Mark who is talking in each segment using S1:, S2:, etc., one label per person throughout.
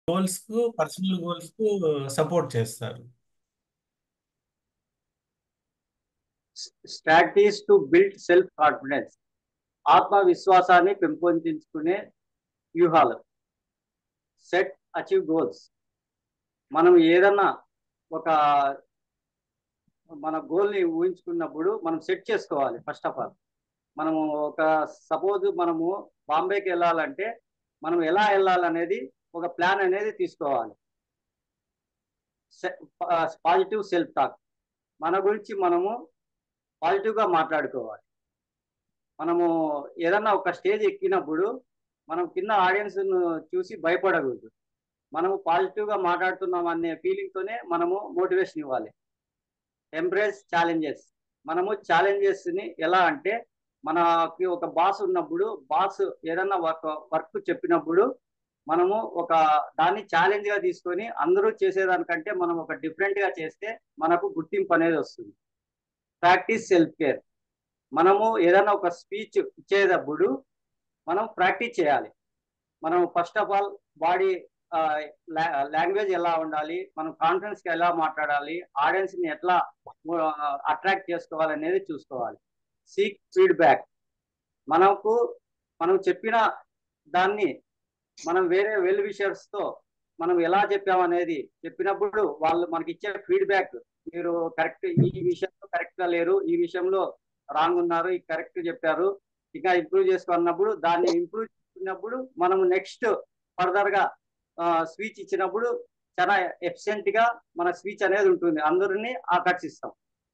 S1: Goals కు personal goals కు support చేస్తారు
S2: strategies to build self confidence ఆత్మవిశ్వాసాన్ని పెంపొందించుకునే వ్యూహాలు సెట్ అచీవ్ గోల్స్ మనం ఏదన్నా ఒక మన గోల్ని ఊహించుకున్నప్పుడు మనం సెట్ చేసుకోవాలి ఫస్ట్ ఆఫ్ ఆల్ మనము ఒక సపోజ్ మనము బాంబేకి వెళ్ళాలంటే మనం ఎలా వెళ్ళాలనేది ఒక ప్లాన్ అనేది తీసుకోవాలి పాజిటివ్ సెల్ఫ్ టాక్ మన గురించి మనము పాజిటివ్గా మాట్లాడుకోవాలి మనము ఏదన్నా ఒక స్టేజ్ ఎక్కినప్పుడు మనం కింద ఆడియన్స్ చూసి భయపడకూడదు మనము పాజిటివ్గా మాట్లాడుతున్నాం అనే ఫీలింగ్తోనే మనము మోటివేషన్ ఇవ్వాలి ఎంబ్రేస్ ఛాలెంజెస్ మనము ఛాలెంజెస్ని ఎలా అంటే మనకి ఒక బాస్ ఉన్నప్పుడు బాస్ ఏదన్నా వర్క్ వర్క్ చెప్పినప్పుడు మనము ఒక దాన్ని ఛాలెంజ్గా తీసుకొని అందరూ చేసేదానికంటే మనం ఒక డిఫరెంట్గా చేస్తే మనకు గుర్తింపు అనేది వస్తుంది ప్రాక్టీస్ సెల్ఫ్ కేర్ మనము ఏదైనా ఒక స్పీచ్ ఇచ్చేటప్పుడు మనం ప్రాక్టీస్ చేయాలి మనం first of all body language ఎలా ఉండాలి మనం కాన్ఫిడెన్స్కి ఎలా మాట్లాడాలి ఆడియన్స్ని ఎట్లా అట్రాక్ట్ చేసుకోవాలి అనేది చూసుకోవాలి సీక్ ఫీడ్బ్యాక్ మనకు మనం చెప్పిన దాన్ని మనం వేరే వెల్ విషర్స్తో మనం ఎలా చెప్పామనేది చెప్పినప్పుడు వాళ్ళు మనకి ఇచ్చే ఫీడ్బ్యాక్ మీరు కరెక్ట్ ఈ విషయంలో కరెక్ట్గా లేరు ఈ విషయంలో రాంగ్ ఉన్నారు ఈ కరెక్ట్ చెప్పారు ఇంకా ఇంప్రూవ్ చేసుకోన్నప్పుడు దాన్ని ఇంప్రూవ్ చేసుకున్నప్పుడు మనం నెక్స్ట్ ఫర్దర్గా స్పీచ్ ఇచ్చినప్పుడు చాలా ఎఫిషియెంట్ గా మన స్పీచ్ అనేది ఉంటుంది అందరినీ ఆకర్షిస్తాం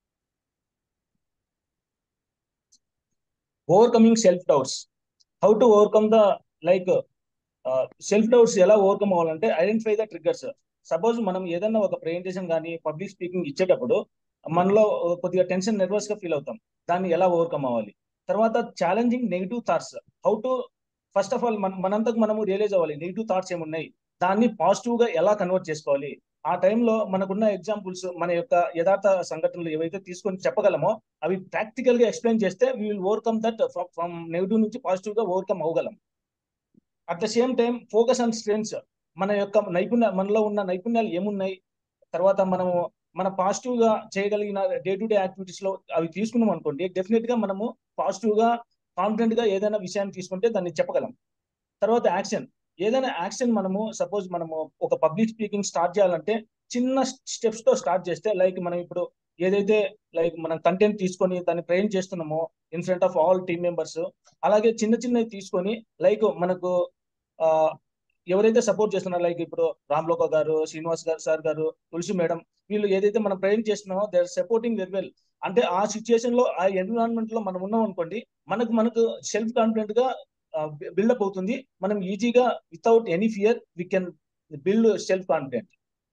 S3: overcoming self doubts how to overcome the like self doubts ఎలా ఓవర్కమ్ అవ్వాలంటే ఐడెంటిఫై ద ట్రిగ్గర్స్ సపోజ్ మనం ఏదైనా ఒక ప్రెజెంటేషన్ కానీ పబ్లిక్ స్పీకింగ్ ఇచ్చేటప్పుడు మనలో కొద్దిగా టెన్షన్ నర్వస్ గా ఫీల్ అవుతాం దాన్ని ఎలా ఓవర్కమ్ అవ్వాలి తర్వాత challenging negative thoughts how to first of all మన మనంతకు మనము రియలైజ్ అవ్వాలి నెగిటివ్ థాట్స్ ఏమున్నాయి దాన్ని పాజిటివ్ గా ఎలా కన్వర్ట్ చేసుకోవాలి ఆ టైంలో మనకున్న ఎగ్జాంపుల్స్ మన యొక్క యథార్థ సంఘటనలు ఏవైతే తీసుకొని చెప్పగలమో అవి ప్రాక్టికల్ గా ఎక్స్ప్లెయిన్ చేస్తే we will overcome that from negative నుంచి పాజిటివ్ గా ఓవర్కమ్ అవ్వగలం at the same time focus and strengths మన యొక్క నైపుణ్య మనలో ఉన్న నైపుణ్యాలు ఏమున్నాయి తర్వాత మనము మన పాజిటివ్ గా చేయగలిగిన డే టు డే యాక్టివిటీస్ లో అవి తీసుకున్నాం అనుకోండి డెఫినెట్ గా మనము పాజిటివ్ గా కాన్ఫిడెంట్ గా ఏదైనా విషయాన్ని తీసుకుంటే దాన్ని చెప్పగలం తర్వాత యాక్షన్ ఏదైనా యాక్షన్ మనము సపోజ్ మనము ఒక పబ్లిక్ స్పీకింగ్ స్టార్ట్ చేయాలంటే చిన్న స్టెప్స్ తో స్టార్ట్ చేస్తే లైక్ మనం ఇప్పుడు ఏదైతే లైక్ మనం కంటెంట్ తీసుకొని దాన్ని ట్రైన్ చేస్తున్నామో in front of all team members అలాగే చిన్న చిన్నవి తీసుకొని లైక్ మనకు ఆ ఎవరైతే సపోర్ట్ చేస్తున్నారో లైక్ ఇప్పుడు రామ్లోక గారు శ్రీనివాస్ గారు సార్ గారు తులసి మేడం వీళ్ళు ఏదైతే మనం ట్రైన్ చేస్తున్నామో they are supporting very well అంటే ఆ సిచ్యుయేషన్ లో ఆ ఎన్విరాన్మెంట్ లో మనం ఉన్నాం అనుకోండి మనకు మనకు సెల్ఫ్ కాన్ఫిడెంట్ గా బిల్డప్ అవుతుంది మనం ఈజీగా without any fear we can build self confident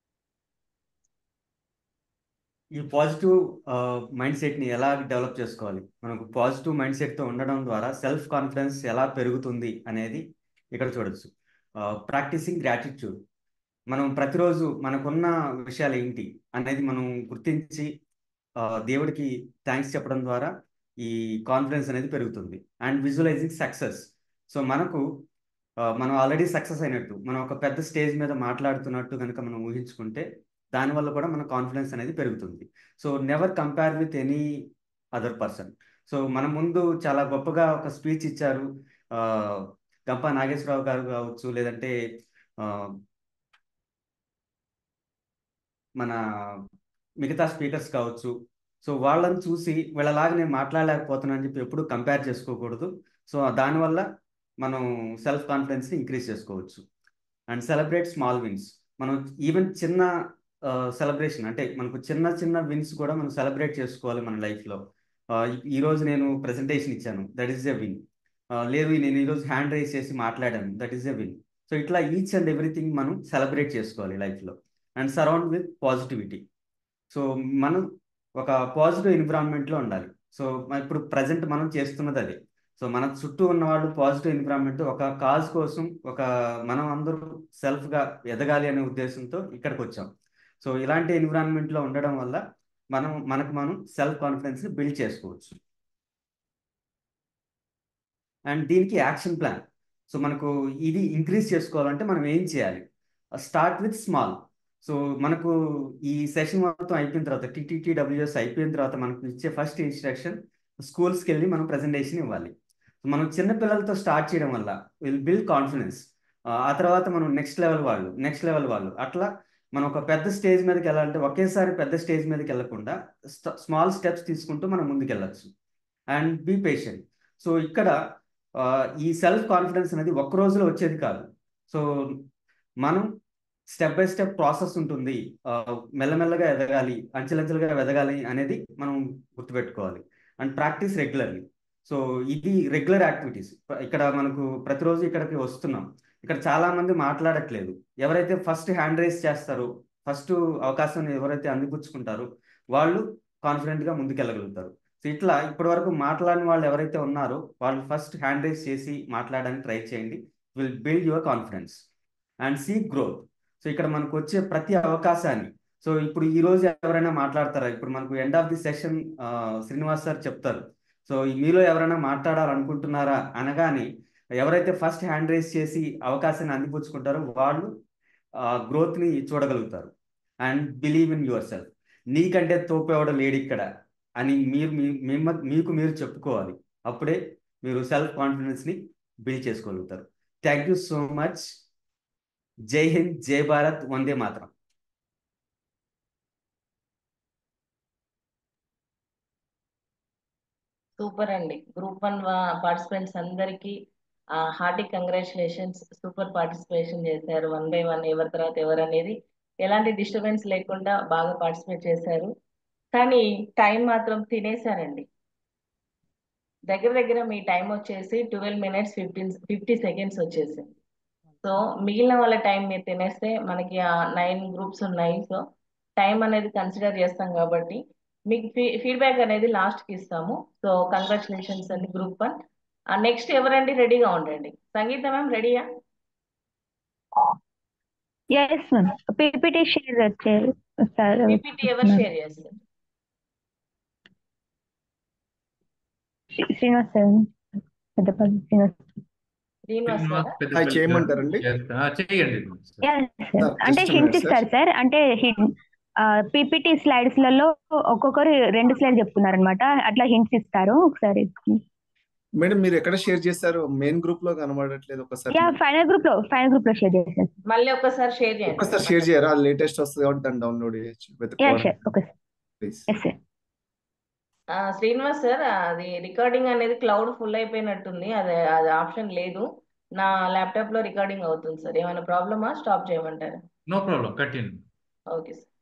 S4: ఈ పాజిటివ్ మైండ్ సెట్ని ఎలా డెవలప్ చేసుకోవాలి మనకు పాజిటివ్ మైండ్ సెట్తో ఉండడం ద్వారా సెల్ఫ్ కాన్ఫిడెన్స్ ఎలా పెరుగుతుంది అనేది ఇక్కడ చూడొచ్చు ప్రాక్టీసింగ్ గ్రాటిట్యూడ్ మనం ప్రతిరోజు మనకున్న విషయాలు ఏంటి అనేది మనం గుర్తించి దేవుడికి థ్యాంక్స్ చెప్పడం ద్వారా ఈ కాన్ఫిడెన్స్ అనేది పెరుగుతుంది అండ్ విజువలైజింగ్ సక్సెస్ సో మనకు మనం ఆల్రెడీ సక్సెస్ అయినట్టు మనం ఒక పెద్ద స్టేజ్ మీద మాట్లాడుతున్నట్టు కనుక మనం ఊహించుకుంటే దానివల్ల కూడా మన కాన్ఫిడెన్స్ అనేది పెరుగుతుంది so never compare with any other person so మన ముందు చాలా గొప్పగా ఒక స్పీచ్ ఇచ్చారు గంప నాగేశ్వరరావు గారు కావచ్చు లేదంటే మన మిగతా స్పీకర్స్ కావచ్చు సో వాళ్ళని చూసి వీళ్ళలాగా నేను మాట్లాడలేకపోతున్నాను అని చెప్పి ఎప్పుడు కంపేర్ చేసుకోకూడదు సో దానివల్ల మనం సెల్ఫ్ కాన్ఫిడెన్స్ని ఇంక్రీజ్ చేసుకోవచ్చు అండ్ సెలబ్రేట్ స్మాల్ విన్స్ మనం ఈవెన్ చిన్న సెలబ్రేషన్ అంటే మనకు చిన్న చిన్న విన్స్ కూడా మనం సెలబ్రేట్ చేసుకోవాలి మన లైఫ్లో ఈరోజు నేను ప్రజెంటేషన్ ఇచ్చాను దట్ ఈస్ ఎ విన్ లేదు నేను ఈరోజు హ్యాండ్ రైజ్ చేసి మాట్లాడాను that is a win so ఇట్లా ఈచ్ అండ్ ఎవ్రీథింగ్ మనం సెలబ్రేట్ చేసుకోవాలి లైఫ్లో and surround with positivity so మనం ఒక పాజిటివ్ ఎన్విరాన్మెంట్లో ఉండాలి సో ఇప్పుడు ప్రజెంట్ మనం చేస్తున్నది అది సో మన చుట్టూ ఉన్న వాళ్ళు పాజిటివ్ ఎన్విరాన్మెంట్ ఒక కాజ్ కోసం ఒక మనం అందరూ సెల్ఫ్గా ఎదగాలి అనే ఉద్దేశంతో ఇక్కడికి వచ్చాం సో ఇలాంటి ఎన్విరాన్మెంట్లో ఉండడం వల్ల మనం మనకు మనం సెల్ఫ్ కాన్ఫిడెన్స్ని బిల్డ్ చేసుకోవచ్చు అండ్ దీనికి యాక్షన్ ప్లాన్ సో మనకు ఇది ఇంక్రీజ్ చేసుకోవాలంటే మనం ఏం చేయాలి స్టార్ట్ విత్ స్మాల్ సో మనకు ఈ సెషన్ మొత్తం అయిపోయిన తర్వాత టీటీటీడబ్ల్యూఎస్ అయిపోయిన తర్వాత మనకు ఇచ్చే ఫస్ట్ ఇన్స్ట్రక్షన్ స్కూల్స్కి వెళ్ళి మనం ప్రజెంటేషన్ ఇవ్వాలి మనం చిన్న పిల్లలతో స్టార్ట్ చేయడం వల్ల విల్ బిల్డ్ కాన్ఫిడెన్స్ ఆ తర్వాత మనం నెక్స్ట్ లెవెల్ వాళ్ళు నెక్స్ట్ లెవెల్ వాళ్ళు అట్లా మనం ఒక పెద్ద స్టేజ్ మీదకి వెళ్ళాలంటే ఒకేసారి పెద్ద స్టేజ్ మీదకి వెళ్ళకుండా స్మాల్ స్టెప్స్ తీసుకుంటూ మనం ముందుకు వెళ్ళచ్చు అండ్ బీ పేషెంట్ సో ఇక్కడ ఆ, ఈ సెల్ఫ్ కాన్ఫిడెన్స్ అనేది ఒక్క రోజులో వచ్చేది కాదు సో మనం స్టెప్ బై స్టెప్ ప్రాసెస్ ఉంటుంది ఆ, మెల్లమెల్లగా ఎదగాలి అంచెలంచెలుగా ఎదగాలి అనేది మనం గుర్తుపెట్టుకోవాలి అండ్ ప్రాక్టీస్ రెగ్యులర్లీ సో ఇది రెగ్యులర్ యాక్టివిటీస్ ఇక్కడ మనకు ప్రతిరోజు ఇక్కడికి వస్తున్నాం ఇక్కడ చాలా మంది మాట్లాడట్లేదు ఎవరైతే ఫస్ట్ హ్యాండ్ రైస్ చేస్తారో ఫస్ట్ అవకాశం ఎవరైతే అందిపుచ్చుకుంటారో వాళ్ళు కాన్ఫిడెంట్ గా ముందుకెళ్ళగలుగుతారు సో ఇట్లా ఇప్పటి వరకు మాట్లాడిన వాళ్ళు ఎవరైతే ఉన్నారో వాళ్ళు ఫస్ట్ హ్యాండ్ రైస్ చేసి మాట్లాడడానికి ట్రై చేయండి will build your confidence and see growth so ఇక్కడ మనకు వచ్చే ప్రతి అవకాశాన్ని సో ఇప్పుడు ఈ రోజు ఎవరైనా మాట్లాడతారా ఇప్పుడు మనకు end of the session Srinivas sir చెప్తారు సో మీలో ఎవరైనా మాట్లాడాలనుకుంటున్నారా అనగానే ఎవరైతే ఫస్ట్ హ్యాండ్ రైస్ చేసి అవకాశాన్ని అందిపుచ్చుకుంటారో వాళ్ళు గ్రోత్ ని చూడగలుగుతారు and believe in yourself నీకంటే తోపేవాడు లేడు ఇక్కడ అని మీరు మీ- మిమ్మ- మీకు మీరు చెప్పుకోవాలి అప్పుడే మీరు సెల్ఫ్ కాన్ఫిడెన్స్ ని బిల్డ్ చేసుకోగలుగుతారు థ్యాంక్ యూ సో మచ్ జై హింద్ జై భారత్ వందే మాత్రం
S5: సూపర్ అండి గ్రూప్ వన్ పార్టిసిపెంట్స్ అందరికి హార్టీ కంగ్రాచులేషన్స్ సూపర్ పార్టిసిపేషన్ చేశారు వన్ బై వన్ ఎవరి తర్వాత ఎవరు అనేది ఎలాంటి డిస్టర్బెన్స్ లేకుండా బాగా పార్టిసిపేట్ చేశారు కానీ టైం మాత్రం తినేశారండి దగ్గర దగ్గర మీ టైం వచ్చేసి twelve minutes fifteen fifty seconds వచ్చేసింది సో మిగిలిన వాళ్ళ టైం మీరు తినేస్తే మనకి ఆ నైన్ గ్రూప్స్ ఉన్నాయి సో టైం అనేది కన్సిడర్ చేస్తాం కాబట్టి మీకు ఫీడ్బ్యాక్ అనేది లాస్ట్ కి ఇస్తాము సో కంగ్రాచులేషన్స్ అండి గ్రూప్ వన్ నెక్స్ట్ ఎవరండి రెడీగా ఉండండి సంగీత మ్యామ్ రెడీయా
S6: ఎస్ మ్యామ్ పీపీటీ షేర్ వచ్చారు సార్
S5: పీపీటీ ఎవరు షేర్ చేస్తారు
S6: శ్రీనివాస్ సార్ పెద్దపల్లి శ్రీనివాస్
S5: శ్రీనివాస్
S7: శ్రీనివాస్
S5: గారా
S7: పెద్దపల్లి
S8: హాయ్ చేయమంటారండి
S7: చేస్తా. ఆ, చేయండి
S6: Yes, sir.
S8: సార్
S6: అంటే
S8: జస్ట్
S6: హింట్
S8: మినిట్ సార్
S6: ఇస్తారు సార్ అంటే పీపీటీ స్లైడ్స్ లలో ఒక్కొక్కరు రెండు స్లైడ్ చెప్తున్నారు అనమాట అట్లా హింట్స్ ఇస్తారు ఒకసారి
S8: మేడం మీరు ఎక్కడ షేర్ చేశారు మెయిన్ గ్రూప్ లో కనబడట్లేదు ఒకసారి
S6: యా ఫైనల్ గ్రూప్ లో ఫైనల్ గ్రూప్ లో షేర్ చేశాను
S5: మళ్ళీ ఒక్కసారి షేర్ చేయండి
S8: ఒకసారి షేర్ చేయరా అది లేటెస్ట్ వస్తుంది కాబట్టి దాన్ని డౌన్లోడ్ చేయొచ్చు
S6: యా
S8: వెతుక్కోవాలి
S6: sure okay
S8: please
S6: yes sir
S5: ఆ, శ్రీనివాస్ సార్ అది రికార్డింగ్ అనేది క్లౌడ్ ఫుల్ అయిపోయినట్టుంది అది అది ఆప్షన్ లేదు నా ల్యాప్టాప్ లో రికార్డింగ్ అవుతుంది సార్ ఏమైనా ప్రాబ్లమా స్టాప్ చేయమంటారా
S7: no problem continue
S5: okay sir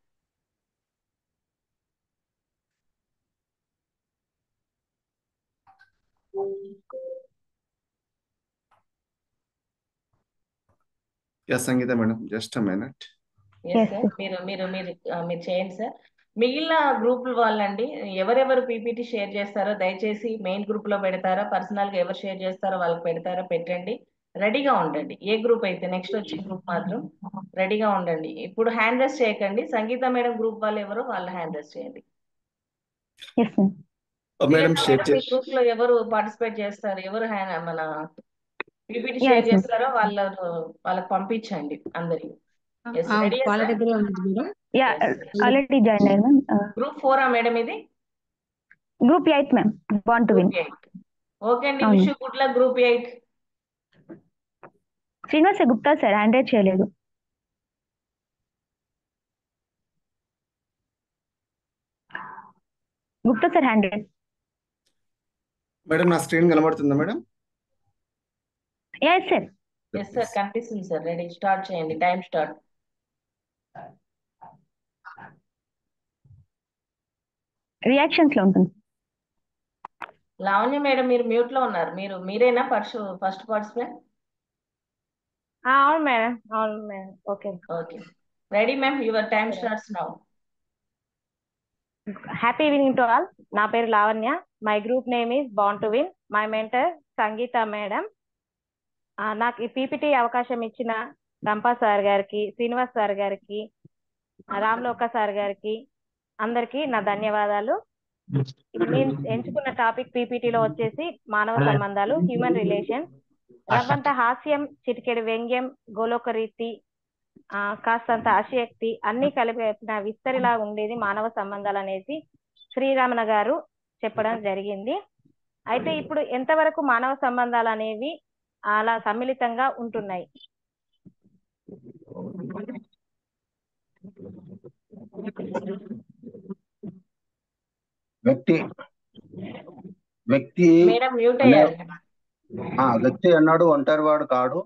S8: yeah Sangeetha madam just minute
S5: yes
S6: Yes,
S5: sir మీరు మీరు మీరు ఆ, మీరు చేయండి సార్ మిగిలిన గ్రూపుల వాళ్ళండి ఎవరెవరు పీపీటీ షేర్ చేస్తారో దయచేసి మెయిన్ గ్రూప్ లో పెడతారా పర్సనల్ గా ఎవరు షేర్ చేస్తారో వాళ్ళకి పెడతారా పెట్టండి రెడీగా ఉండండి ఏ గ్రూప్ అయితే నెక్స్ట్ వచ్చే గ్రూప్ మాత్రం రెడీగా ఉండండి ఇప్పుడు హ్యాండ్ రైస్ చేయకండి సంగీత మేడం గ్రూప్ వాళ్ళు ఎవరో వాళ్ళు హ్యాండ్ రైస్ చేయండి
S6: yes ma'am
S8: madam
S5: Priyanka
S8: share
S5: madam మీ
S8: చేసి
S5: గ్రూప్ లో ఎవరు పార్టిసిపేట్ చేస్తారు ఎవరు hand- మన పీపీటీ
S6: Yes,
S5: షేర్
S6: ma'am.
S5: చేస్తారో వాళ్ళ వాళ్ళకి పంపించండి అందరికి ఎస్ రెడీ
S9: వాళ్ళ దగ్గరే ఉంది మేడం
S6: యా ఆల్రెడీ జాయిన్ అయ్యాను మ్యామ్
S5: గ్రూప్ ఫోరా మేడం ఇది
S6: group eight ma'am want to win
S5: group eight okay అండి
S6: అవును.
S5: Wish good luck group eight
S6: Srinivas Gupta sir hand right చేయలేదు Gupta sir hand right
S8: madam నా స్క్రీన్ కనబడుతుందా madam
S6: yes sir
S5: yes sir కనిపిస్తుంది sir ready start చేయండి time start
S6: reactions లో ఉంటుంది
S5: Lavanya madam మీరు మ్యూట్ లో ఉన్నారు మీరు మీరేనా ఫస్ట్ ఫస్ట్ పార్టిసిపెంట్
S10: అవును మేడం అవును madam okay
S5: okay ready ma'am your time starts now
S10: happy evening to all నా పేరు Lavanya my group name is born to win my mentor Sangeetha madam నాకు ఈ పీపీటీ అవకాశం ఇచ్చిన రంపా సార్ గారికి శ్రీనివాస్ సార్ గారికి రామ్లోక సార్ గారికి అందరికీ నా ధన్యవాదాలు నేను ఎంచుకున్న టాపిక్ పీపీటీలో వచ్చేసి మానవ సంబంధాలు హ్యూమన్ రిలేషన్ రవ్వంత హాస్యం చిటికెడు వ్యంగ్యం గోలోక రీతి ఆ, కాస్తంత ఆశయక్తి అన్ని కలిపిన విస్తరిలా ఉండేది మానవ సంబంధాలు అనేసి శ్రీరామణ గారు చెప్పడం జరిగింది అయితే ఇప్పుడు ఎంతవరకు మానవ సంబంధాలు అనేవి అలా సమ్మిళితంగా ఉంటున్నాయి
S9: వ్యక్తి వ్యక్తి
S5: మేడం మ్యూట్
S9: అనే
S5: అయ్యారు
S9: ఆ వ్యక్తి అన్నాడు ఒంటరివాడు కాడు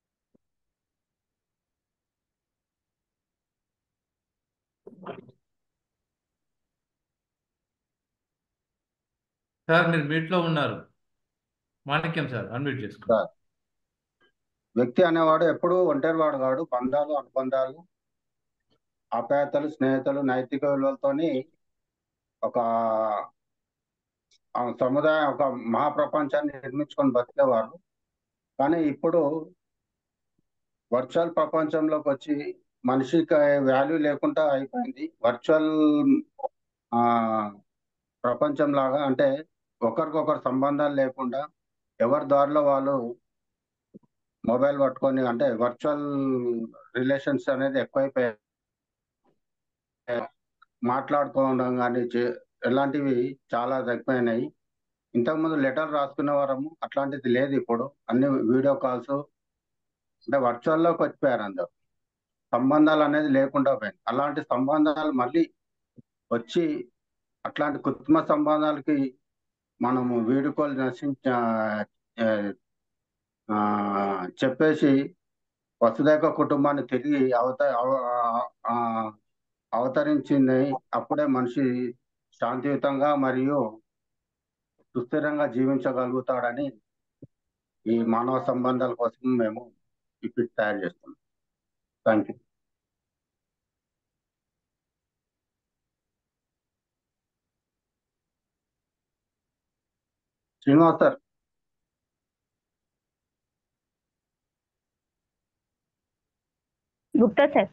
S7: సార్ మీరు మీట్ లో ఉన్నారు మాణిక్యం సార్ అన్మ్యూట్ చేసుకోండి
S9: సార్ వ్యక్తి అనేవాడు ఎప్పుడూ ఒంటరివాడు కాడు బంధాలు అనుబంధాలు ఆప్యాయతలు స్నేహితులు నైతిక విలువలతోని ఒక ఆ సముదాయం ఒక మహాప్రపంచాన్ని నిర్మించుకొని బతికేవారు కానీ ఇప్పుడు వర్చువల్ ప్రపంచంలోకి వచ్చి మనిషికి వాల్యూ లేకుండా అయిపోయింది వర్చువల్ ఆ ప్రపంచం లాగా అంటే ఒకరికొకరు సంబంధాలు లేకుండా ఎవరి దారిలో వాళ్ళు మొబైల్ పట్టుకొని అంటే వర్చువల్ రిలేషన్స్ అనేది ఎక్కువైపోయాయి మాట్లాడుకోవడం కానీ చే- ఇలాంటివి చాలా తగ్గిపోయినాయి ఇంతకుముందు లెటర్ రాసుకునే వారము అట్లాంటిది లేదు ఇప్పుడు అన్ని వీడియో కాల్స్ అంటే వర్చువల్లోకి వచ్చిపోయారు అందరు సంబంధాలు అనేది లేకుండా పోయింది అలాంటి సంబంధాలు మళ్ళీ వచ్చి అట్లాంటి కృత్రిమ సంబంధాలకి మనము వీడుకోలు నశించ ఆ, ఆ, చెప్పేసి వసుదైక కుటుంబాన్ని తిరిగి అవత అవ- ఆ, అవతరించింది అప్పుడే మనిషి శాంతియుతంగా మరియు సుస్థిరంగా జీవించగలుగుతాడని ఈ మానవ సంబంధాల కోసం మేము ఈ కిట్ తయారు చేస్తున్నాం thank you Srinivas sir
S6: Gupta sir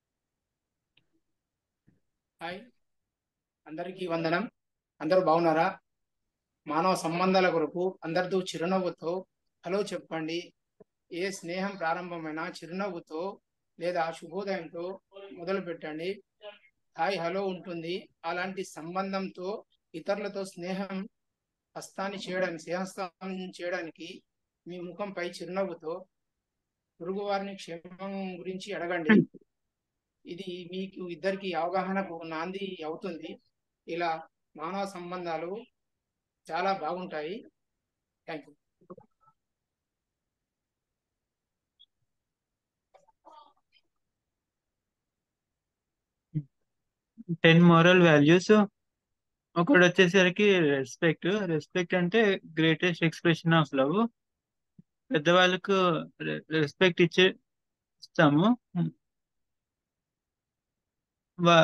S11: hi అందరికీ వందనం అందరూ బాగున్నారా మానవ సంబంధాల కొరకు అందరితో చిరునవ్వుతో హలో చెప్పండి ఏ స్నేహం ప్రారంభమైనా చిరునవ్వుతో లేదా శుభోదయంతో మొదలు పెట్టండి హాయ్ హలో ఉంటుంది అలాంటి సంబంధంతో ఇతరులతో స్నేహం హస్తాన్ని చేయడానికి స్నేహస్థానం చేయడానికి మీ ముఖంపై చిరునవ్వుతో పొరుగు వారిని క్షేమం గురించి అడగండి ఇది మీకు ఇద్దరికి అవగాహనకు నాంది అవుతుంది ఇలా మానవ సంబంధాలు చాలా బాగుంటాయి thank you
S12: ten moral values ఒకటి వచ్చేసరికి రెస్పెక్ట్ రెస్పెక్ట్ అంటే గ్రేటెస్ట్ ఎక్స్ప్రెషన్ ఆఫ్ లవ్ పెద్దవాళ్ళకు రెస్పెక్ట్ ఇచ్చే ఇస్తాము వా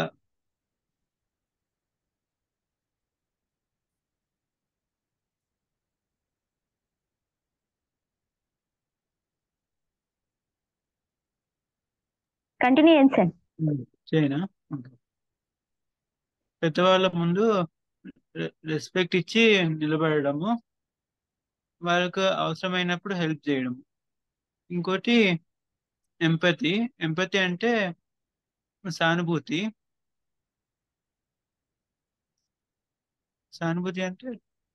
S6: కంటిన్యూ చేయండి సార్
S12: చేయనా ఓకే. పెద్దవాళ్ళ ముందు రెస్పెక్ట్ ఇచ్చి నిలబడము వాళ్ళకు అవసరమైనప్పుడు హెల్ప్ చేయడం ఇంకోటి ఎంపతి ఎంపతి అంటే సానుభూతి సానుభూతి అంటే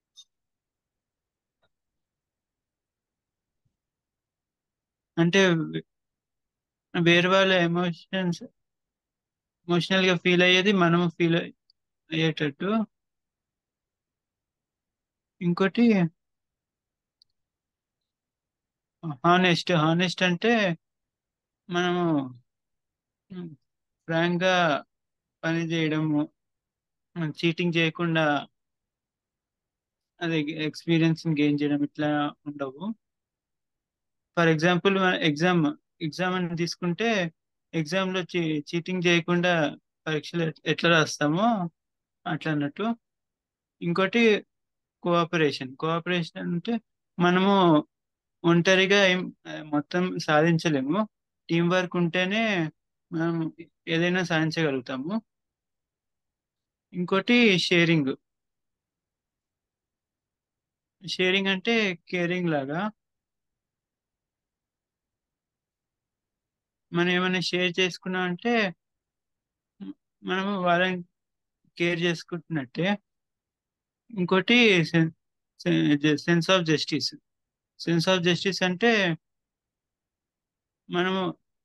S12: అంటే వే- వేరే వాళ్ళ ఎమోషన్స్ ఎమోషనల్ గా ఫీల్ అయ్యేది మనము ఫీల్ అయ్యేటట్టు ఇంకోటి హానెస్ట్ హానెస్ట్ అంటే మనము ఫ్రాంక్ గా పని చేయడము చీటింగ్ చేయకుండా అదే ఎక్స్పీరియన్స్ గెయిన్ చేయడం ఇట్లా ఉండవు ఫర్ ఎగ్జాంపుల్ ఎగ్జామ్ ఎగ్జామ్ అని తీసుకుంటే ఎగ్జామ్ లో చీటింగ్ చేయకుండా పరీక్షలు ఎట్- ఎట్లా రాస్తామో అట్లా అన్నట్టు ఇంకోటి కోఆపరేషన్ కోఆపరేషన్ అంటే మనము ఒంటరిగా ఏం ఆ, మొత్తం సాధించలేము టీం వర్క్ ఉంటేనే మనం ఏదైనా సాధించగలుగుతాము ఇంకోటి షేరింగ్ షేరింగ్ అంటే కేరింగ్ లాగా మనం ఏమైనా షేర్ చేసుకున్నాం అంటే మనము వాళ్ళని కేర్ చేసుకుంటున్నట్టే ఇంకోటి sense of justice sense of justice అంటే మనము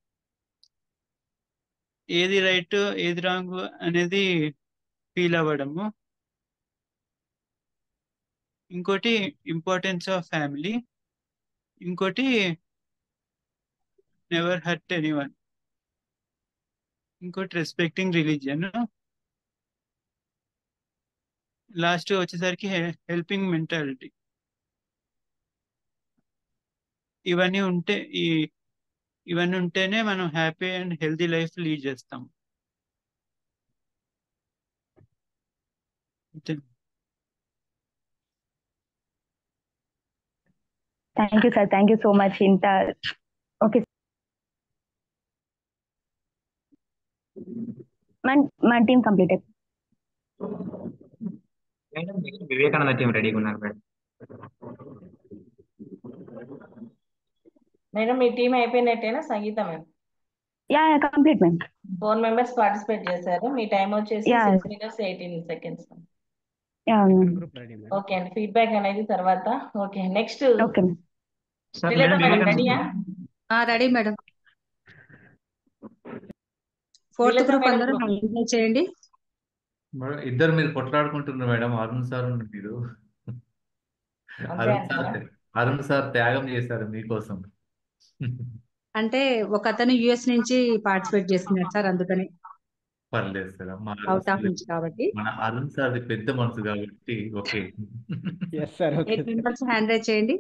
S12: ఏది రైట్ ఏది రాంగ్ అనేది ఫీల్ అవ్వడము ఇంకోటి ఇంపార్టెన్స్ ఆఫ్ ఫ్యామిలీ ఇంకోటి నెవర్ హర్ట్ ఎనీ వన్ ఇంకోటి రెస్పెక్టింగ్ రిలీజియన్ లాస్ట్ వచ్చేసరికి హెల్పింగ్ మెంటాలిటీ ఇవన్నీ ఉంటే ఈ ఇవన్నీ ఉంటేనే మనం happy and healthy life lead చేస్తాం అంతే.
S6: Thank you sir thank you so much ఇంత ఓకే మన మన team complete
S13: madam next Vivekananda team రెడీగా ఉన్నారు మేడం
S5: మేడం మీ టీం అయిపోయినట్టేనా Sangeetha ma'am
S6: yeah complete ma'am
S5: four members participate చేశారు మీ టైం వచ్చేసి
S6: Yeah.
S5: Six minutes eighteen seconds
S6: yeah
S5: okay అండి ఫీడ్బ్యాక్ అనేది తర్వాత okay next
S6: okay ma'am
S13: sir
S5: Srilatha
S13: madam
S5: madam రెడీయా
S14: ready madam fourth
S5: Srilatha
S14: group
S5: madam
S14: అందరూ
S5: group.
S14: హ్యాండిల్ చేయండి
S7: మేడం ఇద్దరు మీరు కొట్లాడుకుంటున్నారు మేడం అరుణ్ సార్ మీరు
S5: అంతే
S7: అరుణ్ సార్
S5: అంటారా
S7: అరుణ్ సార్ త్యాగం చేశారు మీకోసం
S14: అంటే ఒక అతను యుఎస్ నుంచి పార్టిసిపేట్ చేస్తున్నాడు సార్ అందుకని
S7: పర్లేదు సార్ మా
S14: అవుట్ ఆఫ్ నుంచి కాబట్టి
S7: మన అరుణ్ సార్ పెద్ద మనసు కాబట్టి okay
S15: yes sir okay
S14: eight members hand raise చేయండి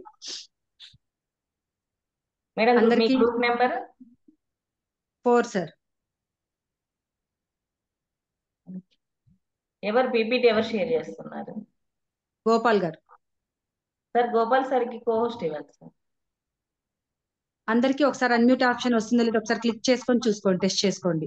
S5: మేడం మీ
S14: అందరికీ
S5: గ్రూప్ నెంబర్
S14: ఫోర్ సార్
S5: ఎవరు పీపీటీ ఎవరు షేర్ చేస్తున్నారు
S14: గోపాల్ గారు
S5: సార్ గోపాల్ సార్కి కో హోస్ట్ ఇవ్వండి సార్
S14: అందరికీ ఒకసారి అన్మ్యూట్ ఆప్షన్ వస్తుందో లేదో ఒకసారి క్లిక్ చేసుకొని చూసుకోండి టెస్ట్ చేసుకోండి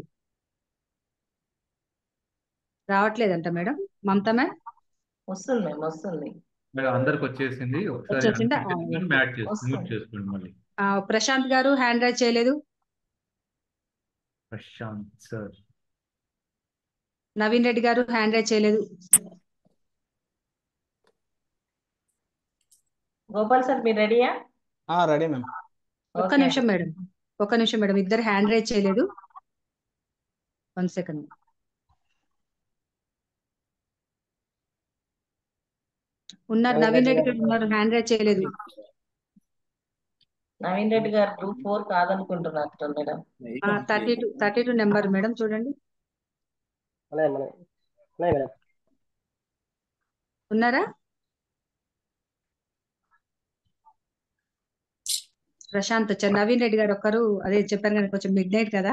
S14: రావట్లేదంట మేడం మమతా మ్యామ్
S5: వస్తుంది మేము వస్తుంది
S7: మేడం అందరికి వచ్చేసింది ఒకసారి
S14: వచ్చేసిందా?
S7: unmute
S14: ఆ,
S7: చేసుకొని మ్యాట్ చేసి
S5: వస్తుంది.
S7: మ్యూట్ చేసుకోండి మళ్ళీ
S14: ఆ, ప్రశాంత్ గారు హ్యాండ్ రైజ్ చేయలేదు
S7: ప్రశాంత్ సార్
S14: నవీన్ రెడ్డి గారు హ్యాండ్ రైజ్ చేయలేదు
S5: గోపాల్ సార్ మీరు రెడీయా
S15: రెడీ మ్యామ్
S14: ఒక్క
S5: ఓకే
S14: నిమిషం మేడం ఒక్క నిమిషం మేడం ఇద్దరు హ్యాండ్ రైజ్ చేయలేదు వన్ సెకండ్ ఉన్నారు నవీన్ రెడ్డి గారు ఉన్నారు హ్యాండ్ రైజ్ చేయలేదు
S5: నవీన్ రెడ్డి గారు గ్రూప్ ఫోర్ కాదనుకుంటున్నారు madam
S14: thirty two thirty two number madam చూడండి ఉన్నారా ప్రశాంత్ వచ్చారు నవీన్ రెడ్డి గారు ఒక్కరు అదే చెప్పారు కానీ కొంచెం మిడ్ నైట్ కదా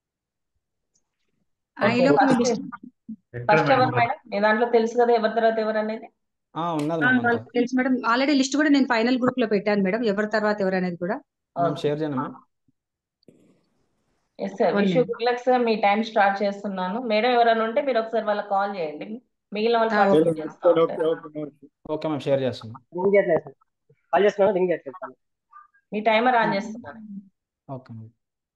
S14: ఆ,
S5: ఓకే
S14: ఈలోపు మీ
S5: ఫస్ట్
S14: లిస్ట్
S7: ఎక్కడ
S5: ఫస్ట్
S7: మేడం
S5: ఎవరు మేడం మీ దాంట్లో తెలుసు కదా ఎవరి తర్వాత ఎవరు అనేది
S15: ఉన్నది
S14: ఆ,
S15: మ్యామ్
S14: వాళ్ళకి తెలుసు మేడం ఆల్రెడీ లిస్ట్ కూడా నేను ఫైనల్ గ్రూప్ లో పెట్టాను మేడం ఎవరి తర్వాత ఎవరు అనేది కూడా
S15: మ్యామ్
S5: ఓకే
S15: షేర్ చేయను ma'am
S5: yes sir
S14: One
S5: wish you
S14: minute.
S5: Good luck sir మీ టైం స్టార్ట్ చేస్తున్నాను మేడం ఎవరైనా ఉంటే మీరు ఒకసారి వాళ్ళకి కాల్ చేయండి మిగిలిన వాళ్ళు
S14: ఆ, ఓకే
S5: పార్టిసిపేట్ చేస్తూ ఉంటారు
S15: ఓకే మ్యామ్ షేర్ చేస్తాను
S16: రింగ్ చేయట్లేదు సార్ కాల్ చేస్తున్నాను రింగ్ చేయట్లేదు సార్
S5: మీ టైమర్ ఆన్ చేస్తున్నాను
S15: ఓకే మ్యామ్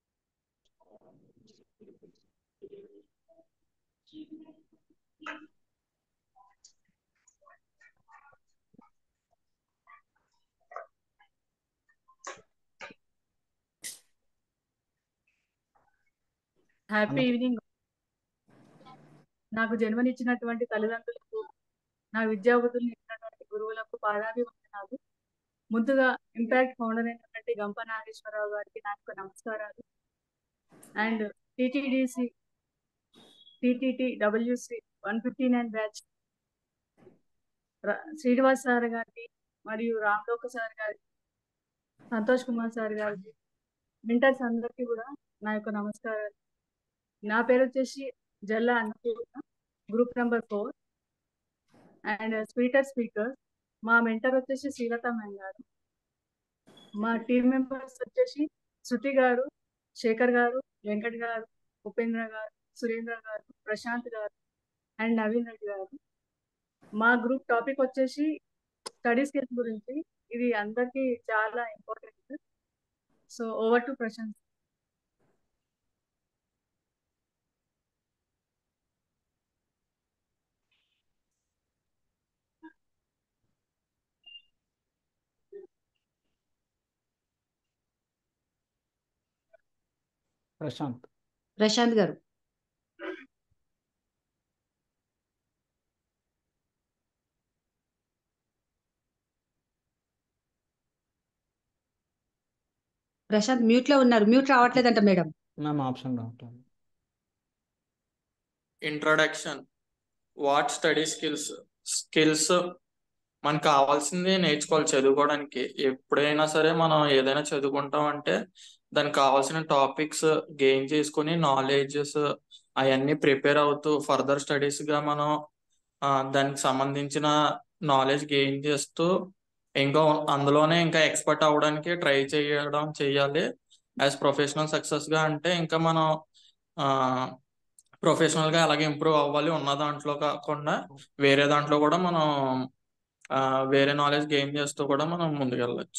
S17: హ్యాపీ ఈవినింగ్ నాకు జన్మనిచ్చినటువంటి తల్లిదండ్రులకు నా విద్యాబుద్ధులు ఇచ్చినటువంటి గురువులకు పాదాభివందనాలు ముందుగా ఇంపాక్ట్ ఫౌండర్ అయినటువంటి గంప నాగేశ్వరరావు గారికి నా యొక్క నమస్కారాలు and TTDC TTT WC one fifty nine batch Srinivas sir గారికి మరియు రామ్లోక సార్ గారికి సంతోష్ కుమార్ సార్ గారికి వింటర్స్ అందరికీ కూడా నా యొక్క నమస్కారాలు నా పేరు వచ్చేసి Jalla Annapurna group number four and speaker speaker మా మెంటర్ వచ్చేసి శ్రీలత మ్యామ్ గారు మా టీం మెంబర్స్ వచ్చేసి శృతి గారు శేఖర్ గారు వెంకట్ గారు ఉపేంద్ర గారు సురేంద్ర గారు ప్రశాంత్ గారు అండ్ నవీన్ రెడ్డి గారు మా గ్రూప్ టాపిక్ వచ్చేసి స్టడీ స్కిల్స్ గురించి ఇది అందరికీ చాలా important so over to Prashanth
S15: Prashanth
S14: Prashanth garu Prashanth mute లో ఉన్నారు మ్యూట్ రావట్లేదంట మేడం
S15: మ్యామ్ ఆప్షన్ రావట్లేదు
S18: introduction what study skills skills మనకు కావాల్సింది నేర్చుకోవాలి చదువుకోవడానికి ఎప్పుడైనా సరే మనం ఏదైనా చదువుకుంటాం అంటే దానికి కావాల్సిన టాపిక్స్ గెయిన్ చేసుకుని నాలెడ్జెస్ అవన్నీ ప్రిపేర్ అవుతూ ఫర్దర్ స్టడీస్ గా మనం ఆ, దానికి సంబంధించిన నాలెడ్జ్ గెయిన్ చేస్తూ ఇంకా అందులోనే ఇంకా ఎక్స్పర్ట్ అవ్వడానికి ట్రై చేయడం చేయాలి యాజ్ ప్రొఫెషనల్ సక్సెస్ గా అంటే ఇంకా మనం ఆ ప్రొఫెషనల్ గా అలాగే ఇంప్రూవ్ అవ్వాలి ఉన్న దాంట్లో కాకుండా వేరే దాంట్లో కూడా మనం ఆ, వేరే నాలెడ్జ్ గెయిన్ చేస్తూ కూడా మనం ముందుకెళ్ళచ్చు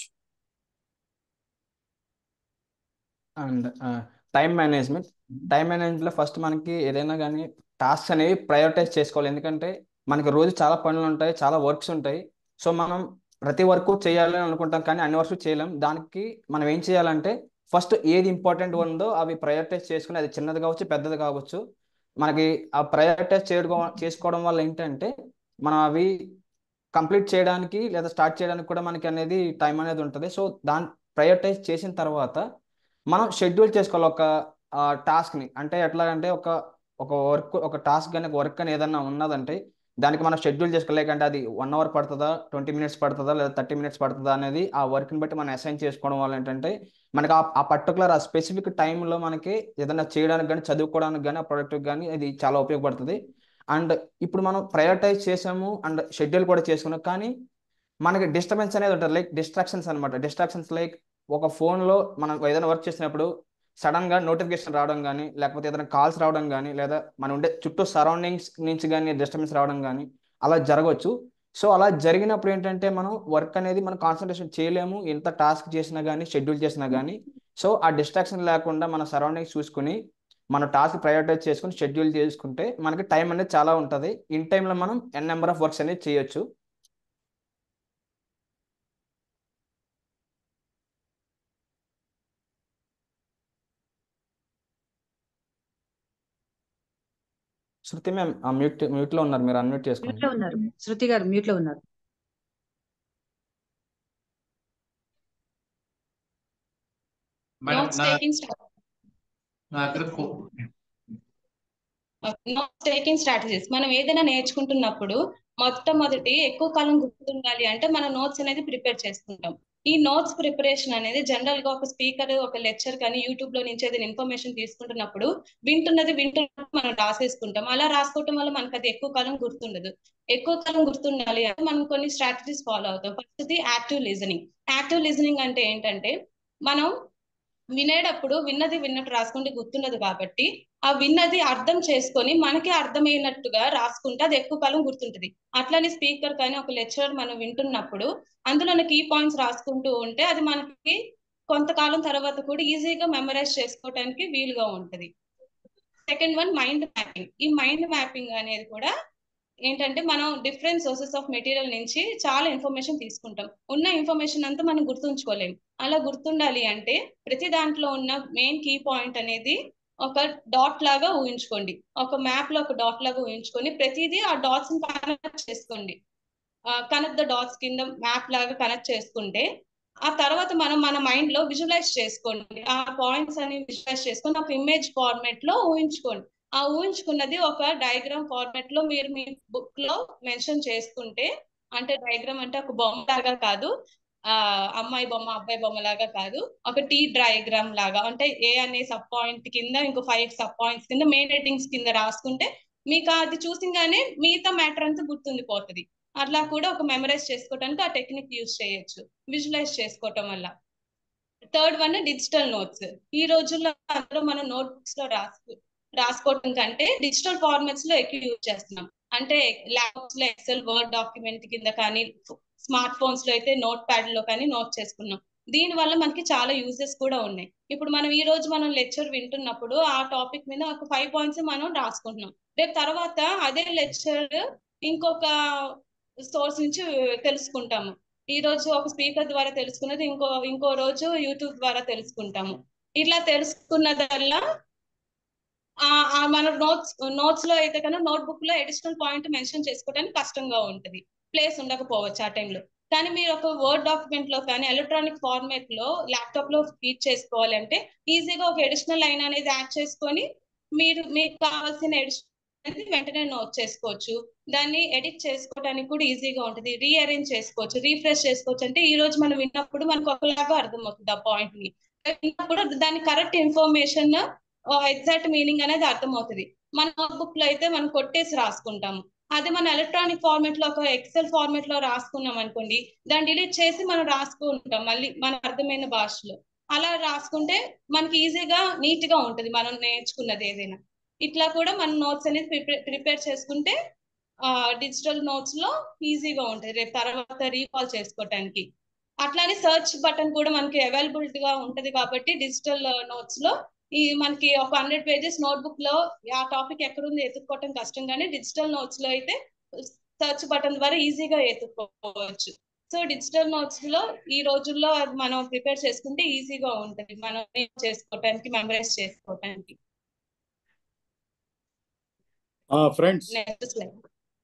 S15: అండ్ టైం మేనేజ్మెంట్ టైం మేనేజ్మెంట్లో ఫస్ట్ మనకి ఏదైనా కానీ టాస్క్స్ అనేవి ప్రయారిటైజ్ చేసుకోవాలి ఎందుకంటే మనకి రోజు చాలా పనులు ఉంటాయి చాలా వర్క్స్ ఉంటాయి సో మనం ప్రతి వర్క్ చేయాలని అనుకుంటాం కానీ అన్ని వర్క్స్ చేయలేం దానికి మనం ఏం చేయాలంటే ఫస్ట్ ఏది ఇంపార్టెంట్ ఉందో అవి ప్రయారిటైజ్ చేసుకుని అది చిన్నది కావచ్చు పెద్దది కావచ్చు మనకి ఆ ప్రయారిటైజ్ చేయడం చేసుకోవడం వల్ల ఏంటంటే మనం అవి కంప్లీట్ చేయడానికి లేదా స్టార్ట్ చేయడానికి కూడా మనకి అనేది టైం అనేది ఉంటుంది సో దాన్ని ప్రయారిటైజ్ చేసిన తర్వాత మనం షెడ్యూల్ చేసుకోవాలి ఒక టాస్క్ని అంటే ఎట్లా అంటే ఒక ఒక వర్క్ ఒక టాస్క్ కానీ ఒక వర్క్ అని ఏదన్నా ఉన్నదంటే దానికి మనం షెడ్యూల్ చేసుకోవాలి లేకంటే అది వన్ అవర్ పడుతుందా ట్వంటీ మినిట్స్ పడుతుందా లేదా థర్టీ మినిట్స్ పడుతుందా అనేది ఆ వర్క్ని బట్టి మనం అసైన్ చేసుకోవడం వల్ల ఏంటంటే మనకి ఆ ఆ పర్టికులర్ ఆ స్పెసిఫిక్ టైంలో మనకి ఏదైనా చేయడానికి కానీ చదువుకోవడానికి కానీ ఆ ప్రొడక్ట్కి కానీ ఇది చాలా ఉపయోగపడుతుంది అండ్ ఇప్పుడు మనం ప్రయారిటైజ్ చేసాము అండ్ షెడ్యూల్ కూడా చేసుకున్నాం కానీ మనకి డిస్టర్బెన్స్ అనేది ఉంటుంది లైక్ డిస్ట్రాక్షన్స్ అనమాట డిస్ట్రాక్షన్స్ లైక్ ఒక ఫోన్లో మనం ఏదైనా వర్క్ చేసినప్పుడు సడన్ గా నోటిఫికేషన్ రావడం కానీ లేకపోతే ఏదైనా కాల్స్ రావడం కానీ లేదా మన ఉండే చుట్టూ సరౌండింగ్స్ నుంచి కానీ డిస్టర్బెన్స్ రావడం కానీ అలా జరగవచ్చు సో అలా జరిగినప్పుడు ఏంటంటే మనం వర్క్ అనేది మనం కాన్సన్ట్రేషన్ చేయలేము ఎంత టాస్క్ చేసినా కానీ షెడ్యూల్ చేసినా కానీ సో ఆ డిస్ట్రాక్షన్ లేకుండా మన సరౌండింగ్స్ చూసుకుని మన టాస్క్ ప్రయారిటైజ్ చేసుకుని షెడ్యూల్ చేసుకుంటే మనకి టైం అనేది చాలా ఉంటుంది ఇన్ టైంలో మనం ఎన్ నెంబర్ ఆఫ్ వర్క్స్ అనేది చేయొచ్చు శృతి మ్యామ్ మ్యూట్ మ్యూట్ లో ఉన్నారు మీరు అన్మ్యూట్
S14: మ్యూట్
S15: చేసుకోండి
S14: లో ఉన్నారు శృతి గారు మ్యూట్ లో ఉన్నారు
S7: మేడం
S19: notes
S7: నా
S19: taking strat-
S7: నా దగ్గర కో-
S19: notes taking strategies మనం ఏదైనా నేర్చుకుంటున్నప్పుడు మొట్టమొదటి ఎక్కువ కాలం గుర్తుండాలి అంటే మన నోట్స్ అనేది ప్రిపేర్ చేసుకుంటాం ఈ నోట్స్ ప్రిపరేషన్ అనేది జనరల్ గా ఒక స్పీకర్ ఒక లెక్చర్ కానీ యూట్యూబ్ లో నుంచి ఏదైనా ఇన్ఫర్మేషన్ తీసుకుంటున్నప్పుడు వింటున్నది వింటున్నప్పుడు మనం రాసేసుకుంటాం అలా రాసుకోవటం వల్ల మనకు అది ఎక్కువ కాలం గుర్తుండదు ఎక్కువ కాలం గుర్తుండాలి అంటే మనం కొన్ని స్ట్రాటజీస్ ఫాలో అవుతాం first active listening active listening అంటే ఏంటంటే మనం వినేటప్పుడు విన్నది విన్నట్టు రాసుకుంటే గుర్తుండదు కాబట్టి ఆ విన్నది అర్థం చేసుకొని మనకి అర్థమైనట్టుగా రాసుకుంటే అది ఎక్కువ కాలం గుర్తుంటది అట్లనే స్పీకర్ కానీ ఒక లెక్చరర్ మనం వింటున్నప్పుడు అందులో కీ పాయింట్స్ రాసుకుంటూ ఉంటే అది మనకి కొంతకాలం తర్వాత కూడా ఈజీగా మెమరైజ్ చేసుకోవడానికి వీలుగా ఉంటది సెకండ్ వన్ మైండ్ మ్యాపింగ్ ఈ మైండ్ మ్యాపింగ్ అనేది కూడా ఏంటంటే మనం డిఫరెంట్ సోర్సెస్ ఆఫ్ మెటీరియల్ నుంచి చాలా ఇన్ఫర్మేషన్ తీసుకుంటాం ఉన్న ఇన్ఫర్మేషన్ అంతా మనం గుర్తుంచుకోలేం అలా గుర్తుండాలి అంటే ప్రతి దాంట్లో ఉన్న మెయిన్ కీ పాయింట్ అనేది ఒక డాట్ లాగా ఊహించుకోండి ఒక మ్యాప్ లో ఒక డాట్ లాగా ఊహించుకొని ప్రతిదీ ఆ డాట్స్ కనెక్ట్ చేసుకోండి కనెక్ట్ ద డాట్స్ కింద మ్యాప్ లాగా కనెక్ట్ చేసుకుంటే ఆ తర్వాత మనం మన మైండ్ లో విజువలైజ్ చేసుకోండి ఆ పాయింట్స్ అని విజువలైజ్ చేసుకొని ఒక ఇమేజ్ ఫార్మాట్ లో ఊహించుకోండి ఆ ఊహించుకున్నది ఒక డయాగ్రామ్ ఫార్మాట్ లో మీరు మీ బుక్ లో మెన్షన్ చేసుకుంటే అంటే డయాగ్రామ్ అంటే ఒక బొమ్మ లాగా కాదు ఆ అమ్మాయి బొమ్మ అబ్బాయి బొమ్మ లాగా కాదు ఒక టీ డయాగ్రామ్ లాగా అంటే ఏ అనే సబ్ పాయింట్ కింద ఇంకో ఫైవ్ సబ్ పాయింట్స్ కింద మెయిన్ రేటింగ్స్ కింద రాసుకుంటే మీకు అది చూసింగానే మిగతా మ్యాటర్ అంతా గుర్తుండిపోతుంది అట్లా కూడా ఒక మెమరైజ్ చేసుకోవడానికి ఆ టెక్నిక్ యూజ్ చేయొచ్చు విజువలైజ్ చేసుకోవటం వల్ల థర్డ్ వన్ డిజిటల్ నోట్స్ ఈ రోజుల్లో అందరూ మనం నోట్ బుక్స్ లో రాసు రాసుకోవటం కంటే డిజిటల్ ఫార్మాట్స్ లో ఎక్కువ యూజ్ చేస్తున్నాం అంటే ల్యాప్టాప్స్ లో ఎక్సెల్ వర్డ్ డాక్యుమెంట్ కింద కానీ స్మార్ట్ ఫోన్స్ లో అయితే నోట్ ప్యాడ్ లో కానీ నోట్ చేసుకున్నాం దీని వల్ల మనకి చాలా యూజెస్ కూడా ఉన్నాయి ఇప్పుడు మనం ఈ రోజు మనం లెక్చర్ వింటున్నప్పుడు ఆ టాపిక్ మీద ఒక ఫైవ్ పాయింట్స్ మనం రాసుకుంటున్నాం రేపు తర్వాత అదే లెక్చర్ ఇంకొక సోర్స్ నుంచి తెలుసుకుంటాము ఈ రోజు ఒక స్పీకర్ ద్వారా తెలుసుకున్నది ఇంకో ఇంకో రోజు యూట్యూబ్ ద్వారా తెలుసుకుంటాము ఇట్లా తెలుసుకున్నదల్లా ఆ ఆ మన నోట్స్ నోట్స్ లో అయితే కనుక నోట్ బుక్ లో అడిషనల్ పాయింట్ మెన్షన్ చేసుకోవడానికి కష్టంగా ఉంటుంది ప్లేస్ ఉండకపోవచ్చు ఆ టైంలో కానీ మీరు ఒక వర్డ్ డాక్యుమెంట్ లో కానీ ఎలక్ట్రానిక్ ఫార్మాట్ లో ల్యాప్టాప్ లో ఫీడ్ చేసుకోవాలంటే ఈజీగా ఒక అడిషనల్ లైన్ అనేది యాడ్ చేసుకొని మీరు మీకు కావాల్సిన ఎడిషన్ అనేది వెంటనే నోట్ చేసుకోవచ్చు దాన్ని ఎడిట్ చేసుకోవడానికి కూడా ఈజీగా ఉంటుంది రీఅరేంజ్ చేసుకోవచ్చు రీఫ్రెష్ చేసుకోవచ్చు అంటే ఈ రోజు మనం విన్నప్పుడు మనకు ఒకలాగా అర్థమవుతుంది ఆ పాయింట్ ని విన్నప్పుడు దాని కరెక్ట్ ఇన్ఫర్మేషన్ ఎగ్జాక్ట్ మీనింగ్ అనేది అర్థమవుతుంది మన నోట్బుక్ లో అయితే మనం కొట్టేసి రాసుకుంటాము అదే మన ఎలక్ట్రానిక్ ఫార్మాట్ లో ఒక ఎక్సెల్ ఫార్మాట్ లో రాసుకున్నాం అనుకోండి దాన్ని డిలీట్ చేసి మనం రాసుకుంటాం మళ్ళీ మన అర్థమైన భాషలో అలా రాసుకుంటే మనకి ఈజీగా నీట్ గా ఉంటుంది మనం నేర్చుకున్నది ఏదైనా ఇట్లా కూడా మన నోట్స్ అనేది ప్రిపేర్ ప్రిపేర్ చేసుకుంటే డిజిటల్ నోట్స్ లో ఈజీగా ఉంటుంది రేపు తర్వాత రీకాల్ చేసుకోవటానికి అట్లానే సర్చ్ బటన్ కూడా మనకి అవైలబిలిటీ గా ఉంటది కాబట్టి డిజిటల్ నోట్స్ లో ఈ మనకి ఒక హండ్రెడ్ పేజెస్ నోట్బుక్ లో ఆ టాపిక్ ఎక్కడుంది ఎత్తుక్కోవటం కష్టం కానీ డిజిటల్ నోట్స్ లో అయితే సర్చ్ బటన్ ద్వారా ఈజీగా ఎత్తుక్కోవచ్చు సో డిజిటల్ నోట్స్ లో ఈ రోజుల్లో అది మనం ప్రిపేర్ చేసుకుంటే ఈజీగా ఉంటుంది మనం చేసుకోవటానికి మెమరైజ్ చేసుకోవటానికి
S20: friends
S19: next slide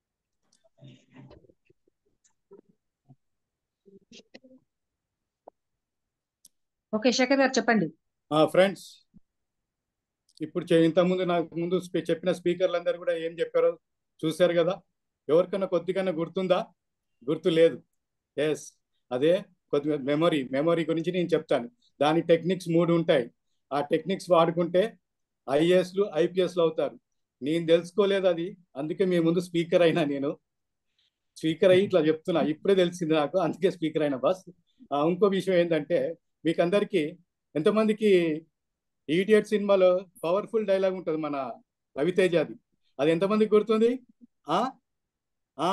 S14: okay Shekar garu చెప్పండి
S20: ఫ్రెండ్స్ ఇప్పుడు చే- ఇంతకుముందు నాకు ముందు స్పీ- చెప్పిన స్పీకర్లందరూ కూడా ఏం చెప్పారో చూశారు కదా ఎవరికన్నా కొద్దిగా గుర్తుందా గుర్తు లేదు ఎస్ అదే కొద్దిగా మెమొరీ మెమొరీ గురించి నేను చెప్తాను దాని టెక్నిక్స్ మూడు ఉంటాయి ఆ టెక్నిక్స్ వాడుకుంటే ఐఏఎస్లు ఐపీఎస్లు అవుతారు నేను తెలుసుకోలేదు అది అందుకే మీ ముందు స్పీకర్ అయినా నేను స్పీకర్ అయ్యి ఇట్లా చెప్తున్నా ఇప్పుడే తెలిసింది నాకు అందుకే స్పీకర్ అయిన బస్ ఆ, ఇంకో విషయం ఏంటంటే మీకు అందరికీ ఎంతమందికి ఈడియట్ సినిమాలో పవర్ఫుల్ డైలాగ్ ఉంటుంది మన రవితేజది అది ఎంతమందికి గుర్తుంది ఆ ఆ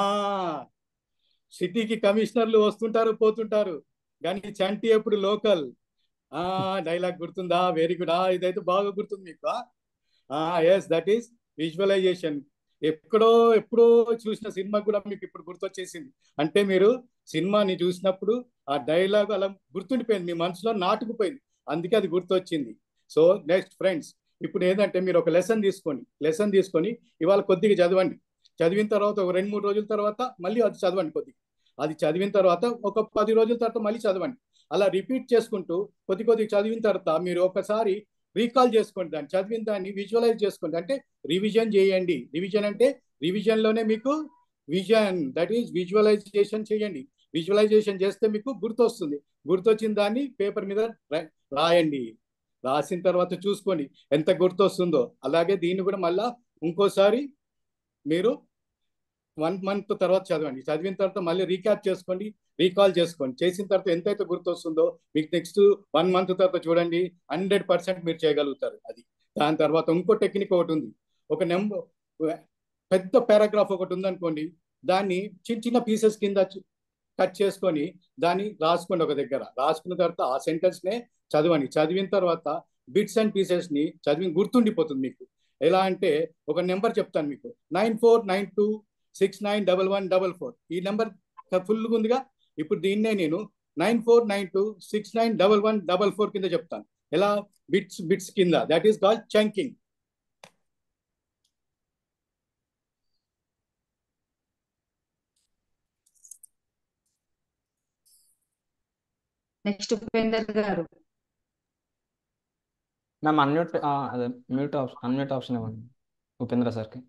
S20: సిటీకి కమిషనర్లు వస్తుంటారు పోతుంటారు కానీ చంటి ఎప్పుడు లోకల్ ఆ డైలాగ్ గుర్తుందా వెరీ గుడ్ ఆ ఇదైతే బాగా గుర్తుంది మీకు ఎస్ దట్ ఈస్ విజువలైజేషన్ ఎక్కడో ఎప్పుడో చూసిన సినిమా కూడా మీకు ఇప్పుడు గుర్తొచ్చేసింది అంటే మీరు సినిమాని చూసినప్పుడు ఆ డైలాగ్ అలా గుర్తుండిపోయింది మీ మనసులో నాటుకుపోయింది అందుకే అది గుర్తొచ్చింది సో నెక్స్ట్ ఫ్రెండ్స్ ఇప్పుడు ఏంటంటే మీరు ఒక లెసన్ తీసుకోండి లెసన్ తీసుకొని ఇవాళ కొద్దిగా చదవండి చదివిన తర్వాత ఒక రెండు మూడు రోజుల తర్వాత మళ్ళీ అది చదవండి కొద్దిగా అది చదివిన తర్వాత ఒక పది రోజుల తర్వాత మళ్ళీ చదవండి అలా రిపీట్ చేసుకుంటూ కొద్ది కొద్దిగా చదివిన తర్వాత మీరు ఒకసారి రీకాల్ చేసుకోండి దాన్ని చదివిన దాన్ని విజువలైజ్ చేసుకోండి అంటే రివిజన్ చేయండి రివిజన్ అంటే రివిజన్ లోనే మీకు విజన్ దట్ ఈస్ విజువలైజేషన్ చేయండి విజువలైజేషన్ చేస్తే మీకు గుర్తొస్తుంది గుర్తొచ్చిన దాన్ని పేపర్ మీద రా- రాయండి రాసిన తర్వాత చూసుకోండి ఎంత గుర్తొస్తుందో అలాగే దీన్ని కూడా మళ్ళా ఇంకోసారి మీరు వన్ మంత్ తర్వాత చదవండి చదివిన తర్వాత మళ్ళీ రీక్యాప్ చేసుకోండి రీకాల్ చేసుకోండి చేసిన తర్వాత ఎంతైతే గుర్తొస్తుందో మీకు నెక్స్ట్ వన్ మంత్ తర్వాత చూడండి హండ్రెడ్ పర్సెంట్ మీరు చేయగలుగుతారు అది దాని తర్వాత ఇంకో టెక్నిక్ ఒకటి ఉంది ఒక నెంబర్ పెద్ద పారాగ్రాఫ్ ఒకటి ఉందనుకోండి దాన్ని చిన్న చిన్న పీసెస్ కింద కట్ చేసుకొని దాన్ని రాసుకోండి ఒక దగ్గర రాసుకున్న తర్వాత ఆ సెంటెన్స్ నే చదవండి చదివిన తర్వాత బిట్స్ అండ్ పీసెస్ ని చదివి గుర్తుండిపోతుంది మీకు ఎలా అంటే ఒక నెంబర్ చెప్తాను మీకు nine four nine two six nine double one double four ఈ నెంబర్ ఫుల్గా ఉందిగా ఇప్పుడు దీన్నే నేను nine four nine two six nine double one double four కింద చెప్తాను ఎలా బిట్స్ బిట్స్ కింద that is called chunking
S14: next Upender garu
S15: ma'am unmute అదే మ్యూట్ ఆప్షన్ అన్మ్యూట్ ఆప్షన్ ఇవ్వండి ఉపేంద్ర సార్కి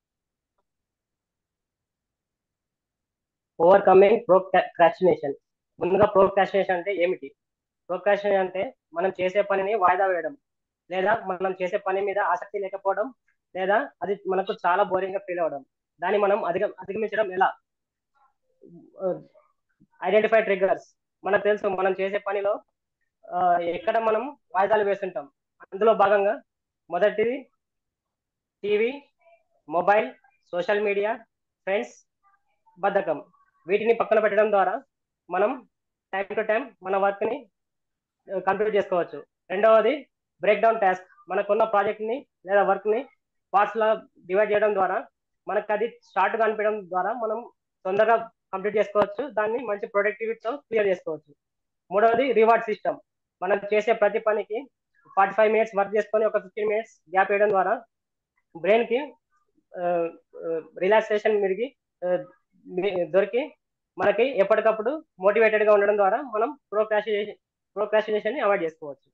S16: ఓవర్కమింగ్ ప్రోక్రాస్టినేషన్ ముందుగా ప్రోక్రాస్టినేషన్ అంటే ఏమిటి ప్రోక్రాస్టినేషన్ అంటే మనం చేసే పనిని వాయిదా వేయడం లేదా మనం చేసే పని మీద ఆసక్తి లేకపోవడం లేదా అది మనకు చాలా బోరింగ్ గా ఫీల్ అవ్వడం దాన్ని మనం అధిగ అధిగమించడం ఎలా ఐడెంటిఫై ట్రిగ్గర్స్ మనకు తెలుసు మనం చేసే పనిలో ఆ, ఎక్కడ మనం వాయిదాలు వేస్తుంటాం అందులో భాగంగా మొదటిది TV mobile social media friends బద్ధకం వీటిని పక్కన పెట్టడం ద్వారా మనం టైం టు టైం మన వర్క్ ని కంప్లీట్ చేసుకోవచ్చు రెండవది బ్రేక్ డౌన్ టాస్క్ మనకున్న ప్రాజెక్ట్ ని లేదా వర్క్ ని పార్ట్స్ లా డివైడ్ చేయడం ద్వారా మనకు అది స్టార్ట్ కనిపించడం ద్వారా మనం తొందరగా కంప్లీట్ చేసుకోవచ్చు దాన్ని మంచి ప్రొడక్టివిటీతో క్లియర్ చేసుకోవచ్చు మూడవది రివార్డ్ సిస్టమ్ మనం చేసే ప్రతి పనికి ఫార్టీ ఫైవ్ మినిట్స్ వర్క్ చేసుకొని ఒక ఫిఫ్టీన్ మినిట్స్ గ్యాప్ వేయడం ద్వారా బ్రెయిన్ కి రిలాక్సేషన్ మెరిగి ఆ, మి- దొరికి మనకి ఎప్పటికప్పుడు మోటివేటెడ్ గా ఉండడం ద్వారా మనం ప్రోక్రాస్టినేషన్ ప్రోక్రాస్టినేషన్ ని అవాయిడ్ చేసుకోవచ్చు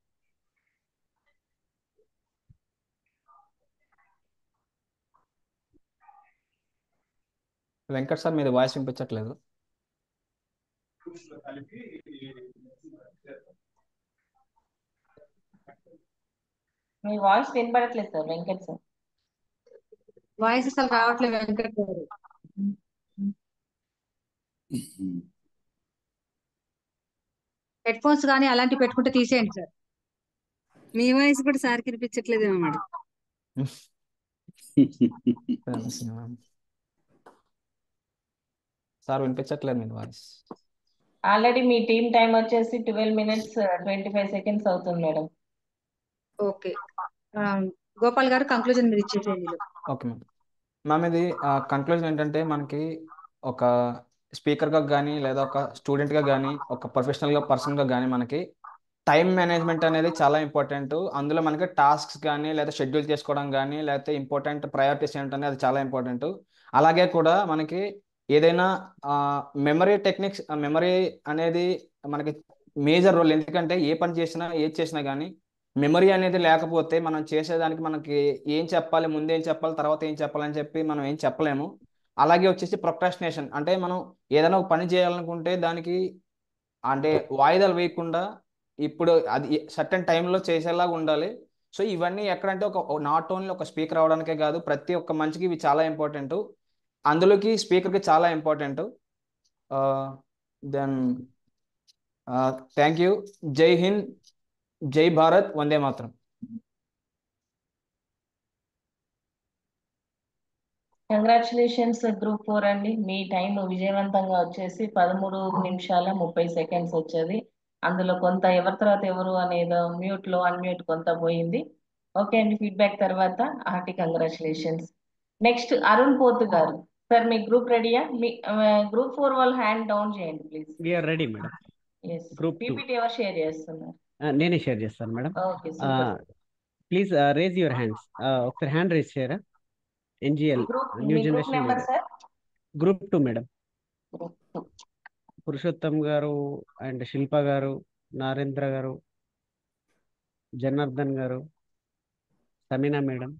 S15: వెంకట్ సార్ మీది వాయిస్ వినిపించట్లేదు
S5: మీ వాయిస్ వినపడట్లేదు సార్ వెంకట్ సార్
S14: వాయిస్ అసలు రావట్లేదు వెంకట్ గారు హెడ్ ఫోన్స్ కానీ అలాంటివి పెట్టుకుంటే తీసేయండి సార్
S17: మీ వాయిస్ కూడా సార్కి వినిపించట్లేదేమో మేడం
S15: సార్ వినిపించట్లేదు మీ వాయిస్
S5: ఆల్రెడీ మీ టీమ్ టైం వచ్చేసి twelve minutes twenty five seconds అవుతుంది మేడం
S14: ఓకే ఆ, గోపాల్ గారు కంక్లూజన్ మీరు ఇచ్చేసేయండి ఈలోపు.
S15: ఓకే మ్యామ్ మ్యామ్ ఇది కంక్లూజన్ ఏంటంటే మనకి ఒక స్పీకర్గా కానీ లేదా ఒక స్టూడెంట్గా కానీ ఒక ప్రొఫెషనల్గా పర్సన్గా కానీ మనకి టైం మేనేజ్మెంట్ అనేది చాలా ఇంపార్టెంట్ అందులో మనకి టాస్క్స్ కానీ లేదా షెడ్యూల్ చేసుకోవడం కానీ లేకపోతే ఇంపార్టెంట్ ప్రయారిటీస్ ఏంటనే అది చాలా ఇంపార్టెంట్ అలాగే కూడా మనకి ఏదైనా మెమరీ టెక్నిక్స్ మెమరీ అనేది మనకి మేజర్ రోల్ ఎందుకంటే ఏ పని చేసినా ఏది చేసినా కానీ మెమరీ అనేది లేకపోతే మనం చేసేదానికి మనకి ఏం చెప్పాలి ముందు ఏం చెప్పాలి తర్వాత ఏం చెప్పాలని చెప్పి మనం ఏం చెప్పలేము అలాగే వచ్చేసి ప్రొక్రాస్టినేషన్ అంటే మనం ఏదైనా ఒక పని చేయాలనుకుంటే దానికి అంటే వాయిదాలు వేయకుండా ఇప్పుడు అది సర్టన్ టైంలో చేసేలాగా ఉండాలి సో ఇవన్నీ ఎక్కడంటే ఒక నాట్ ఓన్లీ ఒక స్పీకర్ అవడానికే కాదు ప్రతి ఒక్క మనిషికి ఇవి చాలా ఇంపార్టెంట్ అందులోకి స్పీకర్కి చాలా ఇంపార్టెంట్ దెన్ థ్యాంక్ యూ జై హింద్ జై భారత్ వందే మాత్రం
S5: కంగ్రాచులేషన్స్ గ్రూప్ ఫోర్ అండి మీ టైం విజయవంతంగా వచ్చేసి పదమూడు నిమిషాల ముప్పై సెకండ్స్ వచ్చేది అందులో కొంత ఎవరి తర్వాత ఎవరు అనేది మ్యూట్ లో అన్మ్యూట్ కొంత పోయింది ఓకే అండి ఫీడ్బ్యాక్ తర్వాత హార్టీ కంగ్రాచులేషన్స్ నెక్స్ట్ అరుణ్ పోతు గారు సార్ మీ గ్రూప్ రెడీయా మీ గ్రూప్ ఫోర్ వాళ్ళు హ్యాండ్ డౌన్ చేయండి please
S21: we're ready madam
S5: yes
S21: group two
S5: PPT ఎవరు షేర్ చేస్తున్నారు
S21: నేనే షేర్ చేస్తాను madam
S5: okay super
S21: please raise your hands ఒకసారి హ్యాండ్ రేజ్ చేయరా ఎన్జిఎల్
S5: గ్రూప్
S21: న్యూ
S5: మీ group
S21: generation
S5: number
S21: leader
S5: sir
S21: group two madam
S5: group two
S21: Purushotham garu and శిల్ప గారు నారేంద్ర గారు జనార్దన్ గారు సమీనా మేడం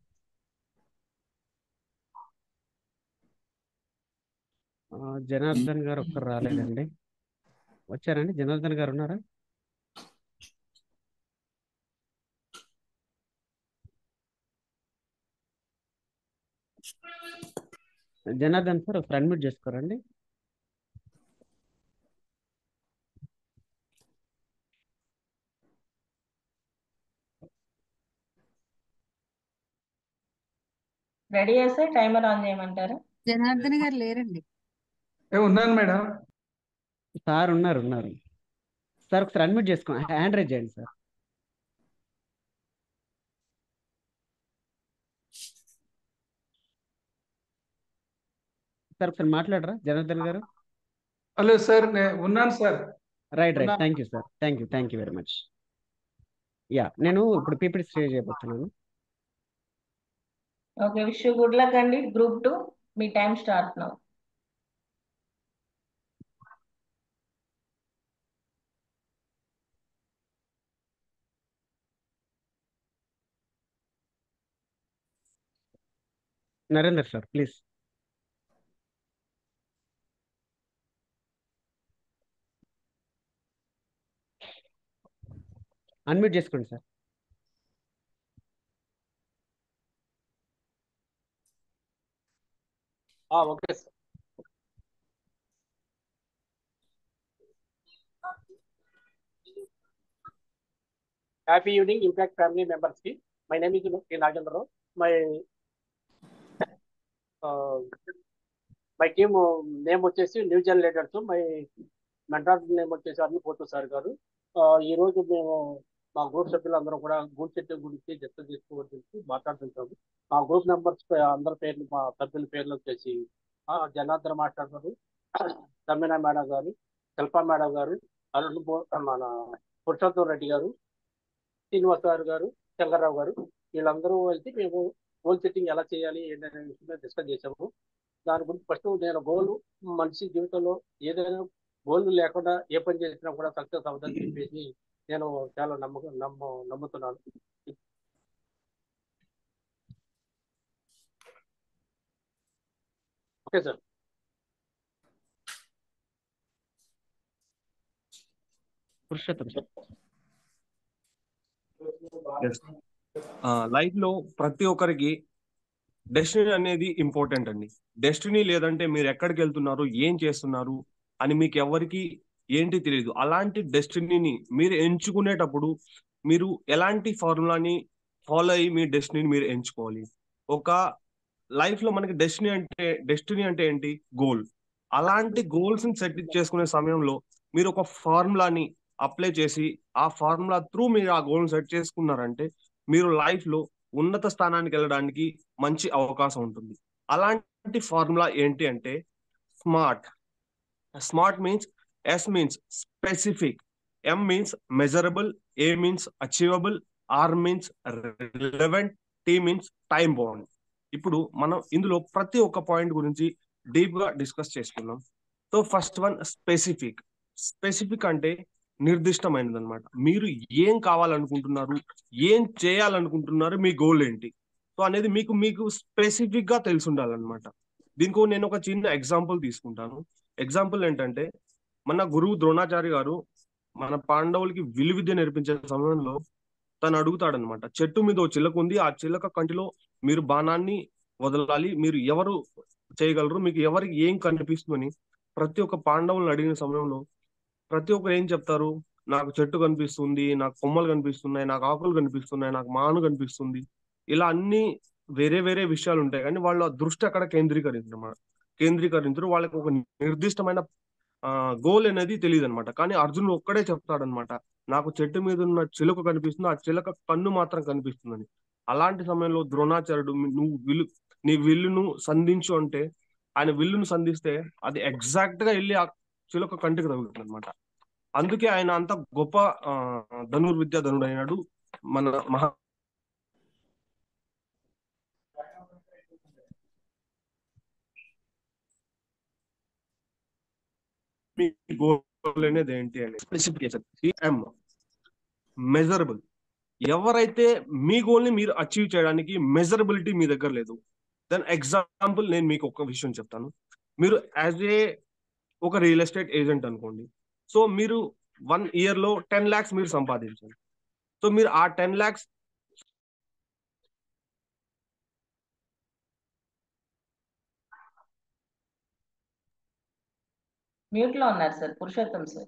S21: ఆ, జనార్దన్ గారు ఒక్కరు రాలేదండి వచ్చారండి జనార్దన్ గారు ఉన్నారా జనార్దన్ సార్ ఒకసారి అడ్మిట్ చేసుకోరండి
S5: రెడీ చేస్తే టైమర్ ఆన్ చేయమంటారా
S14: జనార్దన్ గారు లేరండి
S21: ఉన్నాను మేడం సార్ ఉన్నారు ఉన్నారు సార్ ఒకసారి అడ్మిట్ చేసుకో హ్యాండ్ రైజ్ చేయండి సార్ సార్ ఒకసారి మాట్లాడరా జనార్దన్ గారు
S22: హలో సార్ నేను ఉన్నాను సార్
S21: రైట్ రైట్
S22: ఉన్నా-
S21: thank you sir thank you thank you very much yeah నేను ఇప్పుడు పీపీటీ స్టే చేయబోతున్నాను
S5: ఓకే విష్ గుడ్ లక్ అండి గ్రూప్ టూ మీ time start now
S21: Narender sir please unmute చేసుకోండి sir
S23: okay sir happy evening impact family members కి my name is K Nagendrarao my my team name వచ్చేసి new gen leaders my mentor name వచ్చేసి అన్ని పోతూ sir గారు ఆ, ఈ రోజు మేము మా గ్రూప్ సభ్యులందరం కూడా గూడ్ చెట్టు గురించి జత తీసుకోవడం గురించి మాట్లాడుతుంటాము మా గ్రూప్ మెంబర్స్ అందరి పేర్లు మా సభ్యుల పేర్లు వచ్చేసి ఆ, జనార్దన్ మాస్టర్ గారు తమ్మిన మేడం గారు శిల్పా మేడం గారు అరుణ్ బో- మన పురుషోత్తం రెడ్డి గారు శ్రీనివాస్ గారు గారు శంకర్రావు గారు వీళ్ళందరూ వెళ్తే మేము గోల్ సెట్టింగ్ ఎలా చేయాలి ఏంటనే విషయం డిస్కస్ చేసాము దాని గురించి ఫస్ట్ నేను గోల్ మనిషి జీవితంలో ఏదైనా గోల్ లేకుండా ఏ పని చేసినా కూడా సక్సెస్ అవుతుందని చెప్పేసి నేను చాలా నమ్మకం నమ్మ నమ్ముతున్నాను okay sir
S21: Purushotham sir
S1: life లో ప్రతి ఒక్కరికి డెస్టినీ అనేది ఇంపార్టెంట్ అండి డెస్టినీ లేదంటే మీరు ఎక్కడికి వెళ్తున్నారు ఏం చేస్తున్నారు అని మీకు ఎవరికి ఏంటి తెలియదు అలాంటి డెస్టినీని మీరు ఎంచుకునేటప్పుడు మీరు ఎలాంటి ఫార్ములాని ఫాలో అయ్యి మీ డెస్టినీని మీరు ఎంచుకోవాలి ఒక లైఫ్ లో మనకి డెస్టినీ అంటే డెస్టినీ అంటే ఏంటి గోల్ అలాంటి గోల్స్ ని సెట్ చేసుకునే సమయంలో మీరు ఒక ఫార్ములాని అప్లై చేసి ఆ ఫార్ములా త్రూ మీరు ఆ గోల్ సెట్ చేసుకున్నారంటే మీరు లైఫ్ లో ఉన్నత స్థానానికి వెళ్ళడానికి మంచి అవకాశం ఉంటుంది అలాంటి ఫార్ములా ఏంటి అంటే smart smart means S means specific M means measurable A means achievable R means relevant T means time bound ఇప్పుడు మనం ఇందులో ప్రతి ఒక్క పాయింట్ గురించి డీప్ గా డిస్కస్ చేసుకుందాం so first one specific specific అంటే నిర్దిష్టమైనది అనమాట మీరు ఏం కావాలనుకుంటున్నారు ఏం చేయాలనుకుంటున్నారు మీ గోల్ ఏంటి సో అనేది మీకు మీకు స్పెసిఫిక్ గా తెలిసి ఉండాలన్నమాట దీనికి నేను ఒక చిన్న ఎగ్జాంపుల్ తీసుకుంటాను ఎగ్జాంపుల్ ఏంటంటే మన గురువు ద్రోణాచారి గారు మన పాండవులకి విలువిద్య నేర్పించే సమయంలో తను అడుగుతాడనమాట చెట్టు మీద ఓ చిలక ఉంది ఆ చిలక కంటిలో మీరు బాణాన్ని వదలాలి మీరు ఎవరు చేయగలరు మీకు ఎవరికి ఏం కనిపిస్తుందని ప్రతి ఒక్క పాండవులను అడిగిన సమయంలో ప్రతి ఒక్కరు ఏం చెప్తారు నాకు చెట్టు కనిపిస్తుంది నాకు కొమ్మలు కనిపిస్తున్నాయి నాకు ఆకులు కనిపిస్తున్నాయి నాకు మాను కనిపిస్తుంది ఇలా అన్ని వేరే వేరే విషయాలు ఉంటాయి కానీ వాళ్ళ దృష్టి అక్కడ కేంద్రీకరించరు కేంద్రీకరించరు వాళ్ళకి ఒక నిర్దిష్టమైన గోల్ అనేది తెలియదు అనమాట కానీ అర్జునుడు ఒక్కడే చెప్తాడనమాట నాకు చెట్టు మీద ఉన్న చిలుక కనిపిస్తుంది ఆ చిలక కన్ను మాత్రం కనిపిస్తుందని అలాంటి సమయంలో ద్రోణాచార్యుడు నువ్వు విల్లు నీ విల్లును సంధించు అంటే ఆయన విల్లును సంధిస్తే అది ఎగ్జాక్ట్ గా వెళ్ళి ఆ చిలుక కంటికి తగులుతుంది అనమాట అందుకే ఆయన అంత గొప్ప ధనుర్విద్య ధనుడు అయినాడు మన మహా మీ గోల్ అనేది ఏంటి అని స్పెసిఫికేషన్ ఎం మెజరబుల్ ఎవరైతే మీ గోల్ ని మీరు అచీవ్ చేయడానికి మెజరబిలిటీ మీ దగ్గర లేదు దెన్ ఎగ్జాంపుల్ నేను మీకు ఒక విషయం చెప్తాను మీరు యాజ్ ఏ ఒక రియల్ ఎస్టేట్ ఏజెంట్ అనుకోండి సో మీరు వన్ ఇయర్ లో టెన్ ల్యాక్స్ మీరు సంపాదించాలి సో మీరు ఆ టెన్ ల్యాక్స్
S5: మ్యూట్ లో ఉన్నారు sir Purushotham sir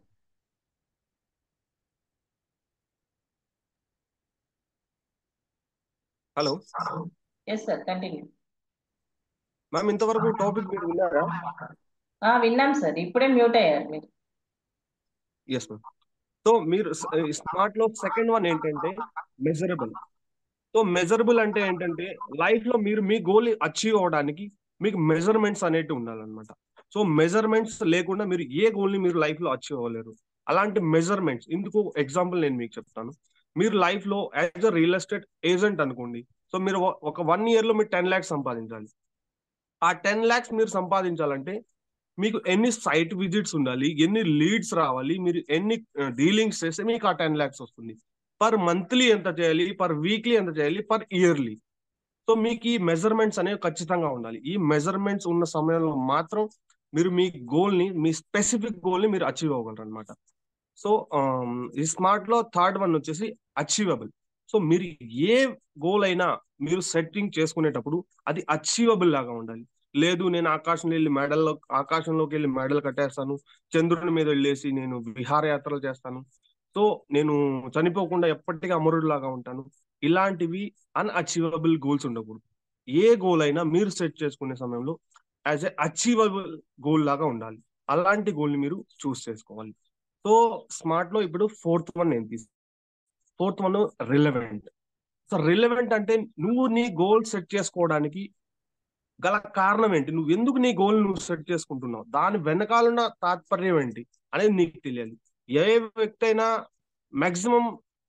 S1: hello
S5: yes sir continue
S1: ma'am ఇంతవరకు టాపిక్ మీరు విన్నారా
S5: విన్నాం సార్ ఇప్పుడే మ్యూట్ అయ్యారు మీరు
S1: ఎస్ మ్యామ్ సో మీరు స్మార్ట్ లో సెకండ్ వన్ ఏంటంటే మెజరబుల్ సో మెజరబుల్ అంటే ఏంటంటే లైఫ్ లో మీరు మీ గోల్ అచీవ్ అవడానికి మీకు మెజర్మెంట్స్ అనేటివి ఉండాలన్నమాట సో మెజర్మెంట్స్ లేకుండా మీరు ఏ గోల్ ని మీరు లైఫ్ లో అచీవ్ అవ్వలేరు అలాంటి మెజర్మెంట్స్ ఇందుకు ఎగ్జాంపుల్ నేను మీకు చెప్తాను మీరు లైఫ్ లో as a real estate agent అనుకోండి సో మీరు ఒక వన్ ఇయర్ లో మీరు టెన్ ల్యాక్స్ సంపాదించాలి ఆ టెన్ ల్యాక్స్ మీరు సంపాదించాలంటే మీకు ఎన్ని సైట్ విజిట్స్ ఉండాలి ఎన్ని లీడ్స్ రావాలి మీరు ఎన్ని డీలింగ్స్ చేస్తే మీకు ఆ టెన్ ల్యాక్స్ వస్తుంది పర్ మంత్లీ ఎంత చేయాలి పర్ వీక్లీ ఎంత చేయాలి పర్ ఇయర్లీ సో మీకు ఈ మెజర్మెంట్స్ అనేవి ఖచ్చితంగా ఉండాలి ఈ మెజర్మెంట్స్ ఉన్న సమయంలో మాత్రం మీరు మీ గోల్ ని మీ స్పెసిఫిక్ గోల్ ని మీరు అచీవ్ అవ్వగలరు అనమాట సో ఈ స్మార్ట్ లో థర్డ్ వన్ వచ్చేసి అచీవబుల్ సో మీరు ఏ గోల్ అయినా మీరు సెట్టింగ్ చేసుకునేటప్పుడు అది అచీవబుల్ లాగా ఉండాలి లేదు నేను ఆకాశంలో వెళ్ళి మెడల్లో ఆకాశంలోకి వెళ్ళి మెడల్ కట్టేస్తాను చంద్రుని మీద వెళ్ళేసి నేను విహారయాత్రలు చేస్తాను సో నేను చనిపోకుండా ఎప్పటికీ అమరుడు లాగా ఉంటాను ఇలాంటివి అన్అచీవబుల్ గోల్స్ ఉండకూడదు ఏ గోల్ అయినా మీరు సెట్ చేసుకునే సమయంలో యాజ్ ఎ అచీవబుల్ గోల్ లాగా ఉండాలి అలాంటి గోల్ ని మీరు చూస్ చేసుకోవాలి సో స్మార్ట్ లో ఇప్పుడు ఫోర్త్ వన్ నేను తీసు fourth one relevant so relevant అంటే నువ్వు నీ గోల్ సెట్ చేసుకోవడానికి గల కారణం ఏంటి నువ్వు ఎందుకు నీ గోల్ నువ్వు సెట్ చేసుకుంటున్నావు దాని వెనకాలన్న తాత్పర్యం ఏంటి అనేది నీకు తెలియాలి ఏ వ్యక్తి అయినా మాక్సిమం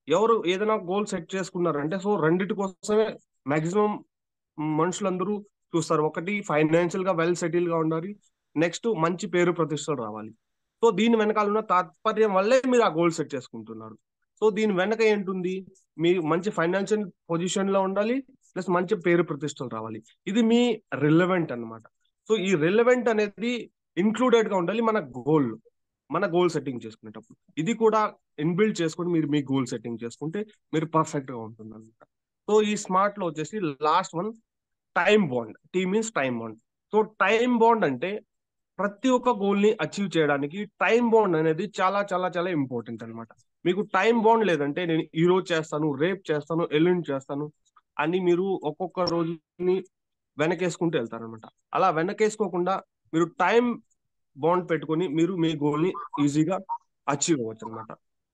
S1: ఎవరు ఏదైనా గోల్ సెట్ చేసుకున్నారంటే సో రెండిటి కోసమే మాక్సిమం మనుషులందరూ చూస్తారు ఒకటి ఫైనాన్షియల్ గా వెల్ సెటిల్ గా ఉండాలి నెక్స్ట్ మంచి పేరు ప్రతిష్టలు రావాలి సో దీని వెనకాల ఉన్న తాత్పర్యం వల్లే మీరు ఆ గోల్ సెట్ చేసుకుంటున్నారు సో దీని వెనక ఏంటుంది మీరు మంచి ఫైనాన్షియల్ పొజిషన్ లో ఉండాలి ప్లస్ మంచి పేరు ప్రతిష్టలు రావాలి ఇది మీ రిలవెంట్ అన్నమాట సో ఈ రిలవెంట్ అనేది ఇంక్లూడెడ్ గా ఉండాలి మన గోల్ మన గోల్ సెట్టింగ్ చేసుకునేటప్పుడు ఇది కూడా ఇన్బిల్డ్ చేసుకుని మీరు మీ గోల్ సెట్టింగ్ చేసుకుంటే మీరు పర్ఫెక్ట్ గా ఉంటుంది అనమాట సో ఈ స్మార్ట్ లో వచ్చేసి last one time bound T means time bound so time bound అంటే ప్రతి ఒక్క గోల్ ని అచీవ్ చేయడానికి టైం బాండ్ అనేది చాలా చాలా చాలా ఇంపార్టెంట్ అన్నమాట మీకు టైం బాండ్ లేదంటే నేను ఈ రోజు చేస్తాను రేపు చేస్తాను ఎల్లుండి చేస్తాను అని మీరు ఒక్కొక్క రోజుని వెనకేసుకుంటూ వెళ్తారనమాట అలా వెనకేసుకోకుండా మీరు టైం బాండ్ పెట్టుకొని మీరు మీ గోల్ ని ఈజీగా అచీవ్ అవ్వచ్చు అనమాట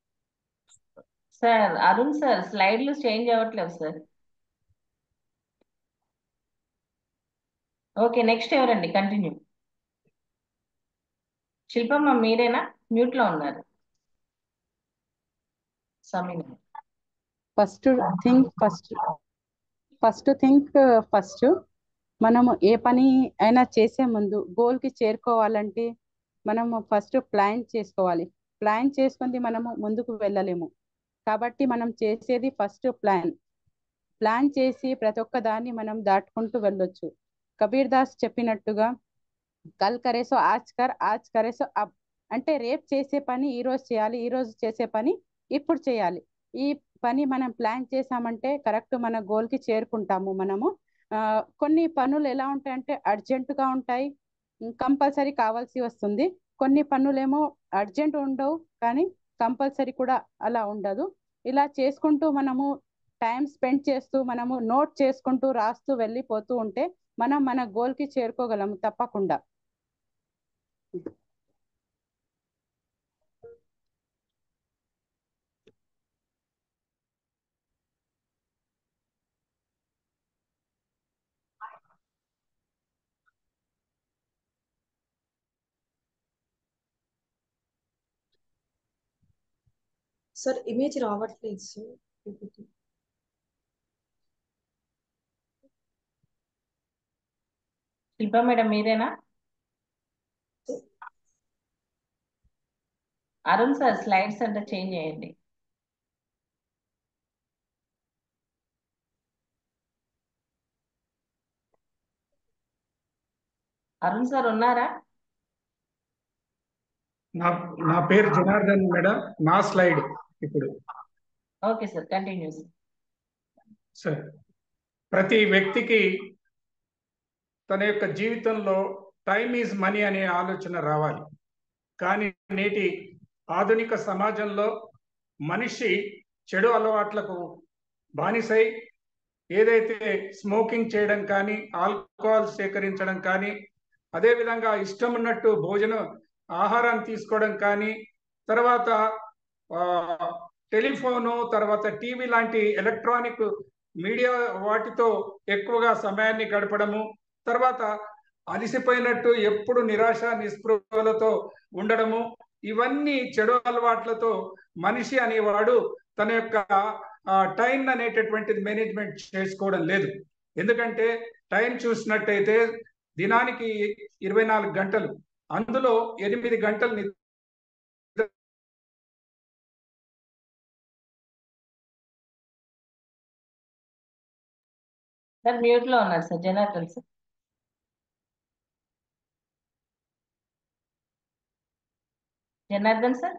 S5: సార్ అరుణ్ సార్ స్లైడ్లు చేంజ్ అవ్వట్లేదు సార్ ఓకే నెక్స్ట్ ఎవరండి కంటిన్యూ శిల్పమ్మ మీరేనా మ్యూట్ లో ఉన్నారు Sameena
S2: first think first first think first మనము ఏ పని అయినా చేసే ముందు goal కి చేరుకోవాలంటే మనము ఫస్ట్ ప్లాన్ చేసుకోవాలి ప్లాన్ చేసుకుంది మనము ముందుకు వెళ్ళలేము కాబట్టి మనం చేసేది ఫస్ట్ ప్లాన్ ప్లాన్ చేసి ప్రతి ఒక్క దాన్ని మనం దాటుకుంటూ వెళ్ళొచ్చు కబీర్ దాస్ చెప్పినట్టుగా కల్ కరేసో ఆజ్ కర్ ఆజ్ కరేసో అబ్ అంటే రేపు చేసే పని ఈ రోజు చేయాలి ఈ రోజు చేసే పని ఇప్పుడు చేయాలి ఈ పని మనం ప్లాన్ చేసామంటే కరెక్ట్ మన goal కి చేరుకుంటాము మనము ఆ, కొన్ని పనులు ఎలా ఉంటాయంటే urgent గా ఉంటాయి కంపల్సరీ కావాల్సి వస్తుంది కొన్ని పనులేమో అర్జెంట్ ఉండవు కానీ కంపల్సరీ కూడా అలా ఉండదు ఇలా చేసుకుంటూ మనము టైం స్పెండ్ చేస్తూ మనము నోట్ చేసుకుంటూ రాస్తూ వెళ్ళిపోతూ ఉంటే మనం మన goal కి చేరుకోగలము తప్పకుండా
S3: సార్ ఇమేజ్ రావట్లేదు సార్ PPT.
S5: శిల్ప మేడం మీరేనా అరుణ్ సార్ స్లైడ్స్ అంటే చేంజ్ చేయండి అరుణ్ సార్ ఉన్నారా
S22: నా నా పేరు జనార్దన్ మేడం నా స్లైడ్ ఇప్పుడు
S5: ఓకే సార్ కంటిన్యూ
S22: సార్ ప్రతి వ్యక్తికి తన యొక్క జీవితంలో టైం ఈజ్ మనీ అనే ఆలోచన రావాలి కానీ నేటి ఆధునిక సమాజంలో మనిషి చెడు అలవాట్లకు బానిసై ఏదైతే స్మోకింగ్ చేయడం కానీ ఆల్కహాల్ సేకరించడం కానీ అదేవిధంగా ఇష్టం ఉన్నట్టు భోజనం ఆహారాన్ని తీసుకోవడం కానీ తర్వాత ఆ, టెలిఫోను తర్వాత టీవీ లాంటి ఎలక్ట్రానిక్ మీడియా వాటితో ఎక్కువగా సమయాన్ని గడపడము తర్వాత అలసిపోయినట్టు ఎప్పుడు నిరాశ నిస్పృహలతో ఉండడము ఇవన్నీ చెడు అలవాట్లతో మనిషి అనేవాడు తన యొక్క టైం అనేటటువంటిది మేనేజ్మెంట్ చేసుకోవడం లేదు ఎందుకంటే టైం చూసినట్టయితే దినానికి ఇరవై నాలుగు గంటలు అందులో ఎనిమిది గంటలు నిద్ర
S5: సార్ మ్యూట్ లో ఉన్నారు sir Janardhan sir Janardhan sir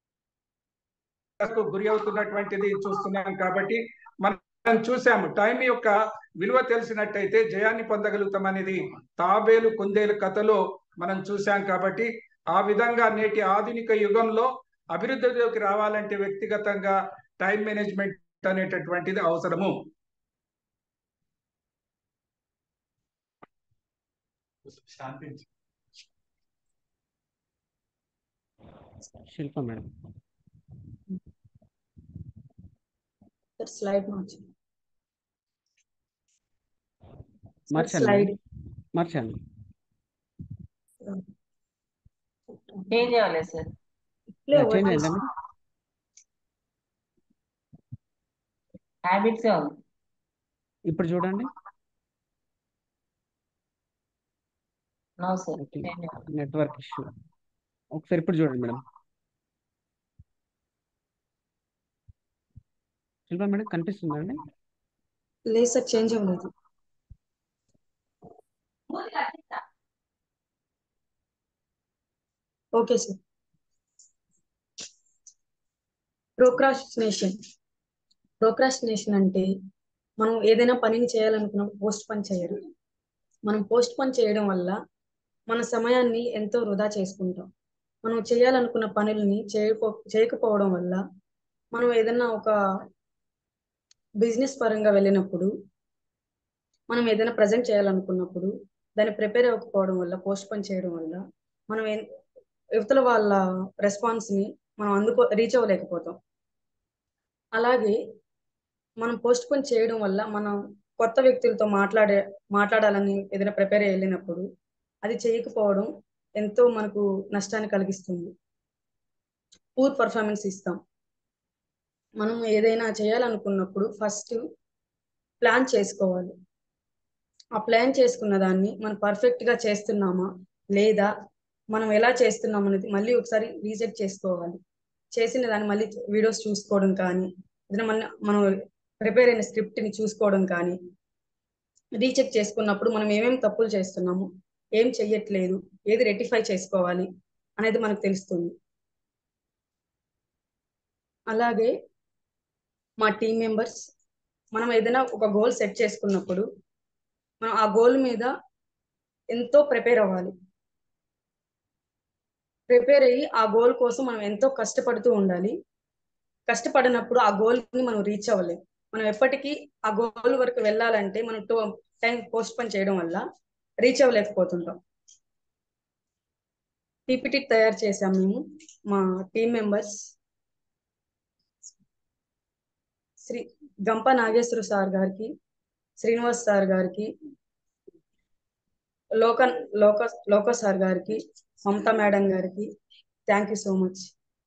S22: కు గురి అవుతున్నటువంటిది చూస్తున్నాం కాబట్టి మనం చూసాము టైం యొక్క విలువ తెలిసినట్టయితే జయాన్ని పొందగలుగుతాం అనేది తాబేలు కుందేలు కథలో మనం చూసాం కాబట్టి ఆ విధంగా నేటి ఆధునిక యుగంలో అభివృద్ధిలోకి రావాలంటే వ్యక్తిగతంగా టైం మేనేజ్మెంట్ అనేటటువంటిది అవసరము శాంతించి
S21: శిల్ప మేడం
S3: సార్ స్లైడ్ మార్చండి
S21: మార్చాను
S3: స్లైడ్
S21: మార్చాను
S5: చేంజ్ అవ్వలేదు సార్
S3: ఇట్లే
S21: చేంజ్
S3: ఒకటి
S21: అయిందండి
S5: హ్యాబిట్స్ ఉంది
S21: ఇప్పుడు చూడండి
S5: no sir
S21: okay network issue ఒకసారి ఇప్పుడు చూడండి మేడం శిల్ప మేడం కనిపిస్తుందా అండి
S3: లేదు సార్ చేంజ్ అవ్వలేదు ఓకే సార్ ప్రోక్రాస్టినేషన్ ప్రోక్రాస్టినేషన్ అంటే మనం ఏదైనా పనిని చేయాలనుకున్నప్పుడు పోస్ట్ పని చేయడం మనం పోస్ట్ పని చేయడం వల్ల మన సమయాన్ని ఎంతో వృధా చేసుకుంటాం మనం చేయాలనుకున్న పనులని చేయకపో చేయకపోవడం వల్ల మనం ఏదైనా ఒక బిజినెస్ పరంగా వెళ్ళినప్పుడు మనం ఏదైనా ప్రజెంట్ చేయాలనుకున్నప్పుడు దాన్ని ప్రిపేర్ అవ్వకపోవడం వల్ల పోస్ట్ పని చేయడం వల్ల మనం ఎన్- యువతల వాళ్ళ రెస్పాన్స్ ని మనం అందుకో రీచ్ అవ్వలేకపోతాం అలాగే మనం పోస్ట్ పోన్ చేయడం వల్ల మనం కొత్త వ్యక్తులతో మాట్లాడే మాట్లాడాలని ఏదైనా ప్రిపేర్ అయ్యి వెళ్ళినప్పుడు అది చేయకపోవడం ఎంతో మనకు నష్టాన్ని కలిగిస్తుంది పూర్ పర్ఫార్మెన్స్ ఇస్తాం మనం ఏదైనా చేయాలనుకున్నప్పుడు ఫస్ట్ ప్లాన్ చేసుకోవాలి ఆ ప్లాన్ చేసుకున్న దాన్ని మనం పర్ఫెక్ట్ గా చేస్తున్నామా లేదా మనం ఎలా చేస్తున్నాం అనేది మళ్ళీ ఒకసారి రీసెట్ చేసుకోవాలి చేసిన దాన్ని మళ్ళీ వీడియోస్ చూసుకోవడం కానీ ఏదైనా మళ్ళీ మనం ప్రిపేర్ అయిన స్క్రిప్ట్ ని చూసుకోవడం కానీ రీచెక్ చేసుకున్నప్పుడు మనం ఏమేమి తప్పులు చేస్తున్నాము ఏం చెయ్యట్లేదు ఏది రెక్టిఫై చేసుకోవాలి అనేది మనకు తెలుస్తుంది అలాగే మా టీం మెంబర్స్ మనం ఏదైనా ఒక గోల్ సెట్ చేసుకున్నప్పుడు మనం ఆ గోల్ మీద ఎంతో ప్రిపేర్ అవ్వాలి ప్రిపేర్ అయ్యి ఆ గోల్ కోసం మనం ఎంతో కష్టపడుతూ ఉండాలి కష్టపడినప్పుడు ఆ గోల్ ని మనం రీచ్ అవ్వలేం మనం ఎప్పటికీ ఆ గోల్ వరకు వెళ్ళాలంటే మనం టూ టైం పోస్ట్ పని చేయడం వల్ల రీచ్ అవ్వలేకపోతుంటాం పీపీటీ తయారు చేసాం మేము మా టీం మెంబర్స్ శ్రీ గంప నాగేశ్వర సార్ గారికి శ్రీనివాస్ సార్ గారికి లోక లోక లోక సార్ గారికి మమతా మేడం గారికి thank you so much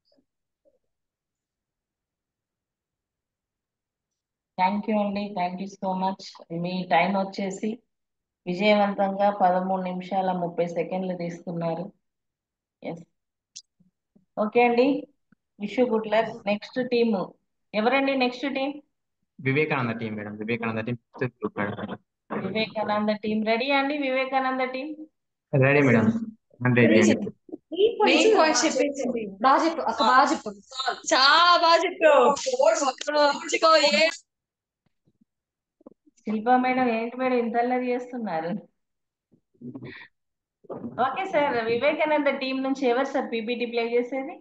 S5: thank you అండి థ్యాంక్ యూ సో మచ్ మీ టైం వచ్చేసి విజయవంతంగా పదమూడు నిమిషాల ముప్పై సెకండ్లు తీసుకున్నారు ఎస్ ఓకే అండి wish good luck next team ఎవరండి next team
S13: Vivekananda team madam Vivekananda team group madam
S5: Vivekananda team ready అండి వివేకానంద టీం
S13: రెడీ మేడం అంటే
S3: మెయిన్ పాయింట్ చెప్పేసింది బాగా చెప్పు అక్క బాగా చెప్పు చాలా బాగా చెప్పు
S5: శిల్పా మేడం ఏంటి మేడం ఇంత అల్లరి చేస్తున్నారు ఓకే సార్ వివేకానంద టీం నుంచి ఎవరు సార్ పీపీటీ ప్లే చేసేది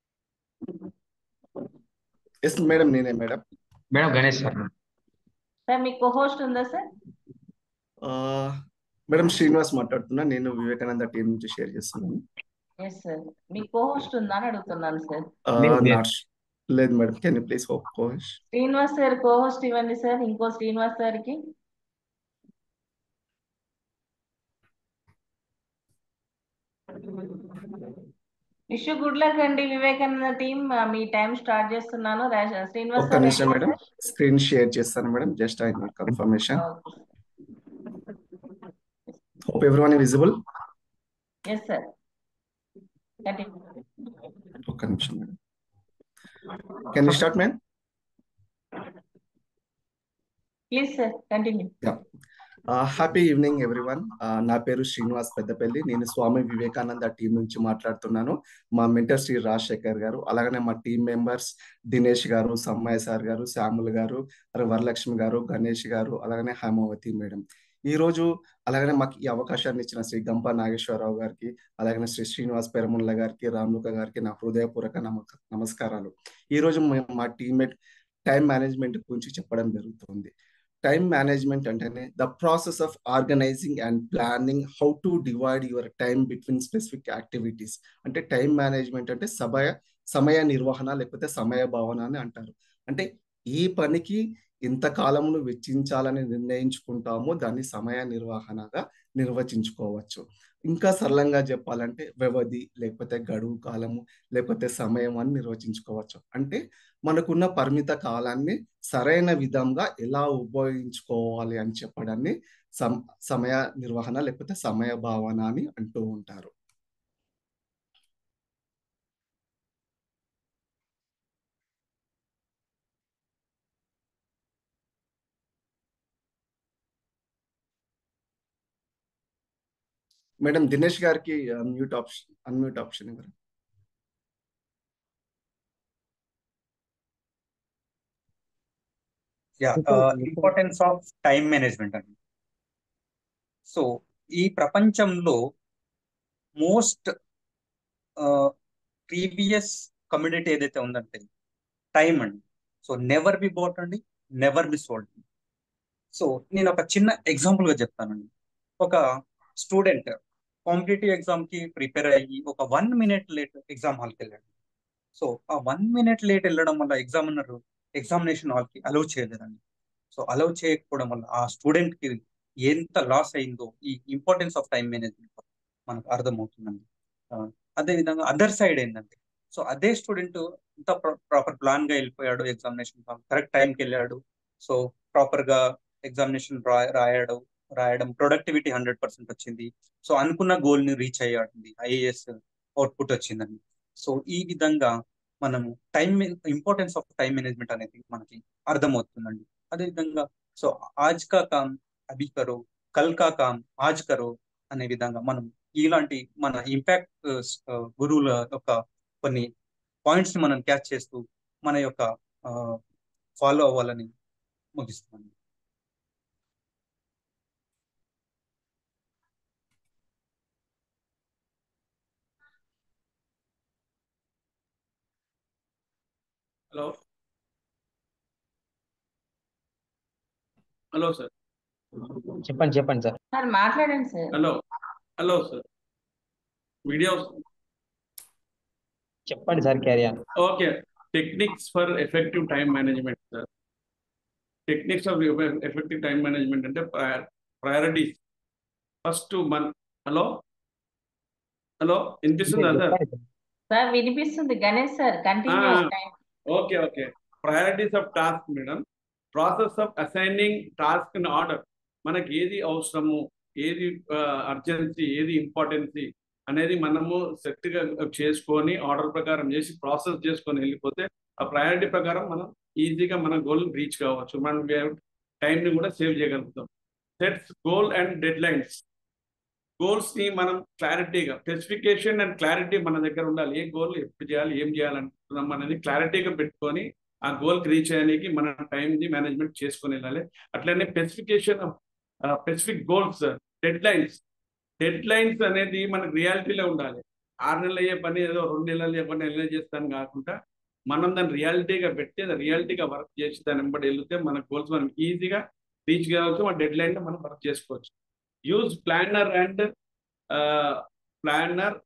S4: ఎస్ మేడం నేనే madam
S13: madam Ganesh sir
S5: sir మీ కోహోస్ట్ ఉందా సార్
S4: ఆ, మేడం శ్రీనివాస్ మాట్లాడుతున్నా నేను వివేకానంద టీం నుంచి షేర్ చేస్తున్నాను
S5: ఎస్ సార్ మీ కోహోస్ట్ ఉందా అని అడుగుతున్నాను సార్
S4: ఆ, not sure. లేదు madam can you please hope కోష్
S5: శ్రీనివాస్ సార్ కోహోస్ట్ ఇవ్వండి సార్ ఇంకో శ్రీనివాస్ సార్కి విష్ గుడ్ లక్ అండి వివేకానంద టీం మీ టైం స్టార్ట్ చేస్తున్నాను రా- శ్రీనివాస్
S4: ఒక్క
S5: సార్
S4: నిమిషం మేడం స్క్రీన్ షేర్ చేస్తాను madam just I need confirmation hope everyone visible
S5: yes sir
S4: ఒక్క నిమిషం madam can you start madam
S5: please sir continue
S4: happy evening everyone నా పేరు శ్రీనివాస్ పెద్దపల్లి నేను స్వామి వివేకానంద టీం నుంచి మాట్లాడుతున్నాను మా మెంటర్ శ్రీ రాజశేఖర్ గారు అలాగనే మా టీం మెంబర్స్ దినేష్ గారు సమ్మయ్య సార్ గారు శ్యాముల్ గారు అలాగే వరలక్ష్మి గారు గణేష్ గారు అలాగనే హేమావతి మేడం ఈ రోజు అలాగనే మాకు ఈ అవకాశాన్ని ఇచ్చిన శ్రీ గంప నాగేశ్వరరావు గారికి అలాగనే శ్రీ శ్రీనివాస్ పెరముల్ల గారికి రామ్లుక గారికి నా హృదయపూర్వక నమక నమస్కారాలు ఈ రోజు మేము మా టీమ్మేట్ టైం మేనేజ్మెంట్ గురించి చెప్పడం జరుగుతుంది టైం మేనేజ్మెంట్ అంటేనే the process of organizing and planning how to divide your time between specific activities అంటే టైం మేనేజ్మెంట్ అంటే సమయ సమయ నిర్వహణ లేకపోతే సమయ భావన అని అంటారు అంటే ఈ పనికి ఎంత కాలమును వెచ్చించాలని నిర్ణయించుకుంటామో దాన్ని సమయ నిర్వహణగా నిర్వచించుకోవచ్చు ఇంకా సరళంగా చెప్పాలంటే వ్యవధి లేకపోతే గడువు కాలము లేకపోతే సమయం అని నిర్వచించుకోవచ్చు అంటే మనకున్న పరిమిత కాలాన్ని సరైన విధంగా ఎలా ఉపయోగించుకోవాలి అని చెప్పడాన్ని సమ సమయ నిర్వహణ లేకపోతే సమయ భావన అని అంటూ ఉంటారు మేడం దినేష్ గారికి అన్మ్యూట్ ఆప్షన్ అన్మ్యూట్ ఆప్షన్ ఇవ్వరు
S8: yeah importance of time management అండి సో ఈ ప్రపంచంలో మోస్ట్ ప్రీవియస్ కమ్యూనిటీ ఏదైతే ఉందంటే టైం అండి సో నెవర్ బి బోట్ అండి నెవర్ బి సోల్డ్ సో నేను ఒక చిన్న ఎగ్జాంపుల్ గా చెప్తానండి ఒక స్టూడెంట్ కాంపిటేటివ్ ఎగ్జామ్ కి ప్రిపేర్ అయ్యి ఒక వన్ మినిట్ లేట్ ఎగ్జామ్ హాల్కి వెళ్ళాడు సో ఆ వన్ మినిట్ లేట్ వెళ్ళడం వల్ల ఎగ్జామినర్ ఎగ్జామినేషన్ హాల్ కి అలౌ చేయలేదండి సో అలౌ చేయకపోవడం వల్ల ఆ స్టూడెంట్ కి ఎంత లాస్ అయిందో ఈ ఇంపార్టెన్స్ ఆఫ్ టైం మేనేజ్మెంట్ మనకు అర్థమవుతుందండి అదే విధంగా అదర్ సైడ్ ఏంటంటే సో అదే స్టూడెంట్ ఇంత ప్రాపర్ ప్లాన్ గా వెళ్ళిపోయాడు ఎగ్జామినేషన్ కరెక్ట్ టైంకి వెళ్ళాడు సో ప్రాపర్ గా ఎగ్జామినేషన్ రాయడం రాయడం ప్రొడక్టివిటీ హండ్రెడ్ పర్సెంట్ వచ్చింది సో అనుకున్న గోల్ ని రీచ్ అయ్యాడండి ఐఏఎస్ అవుట్పుట్ వచ్చిందండి సో ఈ విధంగా మనము time importance of time management అనేది మనకి అర్థమవుతుందండి అదేవిధంగా సో ఆజ్ కా కామ్ అభి కరో కల్ కా కామ్ ఆజ్ కరో అనే విధంగా మనం ఇలాంటి మన ఇంపాక్ట్ గురువుల యొక్క కొన్ని పాయింట్స్ ని మనం క్యాచ్ చేస్తూ మన యొక్క ఫాలో అవ్వాలని ముగిస్తున్నాను
S9: హలో హలో సార్
S13: చెప్పండి చెప్పండి సార్
S5: సార్ మాట్లాడండి sir
S9: hello hello sir video
S13: చెప్పండి sir carrier
S9: okay techniques for effective time management sir techniques of effective time management అంటే ప్రయారిటీస్ ఫస్ట్ మన హలో హలో వినిపిస్తుందా సార్
S5: సార్ వినిపిస్తుంది Ganesh sir continue
S9: okay okay priorities of task madam process of assigning task in order మనకి ఏది అవసరము ఏది urgency ఏది ఇంపార్టెన్సీ అనేది మనము సెట్గా చేసుకొని ఆర్డర్ ప్రకారం చేసి ప్రాసెస్ చేసుకొని వెళ్ళిపోతే ఆ ప్రయారిటీ ప్రకారం మనం ఈజీగా మన గోల్ రీచ్ కావచ్చు మనం టైంని కూడా సేవ్ చేయగలుగుతాం sets goal and deadlines goals ని మనం క్లారిటీగా స్పెసిఫికేషన్ అండ్ క్లారిటీ మన దగ్గర ఉండాలి ఏ గోల్ ఎప్పుడు చేయాలి ఏం చేయాలనుకుంటున్నాం అనేది క్లారిటీగా పెట్టుకొని ఆ గోల్కి రీచ్ అయ్యానికి మన టైంని మేనేజ్మెంట్ చేసుకొని వెళ్ళాలి అట్లనే specification specific goals deadlines deadlines అనేది మనకు రియాలిటీలో ఉండాలి ఆరు నెలలు అయ్యే పని ఏదో రెండు నెలలు అయ్యే పని నెలలు చేస్తాను కాకుండా మనం దాన్ని రియాలిటీగా పెట్టి అది రియాలిటీగా వర్క్ చేసి దాన్ని వెంబడి వెళ్తే మన గోల్స్ మనం ఈజీగా రీచ్ కావచ్చు మన డెడ్ లైన్ మనం వర్క్ చేసుకోవచ్చు use planner and planner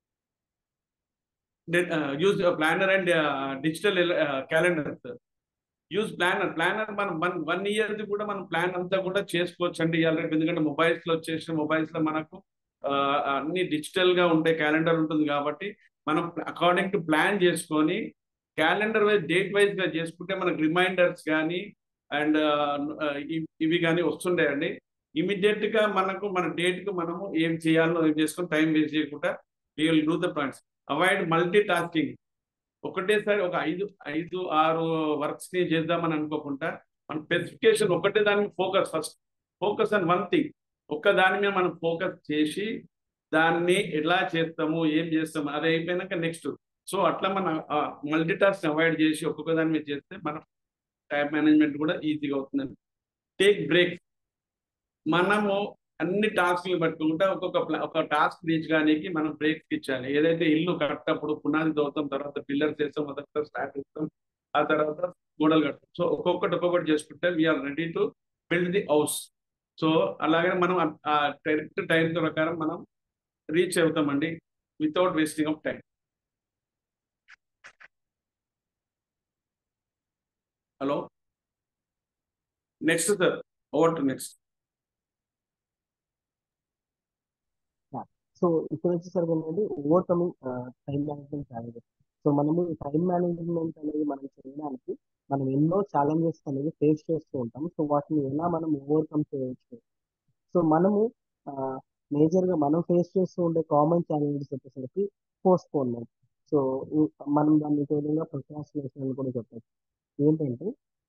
S9: use planner and digital calendars use planner planner మనం వన్ వన్ ఇయర్ది కూడా మనం ప్లాన్ అంతా కూడా చేసుకోవచ్చు అండి ఇవాళ ఎందుకంటే మొబైల్స్ లో వచ్చేసిన మొబైల్స్ లో మనకు అన్ని డిజిటల్ గా ఉండే క్యాలెండర్ ఉంటుంది కాబట్టి మనం అకార్డింగ్ టు ప్లాన్ చేసుకొని క్యాలెండర్ వైజ్ డేట్ వైజ్ గా చేసుకుంటే మనకు రిమైండర్స్ కానీ అండ్ ఇవి కానీ వస్తుంటాయండి ఇమీడియట్ గా మనకు మన డేట్ కు మనము ఏం చేయాలో ఏం చేసుకొని టైం వేస్ట్ చేయకుండా we will do the points avoid multitasking ఒకటేసారి ఒక ఐదు ఐదు ఆరు వర్క్స్ ని చేద్దామని అనుకోకుండా మన స్పెసిఫికేషన్ ఒకటే దాని మీద focus first focus on one thing ఒక్క దాని మీద మనం ఫోకస్ చేసి దాన్ని ఎలా చేస్తాము ఏం చేస్తాము అది అయిపోయినాక నెక్స్ట్ సో అట్లా మన మల్టీ టాస్క్ అవాయిడ్ చేసి ఒక్కొక్క దాని మీద చేస్తే మన టైం మేనేజ్మెంట్ కూడా ఈజీగా అవుతుందండి టేక్ బ్రేక్ మనము అన్ని టాస్క్లు పట్టుకుంటా ఒక్కొక్క ఒక టాస్క్ రీచ్ కానీ మనం బ్రేక్స్ ఇచ్చాలి ఏదైతే ఇల్లు కట్టప్పుడు పునాది తవ్వుతాం తర్వాత పిల్లర్స్ వేస్తాం ఆ తర్వాత స్టార్ట్ చేస్తాం ఆ తర్వాత గోడలు కడతాం సో ఒక్కొక్కటి ఒక్కొక్కటి చేసుకుంటే we are ready to build the house so అలాగే మనం ఆ కరెక్ట్ టైం ప్రకారం మనం రీచ్ అవుతామండి without wasting of time hello next sir over to next
S10: so ఇప్పుడు వచ్చేసరికి ఏంటంటే overcoming time management challenges so మనము టైం మేనేజ్మెంట్ అనేది మనం చేయడానికి మనం ఎన్నో ఛాలెంజెస్ అనేది ఫేస్ చేస్తూ ఉంటాం సో వాటిని ఎలా మనం ఓవర్కమ్ చేయవచ్చు సో మనము మేజర్గా మనం ఫేస్ చేస్తూ ఉండే కామన్ ఛాలెంజెస్ వచ్చేసరికి పోస్ట్పోన్మెంట్ సో మనం దాన్ని విధంగా ప్రొక్రాస్టినేషన్ అని కూడా చెప్పచ్చు ఏంటంటే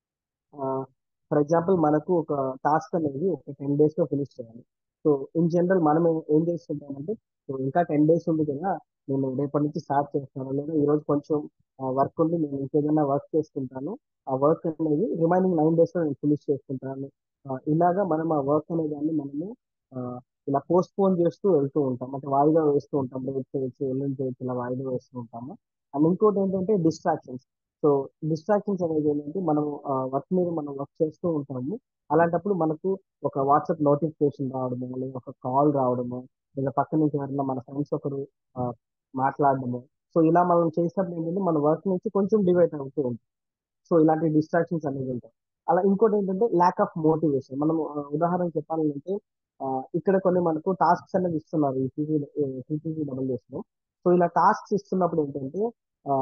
S10: ఫర్ ఎగ్జాంపుల్ మనకు ఒక టాస్క్ అనేది ఒక టెన్ డేస్ లో ఫినిష్ చేయాలి సో ఇన్ జనరల్ మనం ఏ- ఏం చేస్తుంటామంటే సో ఇంకా టెన్ డేస్ ఉంది కదా నేను రేపటి నుంచి స్టార్ట్ చేస్తాను లేదా ఈ రోజు కొంచెం వర్క్ ఉంది నేను ఇంకేదైనా వర్క్ చేసుకుంటాను ఆ వర్క్ అనేది రిమైనింగ్ నైన్ డేస్ లో నేను ఫినిష్ చేసుకుంటాను ఆ, ఇలాగా మనం ఆ వర్క్ అనే దాన్ని మనము ఆ, ఇలా పోస్ట్ పోన్ చేస్తూ వెళ్తూ ఉంటాం అంటే వాయిదా వేస్తూ ఉంటాం రేపు చేయొచ్చు ఎల్లుండి చేయొచ్చు ఇలా వాయిదా వేస్తూ ఉంటాము అండ్ ఇంకోటి ఏంటంటే డిస్ట్రాక్షన్స్ సో డిస్ట్రాక్షన్స్ అనేది ఏంటంటే మనం వర్క్ మీద మనం వర్క్ చేస్తూ ఉంటాము అలాంటప్పుడు మనకు ఒక వాట్సాప్ నోటిఫికేషన్ రావడము లేదా ఒక కాల్ రావడము లేదా పక్క నుంచి ఎవరైనా మన ఫ్రెండ్స్ ఒకరు ఆ, మాట్లాడడము సో ఇలా మనం చేసినప్పుడు ఏంటంటే మన వర్క్ నుంచి కొంచెం డివైడ్ అవుతూ ఉంటుంది సో ఇలాంటి డిస్ట్రాక్షన్స్ అనేది ఉంటాయి అలా ఇంకోటి ఏంటంటే ల్యాక్ ఆఫ్ మోటివేషన్ మనం ఆ, ఉదాహరణ చెప్పాలంటే ఆ, ఇక్కడ కొన్ని మనకు టాస్క్స్ అనేది ఇస్తున్నారు ఈ టీజీ టీజీ డబుల్ లో సో ఇలా టాస్క్స్ ఇస్తున్నప్పుడు ఏంటంటే ఆ,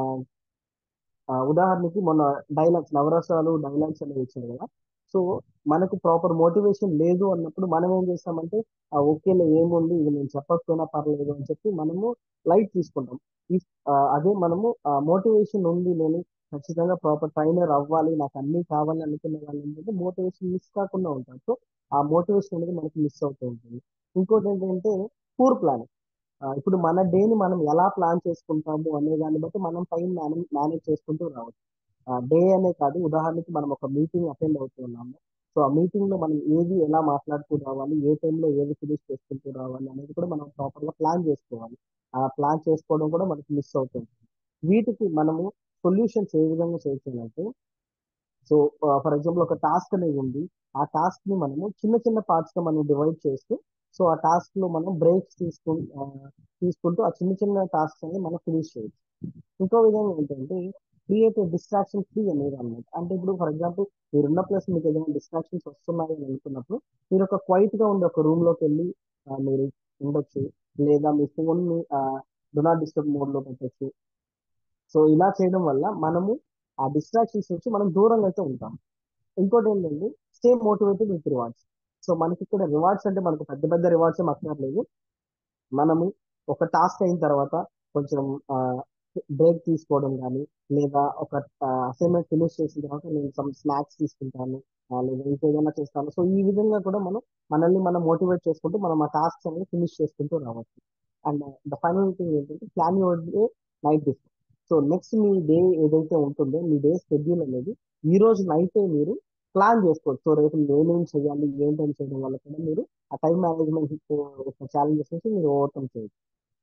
S10: ఆ, ఉదాహరణకి మొన్న డైలాగ్స్ నవరసాలు డైలాగ్స్ అనేవి ఇచ్చారు కదా సో మనకు ప్రాపర్ మోటివేషన్ లేదు అన్నప్పుడు మనం ఏం చేస్తామంటే ఆ ఓకేలే ఏముంది ఇది నేను చెప్పకపోయినా పర్లేదు అని చెప్పి మనము లైట్ తీసుకుంటాం ఇఫ్ అదే మనము మోటివేషన్ ఉంది నేను ఖచ్చితంగా ప్రాపర్ ట్రైనర్ అవ్వాలి నాకు అన్ని కావాలి అనుకునే వాళ్ళు ఏంటంటే మోటివేషన్ మిస్ కాకుండా ఉంటారు సో ఆ మోటివేషన్ అనేది మనకి మిస్ అవుతూ ఉంటుంది ఇంకోటి ఏంటంటే పూర్ ప్లానింగ్ ఇప్పుడు మన డేని మనం ఎలా ప్లాన్ చేసుకుంటాము అనే దాన్ని బట్టి మనం టైం మేనేజ్ చేసుకుంటూ రావచ్చు డే అనే కాదు ఉదాహరణకి మనం ఒక మీటింగ్ అటెండ్ అవుతున్నాము సో ఆ మీటింగ్ లో మనం ఏది ఎలా మాట్లాడుతూ రావాలి ఏ టైంలో ఏది ఫినిష్ చేసుకుంటూ రావాలి అనేది కూడా మనం ప్రాపర్ గా ప్లాన్ చేసుకోవాలి ఆ ప్లాన్ చేసుకోవడం కూడా మనకి మిస్ అవుతుంది వీటికి మనము సొల్యూషన్స్ ఏ విధంగా చేయొచ్చు సో ఫర్ ఎగ్జాంపుల్ ఒక టాస్క్ అనేది ఉంది ఆ టాస్క్ ని మనము చిన్న చిన్న పార్ట్స్ గా మనం డివైడ్ చేస్తూ సో ఆ టాస్క్ లో మనం బ్రేక్స్ తీసుకు ఆ, తీసుకుంటూ ఆ చిన్న చిన్న టాస్క్ అనేది మనం ఫినిష్ చేయొచ్చు ఇంకో విధంగా ఏంటంటే క్రియేట్ డిస్ట్రాక్షన్ ఫ్రీ అనేది అన్నమాట అంటే ఇప్పుడు ఫర్ ఎగ్జాంపుల్ మీరున్న ప్లేస్ మీకు ఏదైనా డిస్ట్రాక్షన్స్ వస్తున్నాయి అని అనుకున్నప్పుడు మీరు ఒక క్వైట్ గా ఉండే ఒక రూమ్ లోకి వెళ్ళి ఆ, మీరు ఉండొచ్చు లేదా మీ ఫోన్ ని డు నాట్ డిస్టర్బ్ మోడ్ లో పెట్టచ్చు సో ఇలా చేయడం వల్ల మనము ఆ డిస్ట్రాక్షన్స్ నుంచి మనం దూరంగా అయితే ఉంటాం ఇంకోటి ఏంటంటే stay motivated with rewards so మనకి ఇక్కడ రివార్డ్స్ అంటే మనకు పెద్ద పెద్ద రివార్డ్స్ ఏం అక్కర్లేదు మనము ఒక టాస్క్ అయిన తర్వాత కొంచెం బ్రేక్ తీసుకోవడం కానీ లేదా ఒక అసైన్మెంట్ ఫినిష్ చేసిన తర్వాత నేను సమ్ స్నాక్స్ తీసుకుంటాను ఆ, లేదా ఇంకేదైనా చేస్తాను సో ఈ విధంగా కూడా మనం మనల్ని మనం మోటివేట్ చేసుకుంటూ మనం ఆ టాస్క్స్ అనేది ఫినిష్ చేసుకుంటూ రావచ్చు అండ్ ద ఫైనల్ థింగ్ ఏంటంటే plan your day night before so next మీ డే ఏదైతే ఉంటుందో మీ డే షెడ్యూల్ అనేది ఈ రోజు నైటే మీరు ప్లాన్ చేసుకోవచ్చు సో రేపు నేనేం చేయాలి ఏంటని చేయడం వల్ల కూడా మీరు ఆ టైం మేనేజ్మెంట్ ఛాలెంజెస్ నుంచి మీరు ఓవర్కమ్ చేయొచ్చు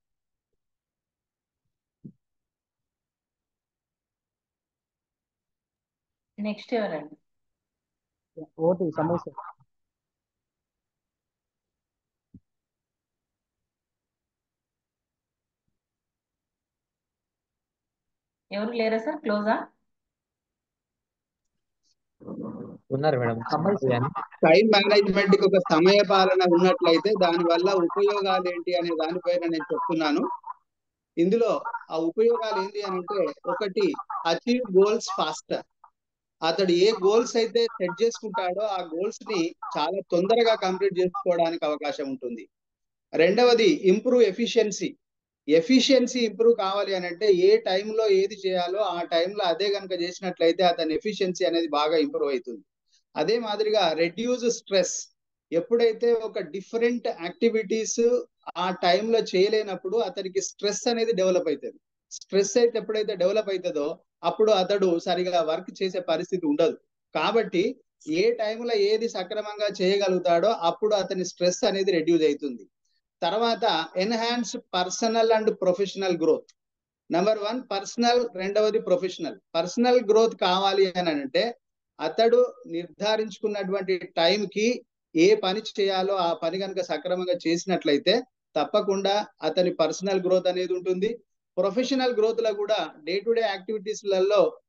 S5: నెక్స్ట్ ఎవరండి
S10: ఓటి సమస్య
S5: ఎవరు లేరా సార్ క్లోజా
S13: ఉన్నారు మేడం
S11: టైం మేనేజ్మెంట్ కి ఒక సమయ పాలన ఉన్నట్లయితే దాని వల్ల ఉపయోగాలు ఏంటి అనే దానిపైన నేను చెప్తున్నాను ఇందులో ఆ ఉపయోగాలు ఏంటి అని అంటే ఒకటి అచీవ్ గోల్స్ ఫాస్టర్ అతడు ఏ గోల్స్ అయితే సెట్ చేసుకుంటాడో ఆ గోల్స్ ని చాలా తొందరగా కంప్లీట్ చేసుకోవడానికి అవకాశం ఉంటుంది రెండవది ఇంప్రూవ్ ఎఫిషియన్సీ ఎఫిషియన్సీ ఇంప్రూవ్ కావాలి అని అంటే ఏ టైంలో ఏది చేయాలో ఆ టైంలో అదే కనుక చేసినట్లయితే అతని ఎఫిషియన్సీ అనేది బాగా ఇంప్రూవ్ అవుతుంది అదే మాదిరిగా రెడ్యూస్ స్ట్రెస్ ఎప్పుడైతే ఒక డిఫరెంట్ యాక్టివిటీస్ ఆ టైంలో చేయలేనప్పుడు అతనికి స్ట్రెస్ అనేది డెవలప్ అవుతుంది స్ట్రెస్ అయితే ఎప్పుడైతే డెవలప్ అవుతుందో అప్పుడు అతడు సరిగా వర్క్ చేసే పరిస్థితి ఉండదు కాబట్టి ఏ టైంలో ఏది సక్రమంగా చేయగలుగుతాడో అప్పుడు అతని స్ట్రెస్ అనేది రెడ్యూస్ అవుతుంది తర్వాత enhance personal and professional growth number one personal రెండవది ప్రొఫెషనల్ పర్సనల్ గ్రోత్ కావాలి అని అంటే అతడు నిర్ధారించుకున్నటువంటి టైంకి ఏ పని చేయాలో ఆ పని కనుక సక్రమంగా చేసినట్లయితే తప్పకుండా అతని పర్సనల్ గ్రోత్ అనేది ఉంటుంది ప్రొఫెషనల్ గ్రోత్ లో కూడా డే టు డే యాక్టివిటీస్ లలో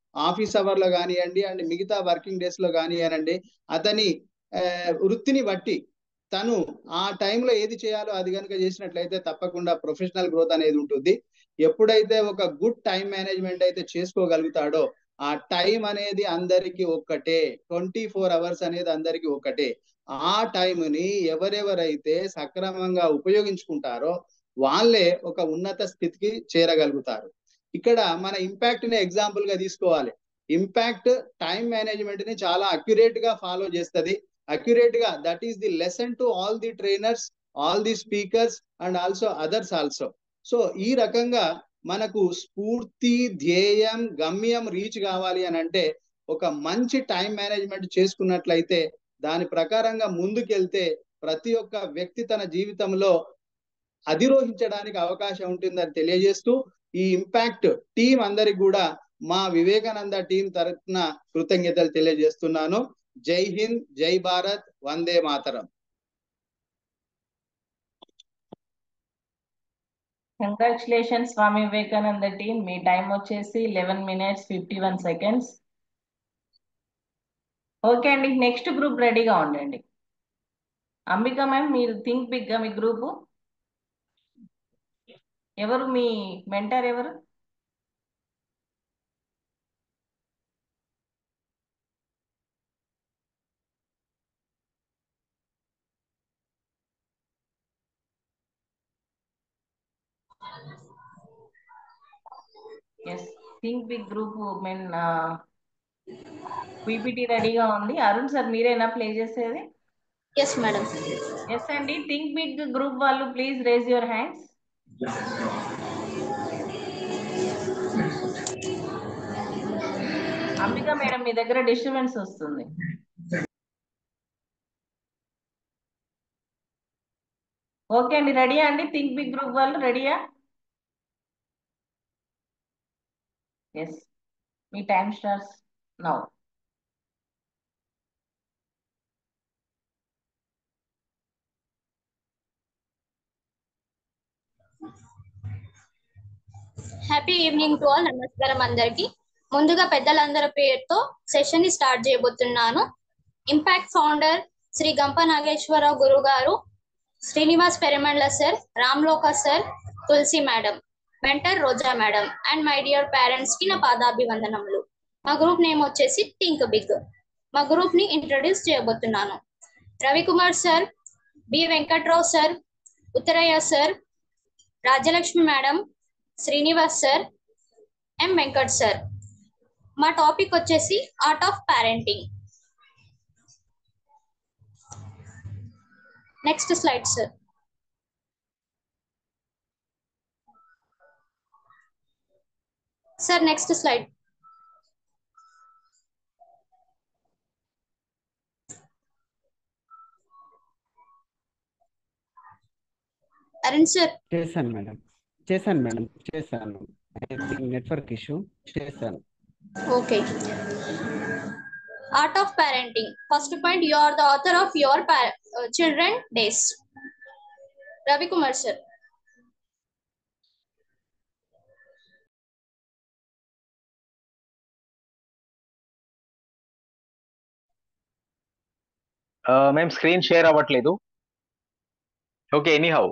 S11: ఆఫీస్ అవర్ లో కానివ్వండి అండ్ మిగతా వర్కింగ్ డేస్ లో కానివ్వనండి అతని ఆ, వృత్తిని బట్టి తను ఆ టైంలో ఏది చేయాలో అది కనుక చేసినట్లయితే తప్పకుండా ప్రొఫెషనల్ గ్రోత్ అనేది ఉంటుంది ఎప్పుడైతే ఒక గుడ్ టైం మేనేజ్మెంట్ అయితే చేసుకోగలుగుతాడో ఆ టైం అనేది అందరికి ఒక్కటే ట్వంటీ ఫోర్ అవర్స్ అనేది అందరికి ఒక్కటే ఆ టైంని ఎవరెవరైతే సక్రమంగా ఉపయోగించుకుంటారో వాళ్ళే ఒక ఉన్నత స్థితికి చేరగలుగుతారు ఇక్కడ మన ఇంపాక్ట్ ని ఎగ్జాంపుల్ గా తీసుకోవాలి ఇంపాక్ట్ టైం మేనేజ్మెంట్ ని చాలా అక్యురేట్ గా ఫాలో చేస్తుంది అక్యురేట్ గా that is the lesson to all the trainers all the speakers and also others also so ఈ రకంగా మనకు స్ఫూర్తి ధ్యేయం గమ్యం రీచ్ కావాలి అని అంటే ఒక మంచి టైం మేనేజ్మెంట్ చేసుకున్నట్లయితే దాని ప్రకారంగా ముందుకెళ్తే ప్రతి ఒక్క వ్యక్తి తన జీవితంలో అధిరోహించడానికి అవకాశం ఉంటుందని తెలియజేస్తూ ఈ ఇంపాక్ట్ టీం అందరికి కూడా మా వివేకానంద టీం తరఫున కృతజ్ఞతలు తెలియజేస్తున్నాను జై హింద్ జై భారత్ వందే మాతరం
S5: కంగ్రాచులేషన్ స్వామి వివేకానంద టీం మీ టైం వచ్చేసి eleven minutes fifty one seconds okay అండి నెక్స్ట్ గ్రూప్ రెడీగా ఉండండి అంబిక మ్యామ్ మీరు థింక్ బిగ్ గా మీ గ్రూపు ఎవరు మీ మెంటర్ ఎవరు yes think big group men PPT రెడీగా ఉంది అరుణ్ సార్ మీరేనా ప్లే చేసేది
S6: ఎస్ మేడం
S5: ఎస్ అండి థింక్ బిగ్ గ్రూప్ వాళ్ళు please raise your hands Ambika madam మీ దగ్గర డిస్టర్బెన్స్ వస్తుంది ఓకే అండి రెడీయా అండి థింక్ బిగ్ గ్రూప్ వాళ్ళు రెడీయా ఎస్ మీ time starts now
S6: happy evening to all నమస్కారం అందరికి ముందుగా పెద్దలందరి పేరుతో సెషన్ ని స్టార్ట్ చేయబోతున్నాను ఇంపాక్ట్ ఫౌండర్ శ్రీ గంప నాగేశ్వరరావు గురువు గారు Srinivas Peramandla sir Ramloka sir Tulasi madam mentor Roja madam and my dear parents కి నా పాదాభివందనములు మా గ్రూప్ నేమ్ వచ్చేసి థింక్ బిగ్ మా గ్రూప్ ని ఇంట్రడ్యూస్ చేయబోతున్నాను Ravikumar sir B Venkatrao sir Uttarayya sir Rajyalakshmi madam Srinivas sir M Venkat sir మా టాపిక్ వచ్చేసి art of parenting next slide sir sir next slide Arun sir
S21: చేశాను మేడం చేశాను మేడం చేశాను నెట్వర్క్ ఇష్యూ చేశాను
S6: okay art of parenting first point you are the author of your children days Ravikumar sir
S12: మేము screen share అవ్వట్లేదు okay anyhow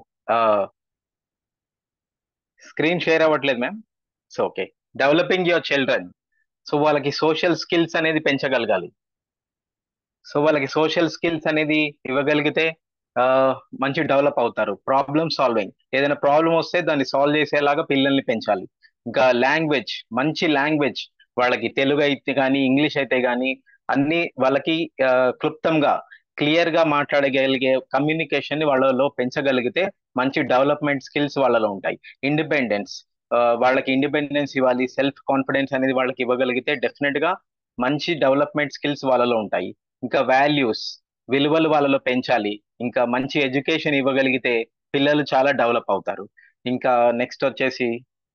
S12: screen share అవ్వట్లేదు ma'am so okay developing your children so వాళ్ళకి social skills అనేది పెంచగలగాలి so వాళ్ళకి social skills అనేది ఇవ్వగలిగితే ఆ, మంచి డెవలప్ అవుతారు ప్రాబ్లమ్ సాల్వింగ్ ఏదైనా ప్రాబ్లం వస్తే దాన్ని సాల్వ్ చేసేలాగా పిల్లల్ని పెంచాలి ఇంకా లాంగ్వేజ్ మంచి లాంగ్వేజ్ వాళ్ళకి తెలుగు అయితే కానీ ఇంగ్లీష్ అయితే కానీ అన్ని వాళ్ళకి ఆ, క్లుప్తంగా క్లియర్ గా మాట్లాడగలిగే కమ్యూనికేషన్ ని వాళ్ళలో పెంచగలిగితే మంచి డెవలప్మెంట్ స్కిల్స్ వాళ్ళలో ఉంటాయి ఇండిపెండెన్స్ వాళ్ళకి ఇండిపెండెన్స్ ఇవ్వాలి సెల్ఫ్ కాన్ఫిడెన్స్ అనేది వాళ్ళకి ఇవ్వగలిగితే డెఫినెట్ గా మంచి డెవలప్మెంట్ స్కిల్స్ వాళ్ళలో ఉంటాయి ఇంకా వాల్యూస్ విలువలు వాళ్ళలో పెంచాలి ఇంకా మంచి ఎడ్యుకేషన్ ఇవ్వగలిగితే పిల్లలు చాలా డెవలప్ అవుతారు ఇంకా నెక్స్ట్ వచ్చేసి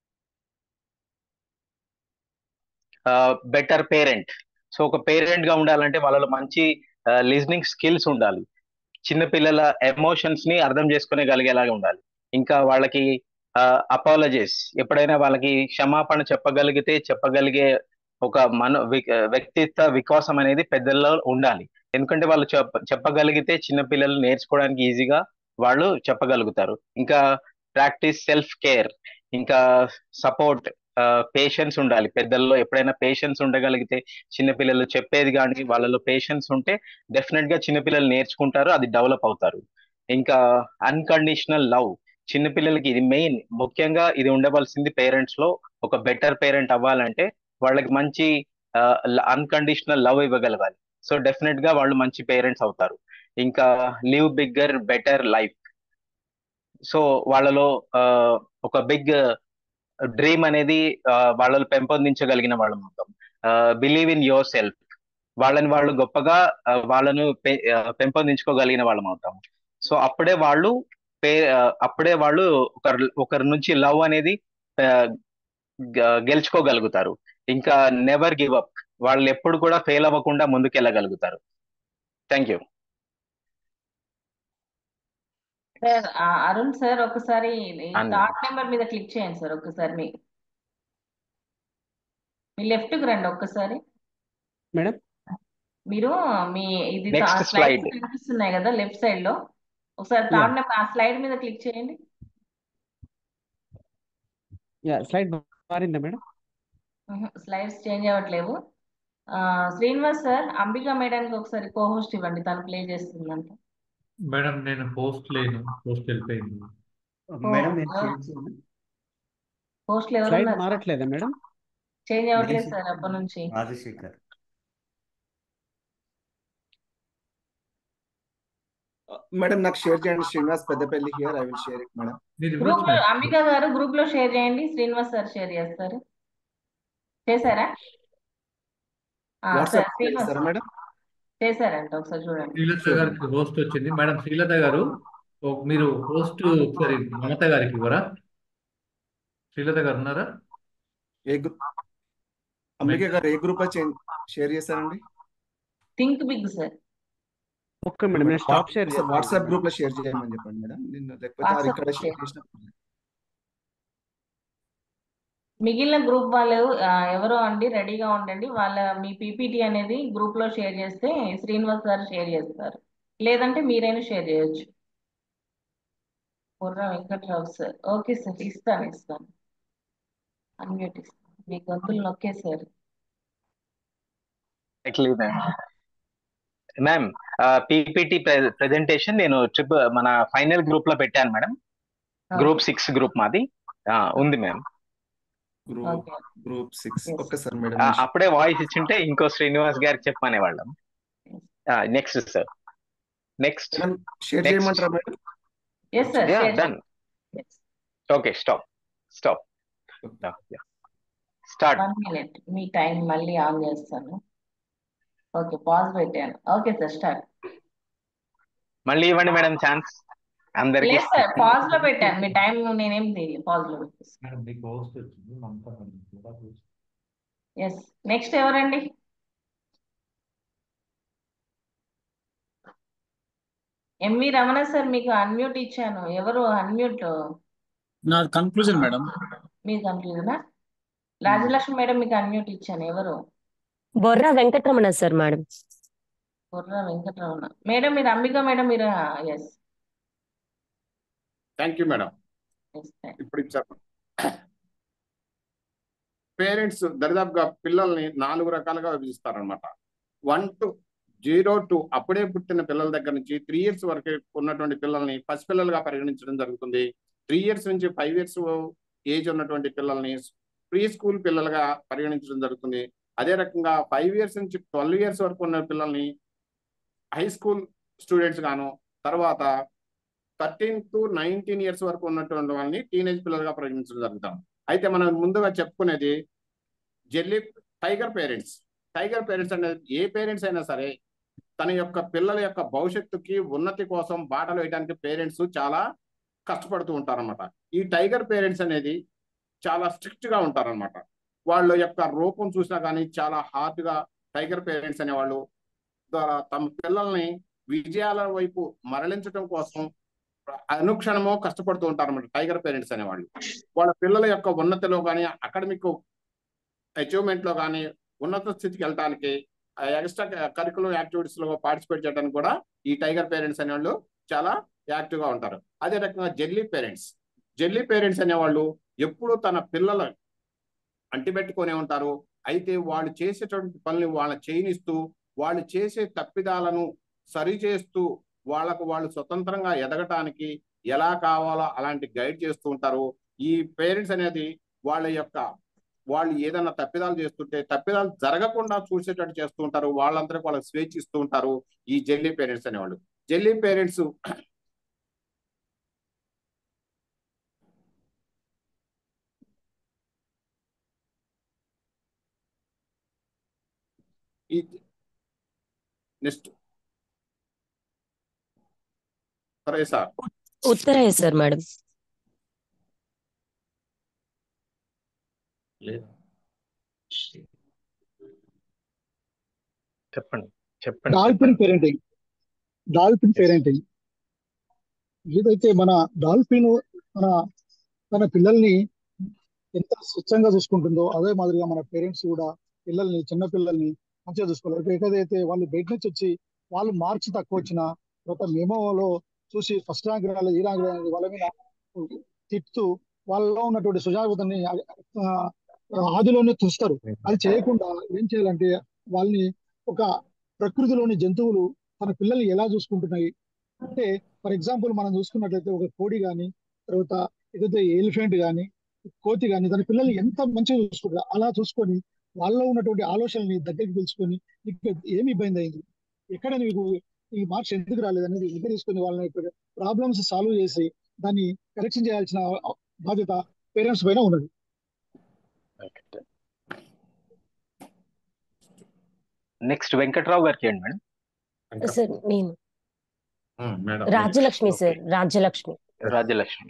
S12: బెటర్ పేరెంట్ సో ఒక పేరెంట్ గా ఉండాలంటే వాళ్ళలో మంచి లిజనింగ్ స్కిల్స్ ఉండాలి చిన్న పిల్లల ఎమోషన్స్ ని అర్థం చేసుకునేగలిగేలాగా ఉండాలి ఇంకా వాళ్ళకి అపాలజీస్ ఎప్పుడైనా వాళ్ళకి క్షమాపణ చెప్పగలిగితే చెప్పగలిగే ఒక మన వి- వ్యక్తిత్వ వికాసం అనేది పెద్దల్లో ఉండాలి ఎందుకంటే వాళ్ళు చెప్ప చెప్పగలిగితే చిన్న పిల్లలు నేర్చుకోవడానికి ఈజీగా వాళ్ళు చెప్పగలుగుతారు ఇంకా ప్రాక్టీస్ సెల్ఫ్ కేర్ ఇంకా సపోర్ట్ పేషెన్స్ ఉండాలి పెద్దల్లో ఎప్పుడైనా పేషెన్స్ ఉండగలిగితే చిన్నపిల్లలు చెప్పేది కానీ వాళ్ళలో పేషెన్స్ ఉంటే డెఫినెట్ గా చిన్నపిల్లలు నేర్చుకుంటారు అది డెవలప్ అవుతారు ఇంకా అన్కండిషనల్ లవ్ చిన్నపిల్లలకి ఇది మెయిన్ ముఖ్యంగా ఇది ఉండవలసింది పేరెంట్స్ లో ఒక బెటర్ పేరెంట్ అవ్వాలంటే వాళ్ళకి మంచి అన్కండిషనల్ లవ్ ఇవ్వగలగాలి సో డెఫినెట్ గా వాళ్ళు మంచి పేరెంట్స్ అవుతారు ఇంకా live bigger better life so వాళ్ళలో ఆ, ఒక బిగ్ డ్రీమ్ అనేది ఆ, వాళ్ళలో పెంపొందించగలిగిన వాళ్ళం అవుతాం బిలీవ్ ఇన్ యువర్ సెల్ఫ్ వాళ్ళని వాళ్ళు గొప్పగా ఆ, వాళ్ళను పె- ఆ, పెంపొందించుకోగలిగిన వాళ్ళం అవుతాం సో అప్పుడే వాళ్ళు పే ఆ, అప్పుడే వాళ్ళు ఒకరి ఒకరి నుంచి లవ్ అనేది ఆ, గ- గెలుచుకోగలుగుతారు ఇంకా నెవర్ గివ్ అప్ వాళ్ళు ఎప్పుడు కూడా ఫెయిల్ అవ్వకుండా ముందుకెళ్ళగలుగుతారు థ్యాంక్ యూ
S5: సార్ ఆ, అరుణ్ సార్ ఒకసారి ఈ
S12: అన్న.
S5: థర్డ్ నెంబర్ మీద క్లిక్ చేయండి సార్ ఒక్కసారి మీ మీ లెఫ్ట్ కి రండి ఒక్కసారి
S21: మేడం
S5: మీరు మీ ఇది
S12: Next
S5: స్లైడ్స్
S12: slide.
S5: కనిపిస్తున్నాయి కదా లెఫ్ట్ సైడ్ లో ఒకసారి
S21: Yeah.
S5: థర్డ్ నెంబర్ ఆ స్లైడ్ మీద క్లిక్ చేయండి
S21: యా స్లైడ్ మారిందా మేడం
S5: స్లైడ్స్ చేంజ్ అవ్వట్లేవు ఆ, శ్రీనివాస్ సార్ అంబికా మేడానికి ఒకసారి కో హోస్ట్ ఇవ్వండి తను ప్లే చేస్తుందంట
S7: మేడం నేను పోస్ట్ లేను పోస్ట్ వెళ్ళిపోయింది
S5: మేడం నేను పోస్ట్లు ఎవరు
S21: స్లైడ్
S5: ఉన్నారు సార్
S21: మారట్లేదా మేడం
S5: చేంజ్ అవ్వట్లేదు సార్ అప్పటి నుంచి
S18: రాజశేఖర్
S4: మేడం నాకు షేర్ చేయండి Srinivas Peddapalli here I will share it madam
S5: group లో అంబికా గారు గ్రూప్ లో షేర్ చేయండి శ్రీనివాస్ సార్ షేర్ చేస్తారు చేశారా ఆ,
S4: వాట్సాప్
S5: సార్ శ్రీనివాస్
S4: చేస్తారా మేడం
S5: చేశారంట ఒకసారి చూడండి
S7: శ్రీలత గారికి హోస్ట్ వచ్చింది మేడం శ్రీలత గారు ఓ- మీరు హోస్ట్ ఒకసారి మమత గారికి ఇవ్వరా శ్రీలత గారు ఉన్నారా
S4: ఏ గ్రూప్ అంబిక గారు ఏ గ్రూప్ షేర్ చేశారండి
S5: think big sir
S21: okay madam నేను stop share
S4: sir WhatsApp group లో షేర్ చేయమని చెప్పండి మేడం నేను లేకపోతే అది
S5: వాట్సాప్
S4: ఇక్కడ
S5: లో
S4: షేర్
S5: షేర్
S4: చేసిన
S5: మిగిలిన గ్రూప్ వాళ్ళు ఆ, ఎవరో అండి రెడీగా ఉండండి వాళ్ళ మీ పీపీటీ అనేది గ్రూప్ లో షేర్ చేస్తే శ్రీనివాస్ గారు షేర్ చేస్తారు లేదంటే మీరైనా షేర్ చేయొచ్చు బుర్ర వెంకట్రావు సార్ ఓకే సార్ ఇస్తాను ఇస్తాను అన్మ్యూట్ ఇస్తాను మీ గొంతులు నొక్కేసారు
S12: మ్యామ్ పీపీటీ ప్రెజెంటేషన్ నేను ట్రిప్ మన ఫైనల్ గ్రూప్ లో పెట్టాను మేడం గ్రూప్ సిక్స్ గ్రూప్ మాది ఆ, ఉంది మ్యామ్
S4: గ్రూప్ గ్రూప్ సిక్స్ ఒక్కసారి మేడం
S12: ఆ, అప్పుడే వాయిస్ ఇచ్చింటే ఇంకో శ్రీనివాస్ గారికి చెప్పమనేవాళ్ళం నెక్స్ట్ సార్ నెక్స్ట్
S4: షేర్ చేయమంటారా madam
S5: yes sir share
S12: done okay stop stop start
S5: one minute మీ టైం మళ్ళీ ఆన్ చేస్తాను ఓకే పాజ్ పెట్టాను ఓకే సార్ స్టార్ట్
S12: మళ్ళీ ఇవ్వండి మేడం ఛాన్స్ అందరికి
S5: లేదు సార్ పాజ్ లో పెట్టాను మీ టైం నేనేం పాజ్ లో పెట్టేస్తాను
S7: మేడం మీకు హోస్ట్ వచ్చింది మమత మేడం కూడా host.
S5: ఎస్ నెక్స్ట్ ఎవరండి ఎంవి రమణ సార్ మీకు అన్మ్యూట్ ఇచ్చాను ఎవరు అన్మ్యూట్
S19: నాది కన్క్లూజన్ మేడం
S5: మీ కన్ఫ్యూజనా రాజలక్ష్మి మేడం మీకు అన్మ్యూట్ ఇచ్చాను ఎవరు
S24: బొర్రా వెంకటరమణ సార్ మేడం
S5: బుర్ర వెంకటరమణ మేడం మీరు అంబిక మేడం మీరు ఎస్
S25: థ్యాంక్ యూ మేడం ఇప్పుడు ఇది చెప్పండి పేరెంట్స్ దరిదాపుగా పిల్లల్ని నాలుగు రకాలుగా విభజిస్తారనమాట వన్ టు జీరో టు అప్పుడే పుట్టిన పిల్లల దగ్గర నుంచి త్రీ ఇయర్స్ వరకు ఉన్నటువంటి పిల్లల్ని పసిపిల్లలుగా పరిగణించడం జరుగుతుంది త్రీ ఇయర్స్ నుంచి ఫైవ్ ఇయర్స్ ఏజ్ ఉన్నటువంటి పిల్లల్ని ప్రీ స్కూల్ పిల్లలుగా పరిగణించడం జరుగుతుంది అదే రకంగా ఫైవ్ ఇయర్స్ నుంచి ట్వెల్వ్ ఇయర్స్ వరకు ఉన్న పిల్లల్ని హై స్కూల్ స్టూడెంట్స్ గాను తర్వాత థర్టీన్ టు నైన్టీన్ ఇయర్స్ వరకు ఉన్నటువంటి వాళ్ళని టీనేజ్ పిల్లలుగా పరిగణించడం జరుగుతాం అయితే మనం ముందుగా చెప్పుకునేది jelly tiger parents tiger parents అనేది ఏ పేరెంట్స్ అయినా సరే తన యొక్క పిల్లల యొక్క భవిష్యత్తుకి ఉన్నతి కోసం బాటలు వేయడానికి పేరెంట్స్ చాలా కష్టపడుతూ ఉంటారన్నమాట ఈ టైగర్ పేరెంట్స్ అనేది చాలా స్ట్రిక్ట్ గా ఉంటారన్నమాట వాళ్ళ యొక్క రూపం చూసినా కానీ చాలా హార్డ్ గా టైగర్ పేరెంట్స్ అనేవాళ్ళు ద్వారా తమ పిల్లల్ని విజయాల వైపు మరలించడం కోసం అనుక్షణము కష్టపడుతూ ఉంటారు అన్నమాట టైగర్ పేరెంట్స్ అనేవాళ్ళు వాళ్ళ పిల్లల యొక్క ఉన్నతిలో కానీ అకాడమిక్ అచీవ్మెంట్ లో కానీ ఉన్నత స్థితికి వెళ్ళటానికి ఎక్స్ట్రా కరికులం యాక్టివిటీస్ లో పార్టిసిపేట్ చేయడానికి కూడా ఈ టైగర్ పేరెంట్స్ అనేవాళ్ళు చాలా యాక్టివ్ గా ఉంటారు అదే రకంగా జెల్లీ పేరెంట్స్ జెల్లీ పేరెంట్స్ అనేవాళ్ళు ఎప్పుడు తన పిల్లల అంటిపెట్టుకునే ఉంటారు అయితే వాళ్ళు చేసేటువంటి పనులు వాళ్ళ చేయనిస్తూ వాళ్ళు చేసే తప్పిదాలను సరిచేస్తూ వాళ్ళకు వాళ్ళు స్వతంత్రంగా ఎదగటానికి ఎలా కావాలో అలాంటి గైడ్ చేస్తూ ఉంటారు ఈ పేరెంట్స్ అనేది వాళ్ళ యొక్క వాళ్ళు ఏదైనా తప్పిదాలు చేస్తుంటే తప్పిదాలు జరగకుండా చూసేటట్టు చేస్తూ ఉంటారు వాళ్ళందరికీ వాళ్ళకి స్వేచ్ఛ ఇస్తూ ఉంటారు ఈ జెల్లీ పేరెంట్స్ అనేవాళ్ళు జెల్లీ పేరెంట్స్ ఈ నెక్స్ట్ సరే సార్
S24: ఉత్తరయ్య సార్ మేడం
S12: చెప్పండి చెప్పండి
S15: డాల్ఫిన్ పేరెంటింగ్ డాల్ఫిన్ పేరెంటింగ్ ఏదైతే మన డాల్ఫిన్ మన తన పిల్లల్ని ఎంత స్వచ్ఛంగా చూసుకుంటుందో అదే మాదిరిగా మన పేరెంట్స్ కూడా పిల్లల్ని చిన్న పిల్లల్ని మంచిగా చూసుకోవాలి ఇప్పుడు ఏదైతే వాళ్ళు బయట నుంచి వచ్చి వాళ్ళు మార్క్స్ తక్కువ వచ్చిన తర్వాత మెమోలో చూసి ఫస్ట్ ర్యాంక్ రాలేదు ఈ ర్యాంక్ రాలేదు వాళ్ళ మీద తిట్టుతూ వాళ్ళలో ఉన్నటువంటి సుజాగ్రత్తని ఆ, ఆదిలోనే చూస్తారు అది చేయకుండా ఏం చేయాలంటే వాళ్ళని ఒక ప్రకృతిలోని జంతువులు తన పిల్లల్ని ఎలా చూసుకుంటున్నాయి అంటే ఫర్ ఎగ్జాంపుల్ మనం చూసుకున్నట్లయితే ఒక కోడి కానీ తర్వాత ఏదైతే ఎలిఫెంట్ కానీ కోతి కానీ తన పిల్లల్ని ఎంత మంచిగా చూసుకుంటారు అలా చూసుకొని వాళ్ళలో ఉన్నటువంటి ఆలోచనల్ని దగ్గరికి పిలుచుకొని నీకు ఏమి ఇబ్బంది అయింది ఎక్కడ నీకు ఈ మార్క్స్ ఎందుకు రాలేదు అనేది దగ్గర తీసుకొని వాళ్ళని ప్రాబ్లమ్స్ సాల్వ్ చేసి దాన్ని కరెక్షన్ చేయాల్సిన బాధ్యత పేరెంట్స్ పైన ఉన్నది
S12: నెక్స్ట్ వెంకట్రావు గారికి ఏంటి మేడం
S24: సార్ నేను
S25: madam
S24: Rajyalakshmi sir Rajyalakshmi
S12: Rajyalakshmi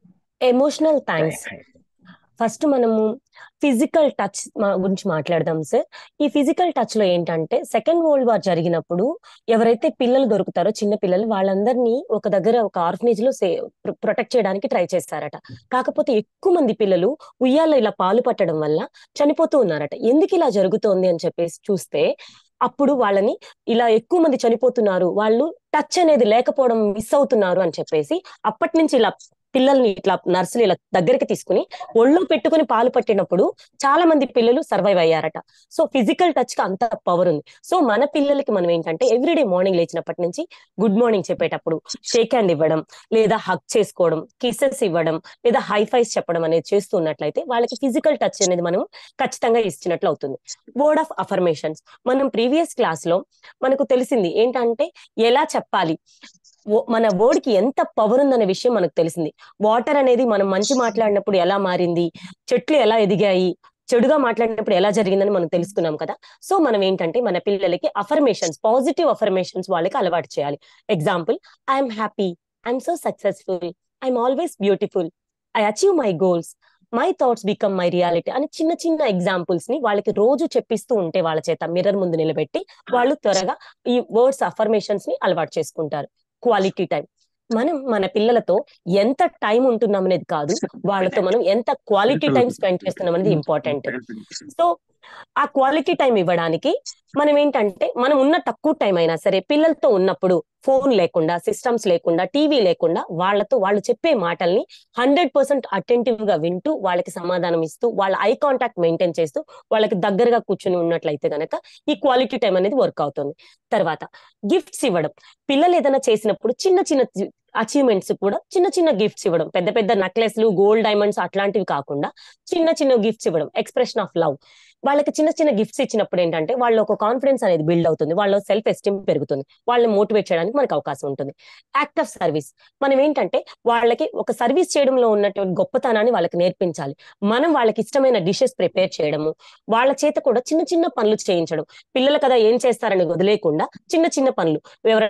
S24: emotional thanks first మనము ఫిజికల్ టచ్ గురించి మాట్లాడదాం సార్ ఈ ఫిజికల్ టచ్ లో ఏంటంటే సెకండ్ వరల్డ్ వార్ జరిగినప్పుడు ఎవరైతే పిల్లలు దొరుకుతారో చిన్న పిల్లలు వాళ్ళందరినీ ఒక దగ్గర ఒక ఆర్ఫనేజ్ లో ప్రొటెక్ట్ చేయడానికి ట్రై చేస్తారట కాకపోతే ఎక్కువ మంది పిల్లలు ఉయ్యాల ఇలా పాలు పట్టడం వల్ల చనిపోతూ ఉన్నారట ఎందుకు ఇలా జరుగుతోంది అని చెప్పేసి చూస్తే అప్పుడు వాళ్ళని ఇలా ఎక్కువ మంది చనిపోతున్నారు వాళ్ళు టచ్ అనేది లేకపోవడం మిస్ అవుతున్నారు అని చెప్పేసి అప్పటి నుంచి ఇలా పిల్లల్ని ఇట్లా నర్సులు ఇలా దగ్గరికి తీసుకుని ఒళ్ళో పెట్టుకుని పాలు పట్టినప్పుడు చాలా మంది పిల్లలు సర్వైవ్ అయ్యారట సో ఫిజికల్ టచ్ కి అంత పవర్ ఉంది సో మన పిల్లలకి మనం ఏంటంటే ఎవ్రీడే మార్నింగ్ లేచినప్పటి నుంచి గుడ్ మార్నింగ్ చెప్పేటప్పుడు షేక్ హ్యాండ్ ఇవ్వడం లేదా హక్ చేసుకోవడం కిసెస్ ఇవ్వడం లేదా హై ఫైస్ చెప్పడం అనేది చేస్తున్నట్లయితే వాళ్ళకి ఫిజికల్ టచ్ అనేది మనం ఖచ్చితంగా ఇచ్చినట్లు అవుతుంది వర్డ్ ఆఫ్ అఫర్మేషన్స్ మనం ప్రీవియస్ క్లాస్ లో మనకు తెలిసింది ఏంటంటే ఎలా చెప్పాలి ఓ- మన వర్డ్ కి ఎంత పవర్ ఉందనే విషయం మనకు తెలిసింది వాటర్ అనేది మనం మంచి మాట్లాడినప్పుడు ఎలా మారింది చెట్లు ఎలా ఎదిగాయి చెడుగా మాట్లాడినప్పుడు ఎలా జరిగిందని మనం తెలుసుకున్నాం కదా సో మనం ఏంటంటే మన పిల్లలకి అఫర్మేషన్స్ పాజిటివ్ అఫర్మేషన్స్ వాళ్ళకి అలవాటు చేయాలి example I'm happy I'm so successful I'm always beautiful I achieve my goals my thoughts become my reality అని చిన్న చిన్న ఎగ్జాంపుల్స్ ని వాళ్ళకి రోజు చెప్పిస్తూ ఉంటే వాళ్ళ చేత మిర్రర్ ముందు నిలబెట్టి వాళ్ళు త్వరగా ఈ వర్డ్స్ అఫర్మేషన్స్ ని అలవాటు చేసుకుంటారు క్వాలిటీ టైం మనం మన పిల్లలతో ఎంత టైం ఉంటున్నాం అనేది కాదు వాళ్ళతో మనం ఎంత క్వాలిటీ టైం స్పెండ్ చేస్తున్నాం అనేది ఇంపార్టెంట్ సో ఆ క్వాలిటీ టైం ఇవ్వడానికి మనం ఏంటంటే మనం ఉన్న తక్కువ టైం అయినా సరే పిల్లలతో ఉన్నప్పుడు ఫోన్ లేకుండా సిస్టమ్స్ లేకుండా టీవీ లేకుండా వాళ్ళతో వాళ్ళు చెప్పే మాటల్ని హండ్రెడ్ పర్సెంట్ అటెంటివ్ గా వింటూ వాళ్ళకి సమాధానం ఇస్తూ వాళ్ళ ఐ కాంటాక్ట్ మెయింటైన్ చేస్తూ వాళ్ళకి దగ్గరగా కూర్చుని ఉన్నట్లయితే గనక ఈ క్వాలిటీ టైం అనేది వర్క్ అవుతుంది తర్వాత గిఫ్ట్స్ ఇవ్వడం పిల్లలు ఏదైనా చేసినప్పుడు చిన్న చిన్న అచీవ్మెంట్స్ కూడా చిన్న చిన్న గిఫ్ట్స్ ఇవ్వడం పెద్ద పెద్ద నెక్లెస్లు గోల్డ్ డైమండ్స్ అట్లాంటివి కాకుండా చిన్న చిన్న గిఫ్ట్స్ ఇవ్వడం ఎక్స్ప్రెషన్ ఆఫ్ లవ్ వాళ్ళకి చిన్న చిన్న గిఫ్ట్స్ ఇచ్చినప్పుడు ఏంటంటే వాళ్ళ ఒక కాన్ఫిడెన్స్ అనేది బిల్డ్ అవుతుంది వాళ్ళ సెల్ఫ్ ఎస్టీమ్ పెరుగుతుంది వాళ్ళని మోటివేట్ చేయడానికి మనకు అవకాశం ఉంటుంది యాక్ట్ ఆఫ్ సర్వీస్ మనం ఏంటంటే వాళ్ళకి ఒక సర్వీస్ చేయడంలో ఉన్నటువంటి గొప్పతనాన్ని వాళ్ళకి నేర్పించాలి మనం వాళ్ళకి ఇష్టమైన డిషెస్ ప్రిపేర్ చేయడము వాళ్ళ చేత కూడా చిన్న చిన్న పనులు చేయించడం పిల్లలు కదా ఏం చేస్తారని వదిలేయకుండా చిన్న చిన్న పనులు ఎవరైనా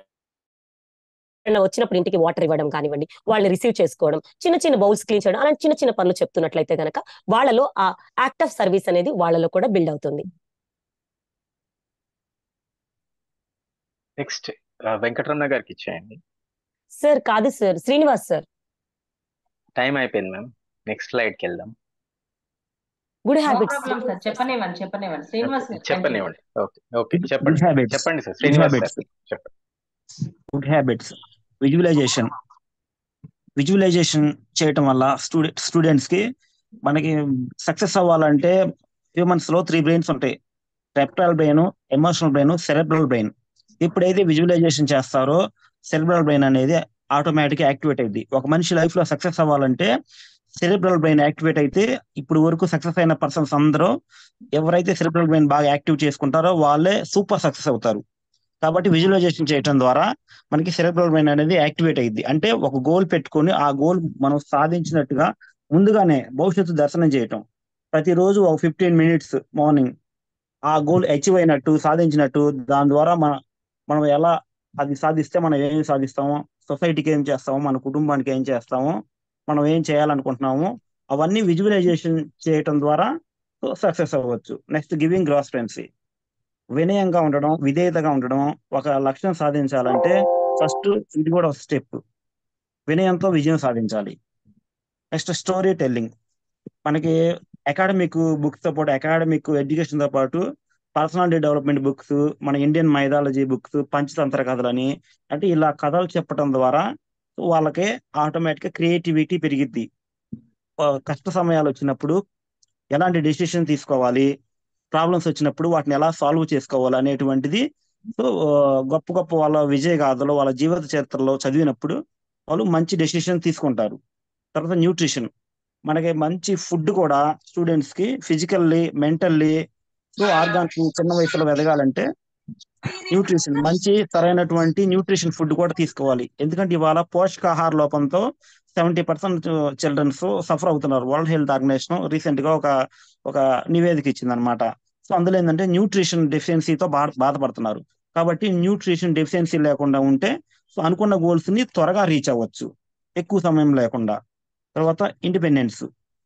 S24: వచ్చినప్పుడు ఇంటికి వాటర్ ఇవ్వడం కానివ్వండి వాళ్ళని రిసీవ్ చేసుకోవడం చిన్న చిన్న బౌల్స్ క్లీన్ చేయడం అలాంటి చిన్న చిన్న పనులు చెప్తున్నట్లయితే గనక వాళ్ళలో ఆ యాక్ట్ ఆఫ్ సర్వీస్ అనేది వాళ్ళలో కూడా బిల్డ్ అవుతుంది
S12: నెక్స్ట్ వెంకటరమణ గారికి ఇచ్చేయండి
S24: సార్ కాదు సార్ శ్రీనివాస్ సార్
S12: టైం అయిపోయింది మ్యామ్ నెక్స్ట్ స్లైడ్కి వెళ్దాం
S24: good
S5: no
S24: habits
S5: problem sir చెప్పనివ్వండి చెప్పనివ్వండి శ్రీనివాస్ గారు కంటిన్యూ
S12: చెప్పనివ్వండి ఓకే ఓకే
S14: గుడ్
S12: చెప్పండి సార్
S14: హ్యాబిట్స్
S12: చెప్పండి sir
S14: good
S12: Srinivas sir
S14: habits
S12: చెప్పండి
S14: గుడ్ హ్యాబిట్స్ విజువలైజేషన్ విజువలైజేషన్ చేయటం వల్ల స్టూడెంట్ స్టూడెంట్స్ కి మనకి సక్సెస్ అవ్వాలంటే హ్యూమన్స్ లో త్రీ బ్రెయిన్స్ ఉంటాయి reptile brain emotional brain cerebral brain ఎప్పుడైతే విజువలైజేషన్ చేస్తారో సెరెబ్రల్ బ్రెయిన్ అనేది ఆటోమేటిక్ యాక్టివేట్ అయింది ఒక మనిషి లైఫ్ లో సక్సెస్ అవ్వాలంటే సెరెబ్రల్ బ్రెయిన్ యాక్టివేట్ అయితే ఇప్పుడు వరకు సక్సెస్ అయిన పర్సన్స్ అందరూ ఎవరైతే సెరెబ్రల్ బ్రెయిన్ బాగా యాక్టివ్ చేసుకుంటారో వాళ్ళే సూపర్ సక్సెస్ అవుతారు కాబట్టి విజువలైజేషన్ చేయడం ద్వారా మనకి సెరెబ్రల్ బ్రెయిన్ అనేది యాక్టివేట్ అయ్యింది అంటే ఒక గోల్ పెట్టుకొని ఆ గోల్ మనం సాధించినట్టుగా ముందుగానే భవిష్యత్తు దర్శనం చేయటం ప్రతిరోజు ఒక ఫిఫ్టీన్ మినిట్స్ మార్నింగ్ ఆ గోల్ అచీవ్ అయినట్టు సాధించినట్టు దాని ద్వారా మన మనం ఎలా అది సాధిస్తే మనం ఏం సాధిస్తామో సొసైటీకి ఏం చేస్తామో మన కుటుంబానికి ఏం చేస్తామో మనం ఏం చేయాలనుకుంటున్నామో అవన్నీ విజువలైజేషన్ చేయటం ద్వారా సక్సెస్ అవ్వచ్చు నెక్స్ట్ గివింగ్ గ్రాస్పెన్సీ వినయంగా ఉండడం విధేయతగా ఉండడం ఒక లక్ష్యం సాధించాలంటే ఫస్ట్ ఇది కూడా ఒక స్టెప్ వినయంతో విజయం సాధించాలి నెక్స్ట్ స్టోరీ టెల్లింగ్ మనకి అకాడమిక్ బుక్స్ తో పాటు అకాడమిక్ ఎడ్యుకేషన్ తో పాటు పర్సనాలిటీ డెవలప్మెంట్ బుక్స్ మన ఇండియన్ మైథాలజీ బుక్స్ పంచతంత్ర కథలని అంటే ఇలా కథలు చెప్పడం ద్వారా వాళ్ళకి ఆటోమేటిక్ గా క్రియేటివిటీ పెరిగిద్ది ఆ, కష్ట సమయాలు వచ్చినప్పుడు ఎలాంటి డెసిషన్ తీసుకోవాలి ప్రాబ్లమ్స్ వచ్చినప్పుడు వాటిని ఎలా సాల్వ్ చేసుకోవాలి అనేటువంటిది సో ఆ, గొప్ప గొప్ప వాళ్ళ విజయ గాథలు వాళ్ళ జీవిత చరిత్రలో చదివినప్పుడు వాళ్ళు మంచి డెసిషన్ తీసుకుంటారు తర్వాత న్యూట్రిషన్ మనకి మంచి ఫుడ్ కూడా స్టూడెంట్స్ కి ఫిజికల్లీ మెంటల్లీ సో ఆర్గాన్స్ చిన్న వయసులో ఎదగాలంటే న్యూట్రిషన్ మంచి సరైనటువంటి న్యూట్రిషన్ ఫుడ్ కూడా తీసుకోవాలి ఎందుకంటే ఇవాళ పోషకాహార లోపంతో సెవెంటీ పర్సెంట్ చిల్డ్రన్స్ సఫర్ అవుతున్నారు వరల్డ్ హెల్త్ ఆర్గనైజేషన్ రీసెంట్ గా ఒక ఒక నివేదిక ఇచ్చింది అనమాట సో అందులో ఏంటంటే న్యూట్రిషన్ డెఫిషియన్సీతో బా బాధపడుతున్నారు కాబట్టి న్యూట్రిషన్ డెఫిషియన్సీ లేకుండా ఉంటే సో అనుకున్న గోల్స్ ని త్వరగా రీచ్ అవ్వచ్చు ఎక్కువ సమయం లేకుండా తర్వాత ఇండిపెండెన్స్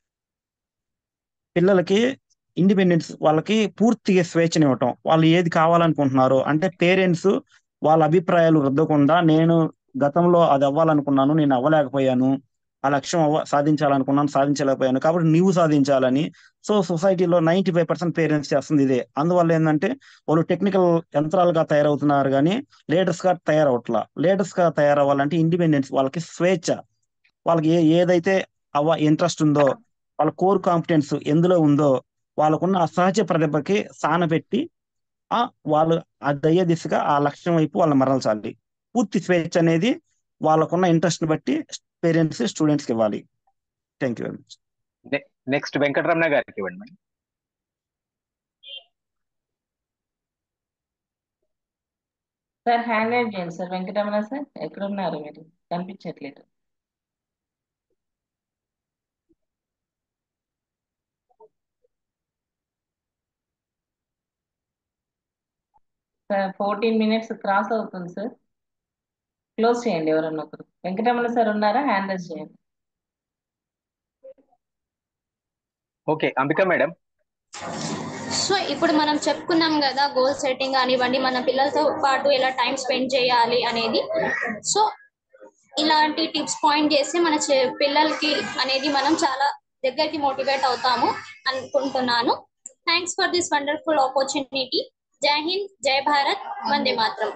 S14: పిల్లలకి ఇండిపెండెన్స్ వాళ్ళకి పూర్తిగా స్వేచ్ఛనివ్వటం వాళ్ళు ఏది కావాలనుకుంటున్నారో అంటే పేరెంట్స్ వాళ్ళ అభిప్రాయాలు రుద్దకుండా నేను గతంలో అది అవ్వాలనుకున్నాను నేను అవ్వలేకపోయాను ఆ లక్ష్యం అవ్వ సాధించాలనుకున్నాను సాధించలేకపోయాను కాబట్టి నీవు సాధించాలని సో సొసైటీలో నైన్టీ ఫైవ్ పర్సెంట్ పేరెంట్స్ చేస్తుంది ఇదే అందువల్ల ఏంటంటే వాళ్ళు టెక్నికల్ యంత్రాలుగా తయారవుతున్నారు కానీ లీడర్స్ గా తయారవట్లా లీడర్స్ గా తయారవ్వాలంటే ఇండిపెండెన్స్ వాళ్ళకి స్వేచ్ఛ వాళ్ళకి ఏ ఏదైతే అవ ఇంట్రెస్ట్ ఉందో వాళ్ళ కోర్ కాంపిటెన్స్ ఎందులో ఉందో వాళ్ళకున్న ఆ సహజ ప్రతిభకి సాన పెట్టి ఆ వాళ్ళు అది అయ్యే దిశగా ఆ లక్ష్యం వైపు వాళ్ళు మరల్చాలి పూర్తి స్వేచ్ఛ అనేది వాళ్ళకున్న ఇంట్రెస్ట్ ని బట్టి పేరెంట్స్ స్టూడెంట్స్ కి ఇవ్వాలి thank you very much
S12: next Venkataramana garu ఇవ్వండి మేడం
S5: సార్ హ్యాండ్ రైజ్ చేయండి సార్ వెంకటరమణ సార్ ఎక్కడ ఉన్నారు మీరు కనిపించట్లేదు సార్ ఫోర్టీన్ మినిట్స్ క్రాస్ అవుతుంది సార్ క్లోజ్ చేయండి ఎవరన్నా ఒకరు వెంకటరమణ సార్ ఉన్నారా హ్యాండ్ రైజ్ చేయండి
S12: ఓకే అంబిక మేడం
S6: సో ఇప్పుడు మనం చెప్పుకున్నాం కదా గోల్ సెట్టింగ్ కానివ్వండి మన పిల్లలతో పాటు ఎలా టైం స్పెండ్ చేయాలి అనేది సో ఇలాంటి టిప్స్ పాయింట్ చేసి మన చె- పిల్లలకి అనేది మనం చాలా దగ్గరికి మోటివేట్ అవుతాము అనుకుంటున్నాను thanks for this wonderful opportunity Jai Hind జై భారత్ వందే మాత్రం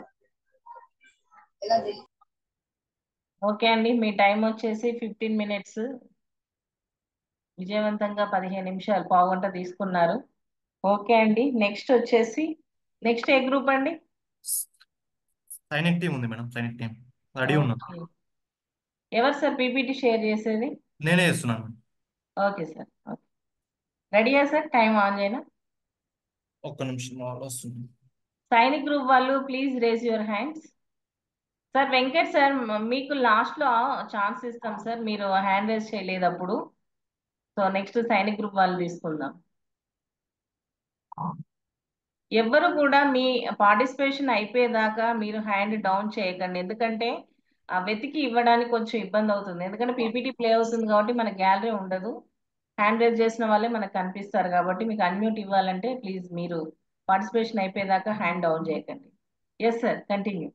S5: ఓకే అండి మీ టైం వచ్చేసి ఫిఫ్టీన్ మినిట్స్ విజయవంతంగా పదిహేను నిమిషాలు పావు గంట తీసుకున్నారు ఓకే అండి నెక్స్ట్ వచ్చేసి నెక్స్ట్ ఏ గ్రూప్ అండి
S16: సైనిక్ టీం ఉంది మేడం సైనిక్ టీం రెడీ ఉన్నాం
S5: ఓకే. ఎవరు సార్ పీపీటీ షేర్ చేసేది
S16: నేనే చేస్తున్నాను
S5: ఓకే సార్ ఓకే రెడీయా సార్ టైం ఆన్ చేయనా
S16: ఒక్క నిమిషం వాళ్ళు వస్తుంది
S5: సైనిక్ గ్రూప్ వాళ్ళు please raise your hands sir Venkat sir మ- మీకు లాస్ట్ లో ఛాన్స్ ఇస్తాం సార్ మీరు హ్యాండ్ రేజ్ చేయలేదు అప్పుడు సో నెక్స్ట్ సైనిక్ గ్రూప్ వాళ్ళు తీసుకుందాం ఎవ్వరు కూడా మీ పార్టిసిపేషన్ అయిపోయేదాకా మీరు హ్యాండ్ డౌన్ చేయకండి ఎందుకంటే ఆ వెతికి ఇవ్వడానికి కొంచెం ఇబ్బంది అవుతుంది ఎందుకంటే పీపీటీ ప్లే అవుతుంది కాబట్టి మన గ్యాలరీ ఉండదు హ్యాండ్ రేజ్ చేసిన వాళ్ళే మనకు కనిపిస్తారు కాబట్టి మీకు అన్మ్యూట్ ఇవ్వాలంటే ప్లీజ్ మీరు పార్టిసిపేషన్ అయిపోయేదాకా హ్యాండ్ డౌన్ చేయకండి yes sir continue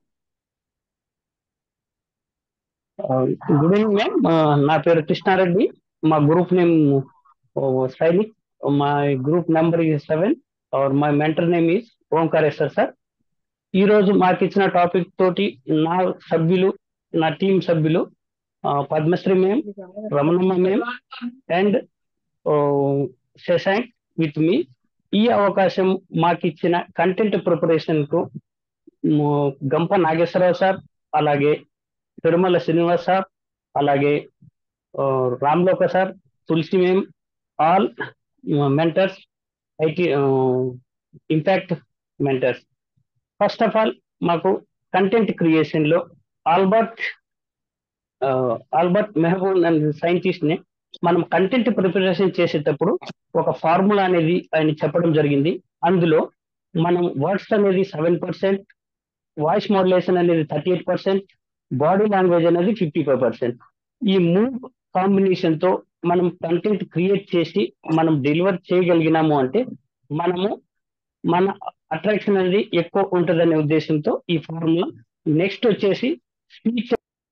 S17: good evening ma'am నా పేరు కృష్ణారెడ్డి మా group name Shaili
S1: my group number is seven or my mentor name is Omkareshwar sir ఈ రోజు మాకు ఇచ్చిన టాపిక్ తోటి నా సభ్యులు నా టీం సభ్యులు ఆ, పద్మశ్రీ మేం రమణమ్మ మేం అండ్ శశాంక్ విత్ మీ ఈ అవకాశం మాకు ఇచ్చిన కంటెంట్ ప్రిపరేషన్ కు ము- గంప నాగేశ్వరరావు సార్ అలాగే తిరుమల శ్రీనివాస్ సార్ అలాగే ఆ, రామ్లోక సార్ తులసి మేం all mentors IT impact mentors first of all మాకు కంటెంట్ క్రియేషన్ లో ఆల్బర్ట్ ఆ, ఆల్బర్ట్ మెహబూబ్ అనే సైంటిస్ట్ ని మనం కంటెంట్ ప్రిపరేషన్ చేసేటప్పుడు ఒక ఫార్ములా అనేది ఆయన చెప్పడం జరిగింది అందులో మనం వర్డ్స్ అనేది సెవెన్ పర్సెంట్ వాయిస్ మోడ్యులేషన్ అనేది thirty eight percent body language అనేది ఫిఫ్టీ ఫైవ్ పర్సెంట్ ఈ మూవ్ కాంబినేషన్ తో మనం కంటెంట్ క్రియేట్ చేసి మనం డెలివర్ చేయగలిగినాము అంటే మనము మన అట్రాక్షన్ అనేది ఎక్కువ ఉంటుందనే ఉద్దేశంతో ఈ ఫార్ములా నెక్స్ట్ వచ్చేసి స్పీచ్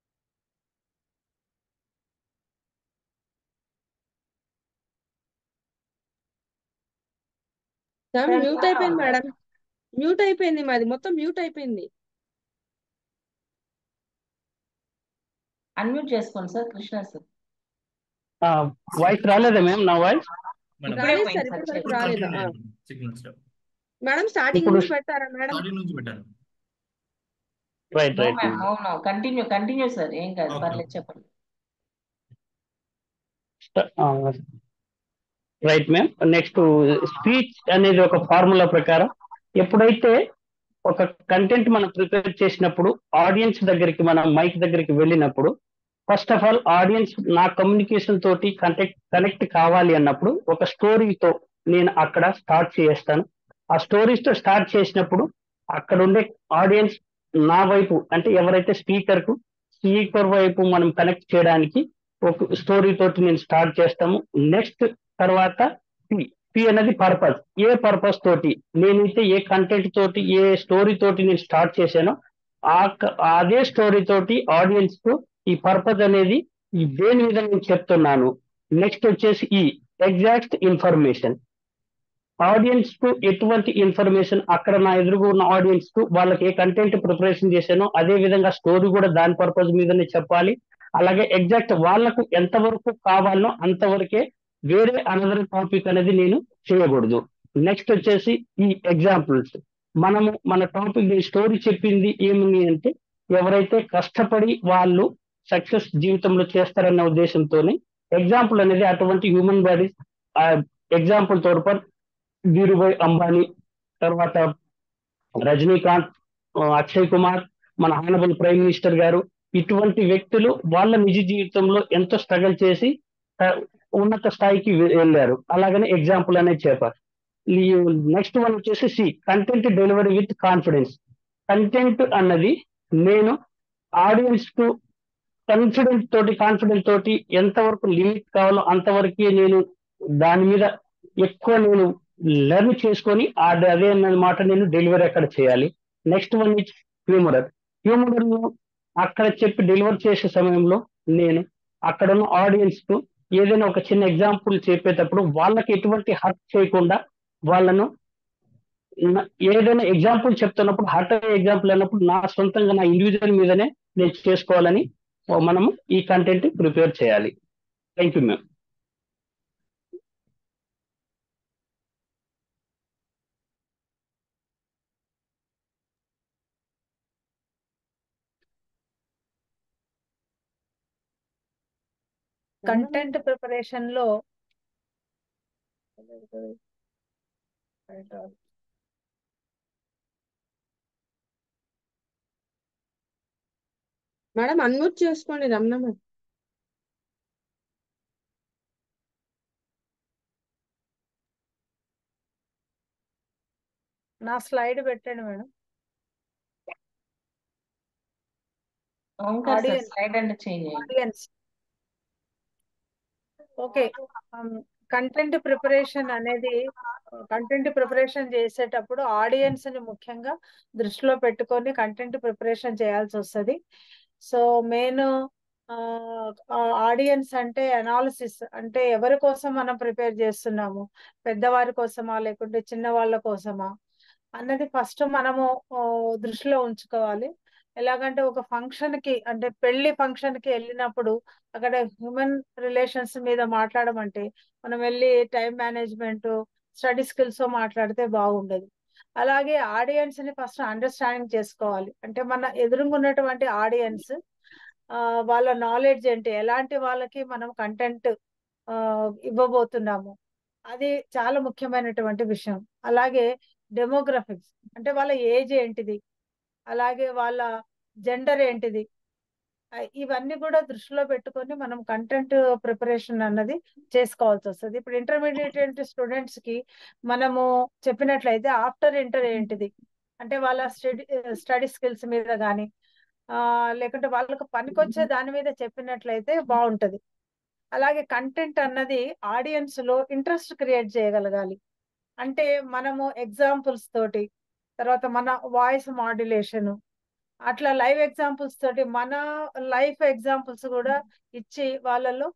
S17: సార్ మ్యూట్ అయిపోయింది మేడం మ్యూట్ అయిపోయింది మాది మొత్తం మ్యూట్ అయిపోయింది
S5: అన్మ్యూట్ చేసుకోండి సార్ కృష్ణ సార్
S1: వాయిస్ రాలేదా మ్యామ్ నా వాయిస్
S16: మేడం
S17: రాలేదు సార్ ఇప్పటి వరకు రాలేదు ఆ.
S16: సిగ్నల్స్
S17: మేడం స్టార్టింగ్
S1: ఇప్పుడు
S17: నుంచి పెట్టారా మేడం
S16: స్టార్టింగ్ నుంచి పెట్టాను
S1: రైట్ రైట్
S5: అవును కంటిన్యూ కంటిన్యూ సార్ ఏం కాదు పర్లేదు చెప్పండి
S1: రైట్ మ్యామ్ నెక్స్ట్ స్పీచ్ అనేది ఒక ఫార్ములా ప్రకారం ఎప్పుడైతే ఒక కంటెంట్ మనం ప్రిపేర్ చేసినప్పుడు ఆడియన్స్ దగ్గరికి మనం మైక్ దగ్గరికి వెళ్ళినప్పుడు ఫస్ట్ ఆఫ్ ఆల్ ఆడియన్స్ నా కమ్యూనికేషన్ తోటి కనెక్ట్ కనెక్ట్ కావాలి అన్నప్పుడు ఒక స్టోరీతో నేను అక్కడ స్టార్ట్ చేస్తాను ఆ స్టోరీస్ తో స్టార్ట్ చేసినప్పుడు అక్కడ ఉండే ఆడియన్స్ నా వైపు అంటే ఎవరైతే స్పీకర్ కు స్పీకర్ వైపు మనం కనెక్ట్ చేయడానికి ఒక స్టోరీ తోటి నేను స్టార్ట్ చేస్తాము నెక్స్ట్ తర్వాత పి పి అనేది పర్పస్ ఏ పర్పస్ తోటి నేనైతే ఏ కంటెంట్ తోటి ఏ స్టోరీ తోటి నేను స్టార్ట్ చేశానో ఆ క- అదే స్టోరీ తోటి ఆడియన్స్ కు ఈ పర్పస్ అనేది ఈ దేని మీద నేను చెప్తున్నాను నెక్స్ట్ వచ్చేసి ఈ ఎగ్జాక్ట్ ఇన్ఫర్మేషన్ ఆడియన్స్ కు ఎటువంటి ఇన్ఫర్మేషన్ అక్కడ నా ఎదురుగా ఉన్న ఆడియన్స్ కు వాళ్ళకి ఏ కంటెంట్ ప్రిపరేషన్ చేశానో అదే విధంగా స్టోరీ కూడా దాని పర్పస్ మీదనే చెప్పాలి అలాగే ఎగ్జాక్ట్ వాళ్ళకు ఎంతవరకు కావాలో అంతవరకే వేరే అనదర్ టాపిక్ అనేది నేను చేయకూడదు నెక్స్ట్ వచ్చేసి ఈ ఎగ్జాంపుల్స్ మనము మన టాపిక్ స్టోరీ చెప్పింది ఏమిటి అంటే ఎవరైతే కష్టపడి వాళ్ళు సక్సెస్ జీవితంలో చేస్తారన్న ఉద్దేశంతోనే ఎగ్జాంపుల్ అనేది అటువంటి హ్యూమన్ బాడీస్ ఎగ్జాంపుల్ తోడ్పాటు ధీరుభాయ్ అంబానీ తర్వాత రజనీకాంత్ ఆ, అక్షయ్ కుమార్ మన హానబుల్ ప్రైమ్ మినిస్టర్ గారు ఇటువంటి వ్యక్తులు వాళ్ళ నిజ జీవితంలో ఎంతో స్ట్రగల్ చేసి ఆ, ఉన్నత స్థాయికి వె- వెళ్ళారు అలాగనే ఎగ్జాంపుల్ అనేది చెప్పారు నెక్స్ట్ వన్ వచ్చేసి C content delivery with confidence content అన్నది నేను ఆడియన్స్ కు కాన్ఫిడెంట్ తోటి కాన్ఫిడెంట్ తోటి ఎంతవరకు లిమిట్ కావాలో అంతవరకే నేను దాని మీద ఎక్కువ నేను లెర్న్ చేసుకొని ఆ అదే అన్నమాట నేను డెలివరీ అక్కడ చేయాలి నెక్స్ట్ వన్ ఇచ్ హ్యూమరర్ హ్యూమరర్ అక్కడ చెప్పి డెలివర్ చేసే సమయంలో నేను అక్కడ ఉన్న ఆడియన్స్ కు ఏదైనా ఒక చిన్న ఎగ్జాంపుల్ చెప్పేటప్పుడు వాళ్ళకి ఎటువంటి హర్ట్ చేయకుండా వాళ్ళను నా- ఏదైనా ఎగ్జాంపుల్ చెప్తున్నప్పుడు హర్ట్ అయ్యే ఎగ్జాంపుల్ అన్నప్పుడు నా సొంతంగా నా ఇండివిజువల్ మీదనే నేను చేసుకోవాలని మనము ఈ కంటెంట్ ప్రిపేర్ చేయాలి thank you ma'am
S18: content preparation లో
S17: మేడం అన్మ్యూట్ చేసుకోండి రమణమ్మ
S18: నా స్లైడ్ పెట్టండి madam
S5: Omkar sir
S18: audience
S5: slide అంటే చేంజ్ చేయండి
S18: ఆడియన్స్ ఓకే కంటెంట్ ప్రిపరేషన్ అనేది కంటెంట్ ప్రిపరేషన్ చేసేటప్పుడు ఆడియన్స్ ని ముఖ్యంగా దృష్టిలో పెట్టుకొని కంటెంట్ ప్రిపరేషన్ చేయాల్సి వస్తుంది సో మెయిన్ ఆడియన్స్ అంటే అనాలిసిస్ అంటే ఎవరి కోసం మనం ప్రిపేర్ చేస్తున్నాము పెద్దవారి కోసమా లేకుంటే చిన్న వాళ్ళ కోసమా అన్నది ఫస్ట్ మనము ఆ, దృష్టిలో ఉంచుకోవాలి ఎలాగంటే ఒక ఫంక్షన్ కి అంటే పెళ్లి ఫంక్షన్ కి వెళ్ళినప్పుడు అక్కడ హ్యూమన్ రిలేషన్స్ మీద మాట్లాడమంటే మనం వెళ్ళి టైం మేనేజ్మెంట్ స్టడీ స్కిల్స్ మాట్లాడితే బాగుండదు అలాగే ఆడియన్స్ ని ఫస్ట్ అండర్స్టాండింగ్ చేసుకోవాలి అంటే మన ఎదురుగా ఉన్నటువంటి ఆడియన్స్ ఆ వాళ్ళ నాలెడ్జ్ ఏంటి ఎలాంటి వాళ్ళకి మనం కంటెంట్ ఇవ్వబోతున్నాము అది చాలా ముఖ్యమైనటువంటి విషయం అలాగే డెమోగ్రఫిక్స్ అంటే వాళ్ళ ఏజ్ ఏంటిది అలాగే వాళ్ళ జెండర్ ఏంటిది ఆ, ఇవన్నీ కూడా దృష్టిలో పెట్టుకొని మనం కంటెంట్ ప్రిపరేషన్ అన్నది చేసుకోవాల్సి వస్తుంది ఇప్పుడు ఇంటర్మీడియట్ స్టూడెంట్స్ కి మనము చెప్పినట్లయితే ఆఫ్టర్ ఇంటర్ ఏంటిది అంటే వాళ్ళ స్టడీ స్టడీ స్కిల్స్ మీద కానీ ఆ లేకుంటే వాళ్ళకు పనికొచ్చే దాని మీద చెప్పినట్లయితే బాగుంటది అలాగే కంటెంట్ అన్నది ఆడియన్స్ లో ఇంట్రెస్ట్ క్రియేట్ చేయగలగాలి అంటే మనము ఎగ్జాంపుల్స్ తోటి తర్వాత మన వాయిస్ మాడ్యులేషన్ అట్లా లైవ్ ఎగ్జాంపుల్స్ తోటి మన లైఫ్ ఎగ్జాంపుల్స్ కూడా ఇచ్చి వాళ్ళలో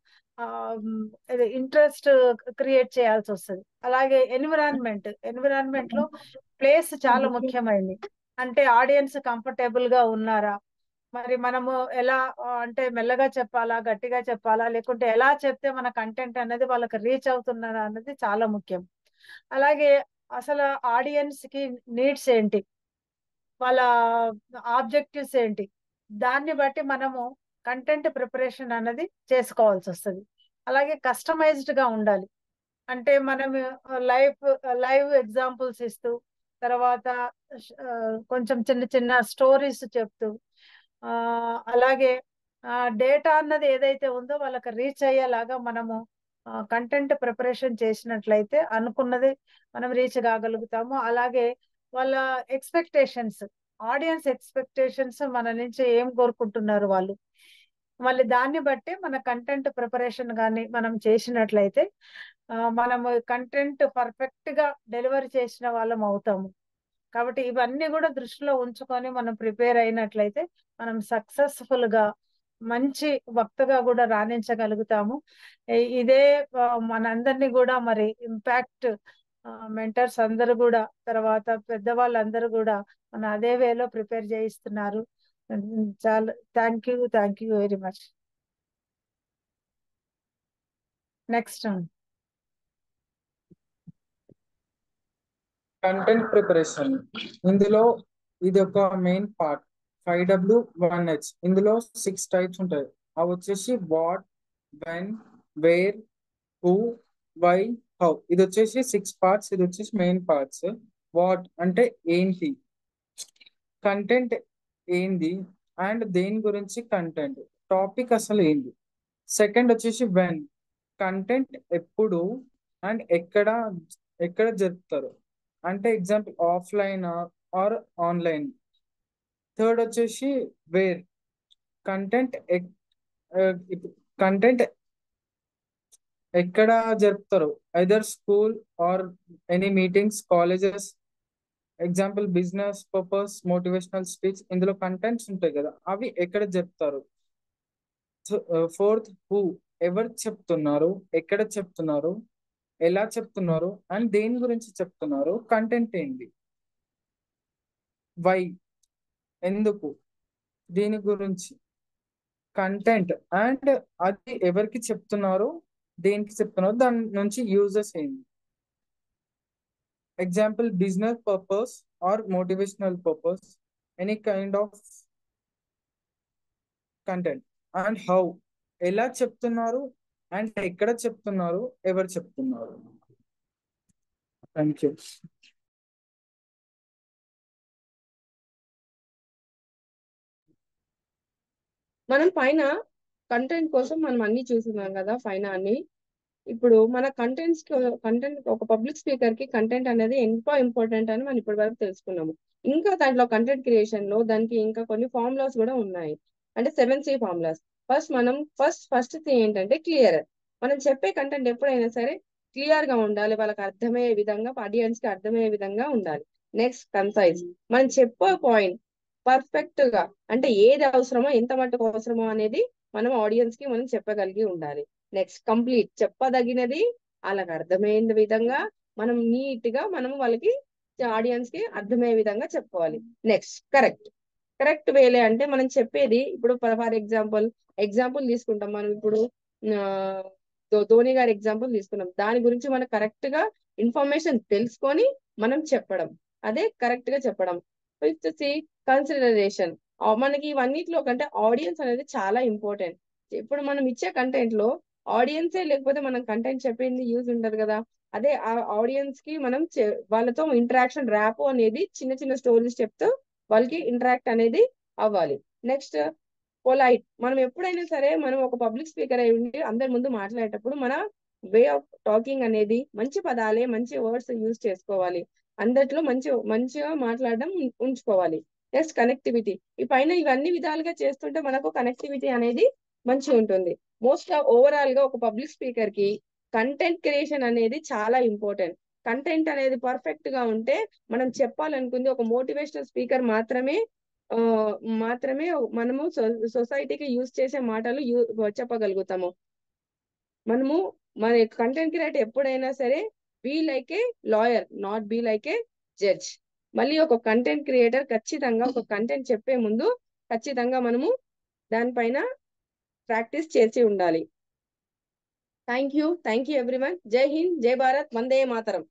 S18: ఇంట్రెస్ట్ క్రియేట్ చేయాల్సి వస్తుంది అలాగే ఎన్విరాన్మెంట్ ఎన్విరాన్మెంట్ లో ప్లేస్ చాలా ముఖ్యమైనది అంటే ఆడియన్స్ కంఫర్టబుల్ గా ఉన్నారా మరి మనము ఎలా ఆ, అంటే మెల్లగా చెప్పాలా గట్టిగా చెప్పాలా లేకుంటే ఎలా చెప్తే మన కంటెంట్ అనేది వాళ్ళకి రీచ్ అవుతున్నారా అన్నది చాలా ముఖ్యం అలాగే అసలు ఆడియన్స్ కి నీడ్స్ ఏంటి వాళ్ళ ఆబ్జెక్టివ్స్ ఏంటి దాన్ని బట్టి మనము కంటెంట్ ప్రిపరేషన్ అన్నది చేసుకోవాల్సి వస్తుంది అలాగే కస్టమైజ్డ్ గా ఉండాలి అంటే మనం లైవ్ లైవ్ ఎగ్జాంపుల్స్ ఇస్తూ తర్వాత ఆ, కొంచెం చిన్న చిన్న స్టోరీస్ చెప్తూ ఆ అలాగే డేటా అన్నది ఏదైతే ఉందో వాళ్ళకి రీచ్ అయ్యేలాగా మనము కంటెంట్ ప్రిపరేషన్ చేసినట్లయితే అనుకున్నది మనం రీచ్ కాగలుగుతాము అలాగే వాళ్ళ ఎక్స్పెక్టేషన్స్ ఆడియన్స్ ఎక్స్పెక్టేషన్స్ మన నుంచి ఏం కోరుకుంటున్నారు వాళ్ళు మళ్ళీ దాన్ని బట్టి మన కంటెంట్ ప్రిపరేషన్ కానీ మనం చేసినట్లయితే ఆ, మనము కంటెంట్ పర్ఫెక్ట్ గా డెలివరీ చేసిన వాళ్ళం అవుతాము కాబట్టి ఇవన్నీ కూడా దృష్టిలో ఉంచుకొని మనం ప్రిపేర్ అయినట్లయితే మనం సక్సెస్ఫుల్ గా మంచి వక్తగా కూడా రాణించగలుగుతాము ఇ- ఇదే ఆ, మనందరినీ కూడా మరి ఇంపాక్ట్ మెంటర్స్ అందరూ కూడా తర్వాత పెద్దవాళ్ళందరూ కూడా మన అదే వేలో ప్రిపేర్ చేయిస్తున్నారు ఉమ్, చాలా thank you thank you very much next
S2: content preparation ఇందులో ఇది ఒక main part five W one H ఇందులో సిక్స్ టైప్స్ ఉంటాయి అవి వచ్చేసి what when where who why how ఇది వచ్చేసి సిక్స్ పార్ట్స్ ఇది వచ్చేసి మెయిన్ పార్ట్స్ వాట్ అంటే ఏంటి కంటెంట్ ఏంది అండ్ దేని గురించి కంటెంట్ టాపిక్ అసలు ఏంది సెకండ్ వచ్చేసి వెన్ కంటెంట్ ఎప్పుడు అండ్ ఎక్కడ ఎక్కడ జరుపుతారు అంటే example offline or online third వచ్చేసి వేర్ కంటెంట్ కంటెంట్ ఎక్కడ జరుపుతారు either school or any meetings colleges example business purpose motivational speech ఇందులో కంటెంట్స్ ఉంటాయి కదా అవి ఎక్కడ చెప్తారు ఫోర్త్ హూ ఎవరు చెప్తున్నారు ఎక్కడ చెప్తున్నారు ఎలా చెప్తున్నారు అండ్ దేని గురించి చెప్తున్నారు కంటెంట్ ఏంటి వై ఎందుకు దీని గురించి కంటెంట్ అండ్ అది ఎవరికి చెప్తున్నారు దేనికి చెప్తున్నారు దాని నుంచి యూజెస్ ఏంటి example business purpose or motivational purpose any kind of content and how ఎలా చెప్తున్నారు అండ్ ఎక్కడ చెప్తున్నారు ఎవరు చెప్తున్నారు థ్యాంక్ యూ
S17: మనం పైన కంటెంట్ కోసం మనం అన్ని చూస్తున్నాం కదా పైన అన్ని ఇప్పుడు మన కంటెంట్స్ కంటెంట్ ఒక పబ్లిక్ స్పీకర్ కి కంటెంట్ అనేది ఎంతో ఇంపార్టెంట్ అని మనం ఇప్పటి వరకు తెలుసుకున్నాము ఇంకా దాంట్లో కంటెంట్ క్రియేషన్ లో దానికి ఇంకా కొన్ని ఫార్ములాస్ కూడా ఉన్నాయి అంటే సెవెన్ సి ఫార్ములాస్ ఫస్ట్ మనం ఫస్ట్ ఫస్ట్ థింగ్ ఏంటంటే క్లియర్ మనం చెప్పే కంటెంట్ ఎప్పుడైనా సరే క్లియర్ గా ఉండాలి వాళ్ళకి అర్థమయ్యే విధంగా ఆడియన్స్ కి అర్థమయ్యే విధంగా ఉండాలి నెక్స్ట్ కన్సైజ్ మనం చెప్పే పాయింట్ పర్ఫెక్ట్ గా అంటే ఏది అవసరమో ఎంత మటుకు అవసరమో అనేది మనం ఆడియన్స్ కి మనం చెప్పగలిగి ఉండాలి నెక్స్ట్ కంప్లీట్ చెప్పదగినది వాళ్ళకి అర్థమైన విధంగా మనం నీట్ గా మనం వాళ్ళకి ఆడియన్స్ కి అర్థమయ్యే విధంగా చెప్పుకోవాలి నెక్స్ట్ కరెక్ట్ కరెక్ట్ వేలే అంటే మనం చెప్పేది ఇప్పుడు ఫర్ ఎగ్జాంపుల్ ఎగ్జాంపుల్ తీసుకుంటాం మనం ఇప్పుడు ఆ, ధో- ధోని గారి ఎగ్జాంపుల్ తీసుకున్నాం దాని గురించి మనం కరెక్ట్ గా ఇన్ఫర్మేషన్ తెలుసుకొని మనం చెప్పడం అదే కరెక్ట్ గా చెప్పడం వచ్చేసి కన్సిడరేషన్ మనకి ఇవన్నిటిలో కంటే ఆడియన్స్ అనేది చాలా ఇంపార్టెంట్ ఇప్పుడు మనం ఇచ్చే కంటెంట్ లో ఆడియన్సే లేకపోతే మనం కంటెంట్ చెప్పింది యూజ్ ఉండదు కదా అదే ఆ ఆడియన్స్ కి మనం చె- వాళ్ళతో ఇంటరాక్షన్ ర్యాపో అనేది చిన్న చిన్న స్టోరీస్ చెప్తూ వాళ్ళకి ఇంటరాక్ట్ అనేది అవ్వాలి నెక్స్ట్ పొలైట్ మనం ఎప్పుడైనా సరే మనం ఒక పబ్లిక్ స్పీకర్ అయి ఉండి అందరి ముందు మాట్లాడేటప్పుడు మన వే ఆఫ్ టాకింగ్ అనేది మంచి పదాలే మంచి వర్డ్స్ యూజ్ చేసుకోవాలి అందరిలో మంచి మంచిగా మాట్లాడడం ఉం- ఉంచుకోవాలి నెక్స్ట్ కనెక్టివిటీ ఈ పైన ఇవన్నీ విధాలుగా చేస్తుంటే మనకు కనెక్టివిటీ అనేది మంచిగా ఉంటుంది మోస్ట్ ఓవరాల్ గా ఒక పబ్లిక్ స్పీకర్ కి కంటెంట్ క్రియేషన్ అనేది చాలా ఇంపార్టెంట్ కంటెంట్ అనేది పర్ఫెక్ట్ గా ఉంటే మనం చెప్పాలనుకుంది ఒక మోటివేషనల్ స్పీకర్ మాత్రమే ఆ, మాత్రమే మనము సొసైటీకి యూజ్ చేసే మాటలు యూ చెప్పగలుగుతాము మనము మన కంటెంట్ క్రియేటర్ ఎప్పుడైనా సరే be like a lawyer not be like a judge మళ్ళీ ఒక కంటెంట్ క్రియేటర్ ఖచ్చితంగా ఒక కంటెంట్ చెప్పే ముందు ఖచ్చితంగా మనము దానిపైన ప్రాక్టీస్ చేసి ఉండాలి thank you thank you everyone Jai Hind జై భారత్ వందే మాతరం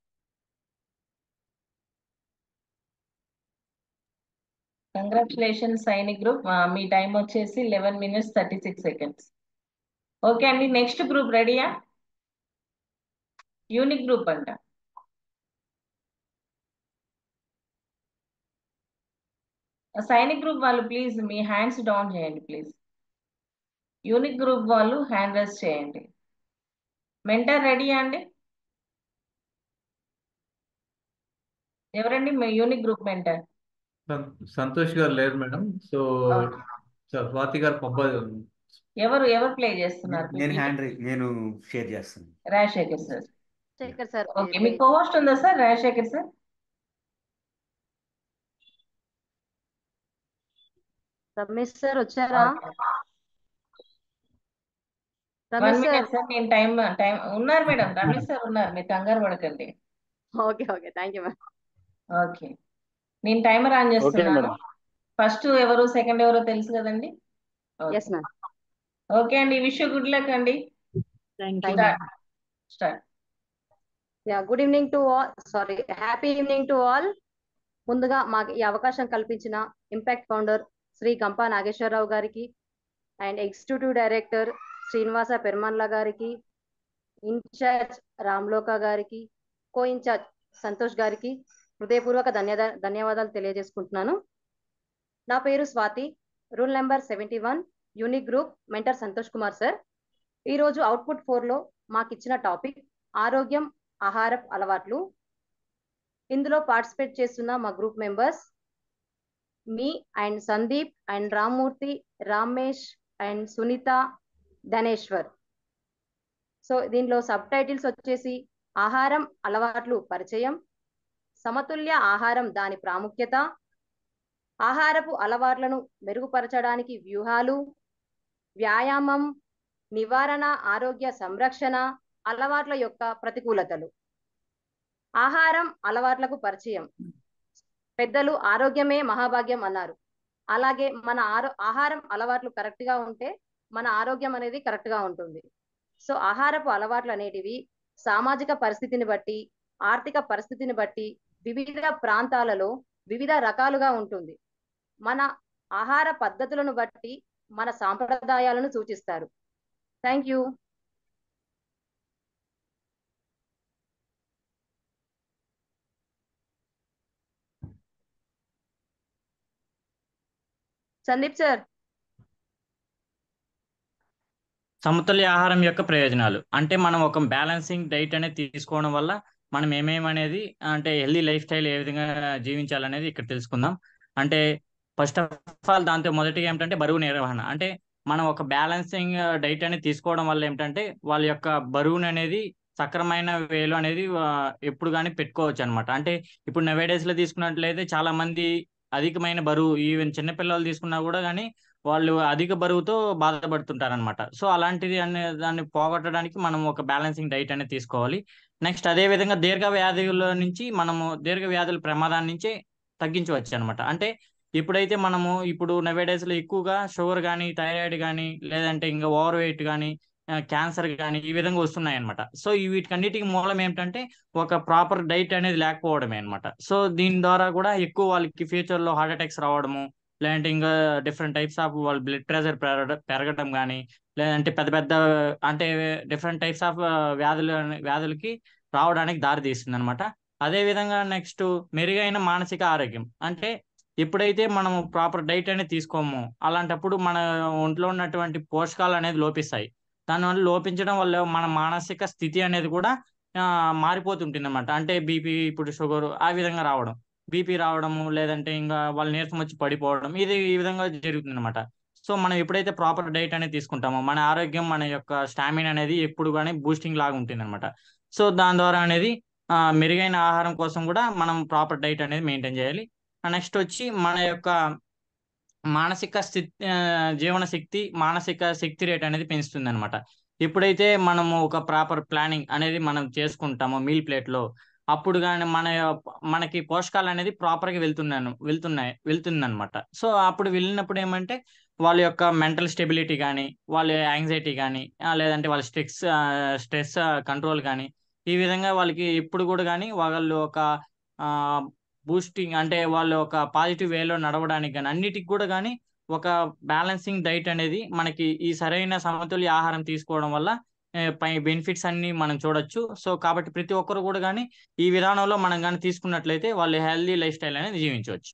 S5: కంగ్రాచులేషన్ సైనిక్ గ్రూప్ మీ టైం వచ్చేసి eleven minutes thirty six seconds okay అండి నెక్స్ట్ గ్రూప్ రెడీయా యూనిక్ గ్రూప్ అంట సైనిక్ గ్రూప్ వాళ్ళు ప్లీజ్ మీ హ్యాండ్స్ డౌన్ చేయండి ప్లీజ్ యూనిక్ గ్రూప్ వాళ్ళు హ్యాండ్ రైస్ చేయండి మెంటర్ రెడీయా అండి ఎవరండి మీ యూనిక్ గ్రూప్ మెంటర్
S7: సం- సంతోష్ గారు లేరు మేడం సో స్వాతి గారు పంపాలి
S5: ఎవరు ఎవరు ప్లే చేస్తున్నారు
S3: నేను హ్యాండ్ నేను షేర్ చేస్తాను
S5: Rajasekhar sir
S8: Sekhar sir
S5: okay మీ కోహోస్ట్ ఉందా sir Rajasekhar sir
S8: Ramesh sir వచ్చారా
S5: one
S8: Ramesh sir
S5: minute sir నేను టైం టైం ఉన్నారు మేడం రమేష్ సార్ ఉన్నారు మీరు కంగారు పడకండి
S8: okay okay thank you ma'am
S5: okay నేను టైమర్ ఆన్
S8: ఓకే
S5: చేస్తున్నాను
S8: మేడం
S5: ఫస్ట్ ఎవరు సెకండ్ ఎవరో తెలుసు కదండి
S8: ఎస్ మ్యామ్
S5: ఓకే అండి విష్ గుడ్ లక్ అండి
S8: thank you
S5: start start
S8: yeah good evening to all sorry happy evening to all ముందుగా మాకు ఈ అవకాశం కల్పించిన ఇంపాక్ట్ ఫౌండర్ శ్రీ గంపా నాగేశ్వరరావు గారికి and executive director Srinivasa Permanla గారికి ఇన్ఛార్జ్ రామ్లోక గారికి కో ఇన్ఛార్జ్ సంతోష్ గారికి హృదయపూర్వక ధన్యదా ధన్యవాదాలు తెలియజేసుకుంటున్నాను నా పేరు Swathi roll number seventy one unique group mentor Santosh Kumar sir ఈరోజు అవుట్పుట్ ఫోర్లో మాకు ఇచ్చిన టాపిక్ ఆరోగ్యం ఆహారపు అలవాట్లు ఇందులో పార్టిసిపేట్ చేస్తున్న మా గ్రూప్ మెంబర్స్ మీ and Sandeep and Rammurthy Ramesh and Sunitha Dhaneshwar so దీనిలో సబ్ టైటిల్స్ వచ్చేసి ఆహారం అలవాట్లు పరిచయం సమతుల్య ఆహారం దాని ప్రాముఖ్యత ఆహారపు అలవాట్లను మెరుగుపరచడానికి వ్యూహాలు వ్యాయామం నివారణ ఆరోగ్య సంరక్షణ అలవాట్ల యొక్క ప్రతికూలతలు ఆహారం అలవాట్లకు పరిచయం పెద్దలు ఆరోగ్యమే మహాభాగ్యం అన్నారు అలాగే మన ఆరో ఆహారం అలవాట్లు కరెక్ట్ గా ఉంటే మన ఆరోగ్యం అనేది కరెక్ట్ గా ఉంటుంది సో ఆహారపు అలవాట్లు అనేటివి సామాజిక పరిస్థితిని బట్టి ఆర్థిక పరిస్థితిని బట్టి వివిధ ప్రాంతాలలో వివిధ రకాలుగా ఉంటుంది మన ఆహార పద్ధతులను బట్టి మన సాంప్రదాయాలను సూచిస్తారు థ్యాంక్ యూ సందీప్ సార్
S20: సమతుల్య ఆహారం యొక్క ప్రయోజనాలు అంటే మనం ఒక బ్యాలెన్సింగ్ డైట్ అనేది తీసుకోవడం వల్ల మనం ఏమేమి అనేది అంటే హెల్దీ లైఫ్ స్టైల్ ఏ విధంగా జీవించాలనేది ఇక్కడ తెలుసుకుందాం అంటే ఫస్ట్ ఆఫ్ ఆల్ దాంతో మొదటిగా ఏమిటంటే బరువు నిర్వహణ అంటే మనం ఒక బ్యాలెన్సింగ్ డైట్ అనేది తీసుకోవడం వల్ల ఏమిటంటే వాళ్ళ యొక్క బరువును అనేది సక్రమైన వేలు అనేది ఆ, ఎప్పుడు కానీ పెట్టుకోవచ్చు అనమాట అంటే ఇప్పుడు నవే డేస్ లో తీసుకున్నట్లయితే చాలా మంది అధికమైన బరువు ఈవెన్ చిన్నపిల్లలు తీసుకున్నా కూడా కానీ వాళ్ళు అధిక బరువుతో బాధపడుతుంటారనమాట సో అలాంటిది అనే దాన్ని పోగొట్టడానికి మనం ఒక బ్యాలెన్సింగ్ డైట్ అనేది తీసుకోవాలి నెక్స్ట్ అదే విధంగా దీర్ఘ వ్యాధుల నుంచి మనము దీర్ఘ వ్యాధుల ప్రమాదాన్ని నుంచి తగ్గించవచ్చు అనమాట అంటే ఇప్పుడైతే మనము ఇప్పుడు నవేడేస్ లో ఎక్కువగా షుగర్ కానీ థైరాయిడ్ కానీ లేదంటే ఇంకా ఓవర్ వెయిట్ కానీ క్యాన్సర్ కానీ ఈ విధంగా వస్తున్నాయి అనమాట సో ఈ వీటికన్నిటికి మూలం ఏమిటంటే ఒక ప్రాపర్ డైట్ అనేది లేకపోవడమే అనమాట సో దీని ద్వారా కూడా ఎక్కువ వాళ్ళకి ఫ్యూచర్ లో హార్ట్ అటాక్స్ రావడము లేదంటే ఇంకా డిఫరెంట్ టైప్స్ ఆఫ్ వాళ్ళ బ్లడ్ ప్రెషర్ పెరగడం కానీ లేదంటే పెద్ద పెద్ద అంటే డిఫరెంట్ టైప్స్ ఆఫ్ వ్యాధులు వ్యాధులకి రావడానికి దారి తీస్తుంది అనమాట అదే విధంగా నెక్స్ట్ మెరుగైన మానసిక ఆరోగ్యం అంటే ఎప్పుడైతే మనం ప్రాపర్ డైట్ అనేది తీసుకోమో అలాంటప్పుడు మన ఒంట్లో ఉన్నటువంటి పోషకాలు అనేది లోపిస్తాయి దానివల్ల లోపించడం వల్ల మన మానసిక స్థితి అనేది కూడా ఆ, మారిపోతుంటుంది అనమాట అంటే బీపీ ఇప్పుడు షుగర్ ఆ విధంగా రావడం బీపీ రావడము లేదంటే ఇంకా వాళ్ళ నీరసం వచ్చి పడిపోవడం ఇది ఈ విధంగా జరుగుతుంది అనమాట సో మనం ఎప్పుడైతే ప్రాపర్ డైట్ అనేది తీసుకుంటామో మన ఆరోగ్యం మన యొక్క స్టామినా అనేది ఎప్పుడు కానీ బూస్టింగ్ లాగా ఉంటుంది అనమాట సో దాని ద్వారా అనేది ఆ, మెరుగైన ఆహారం కోసం కూడా మనం ప్రాపర్ డైట్ అనేది మెయింటైన్ చేయాలి నెక్స్ట్ వచ్చి మన యొక్క మానసిక స్థితి ఆ, జీవన శక్తి మానసిక శక్తి రేట్ అనేది పెంచుతుంది అనమాట ఎప్పుడైతే మనము ఒక ప్రాపర్ ప్లానింగ్ అనేది మనం చేసుకుంటామో మీల్ ప్లేట్ లో అప్పుడు కానీ మన యొక్క- మనకి పోషకాలు అనేది ప్రాపర్ గా వెళ్తున్నాను వెళ్తున్నాయి వెళ్తుంది అనమాట సో అప్పుడు వెళ్ళినప్పుడు ఏమంటే వాళ్ళ యొక్క మెంటల్ స్టెబిలిటీ కానీ వాళ్ళ యాంగ్జైటీ కానీ లేదంటే వాళ్ళ స్ట్రెస్ స్ట్రెస్ కంట్రోల్ కానీ ఈ విధంగా వాళ్ళకి ఎప్పుడు కూడా కానీ వాళ్ళు ఒక బూస్టింగ్ అంటే వాళ్ళు ఒక పాజిటివ్ వేలో నడవడానికి కానీ అన్నిటికి కూడా కానీ ఒక బ్యాలెన్సింగ్ డైట్ అనేది మనకి ఈ సరైన సమతుల్య ఆహారం తీసుకోవడం వల్ల ఏ, పై బెనిఫిట్స్ అన్ని మనం చూడొచ్చు సో కాబట్టి ప్రతి ఒక్కరు కూడా కానీ ఈ విధానంలో మనం కానీ తీసుకున్నట్లయితే వాళ్ళు హెల్దీ లైఫ్ స్టైల్ అనేది జీవించవచ్చు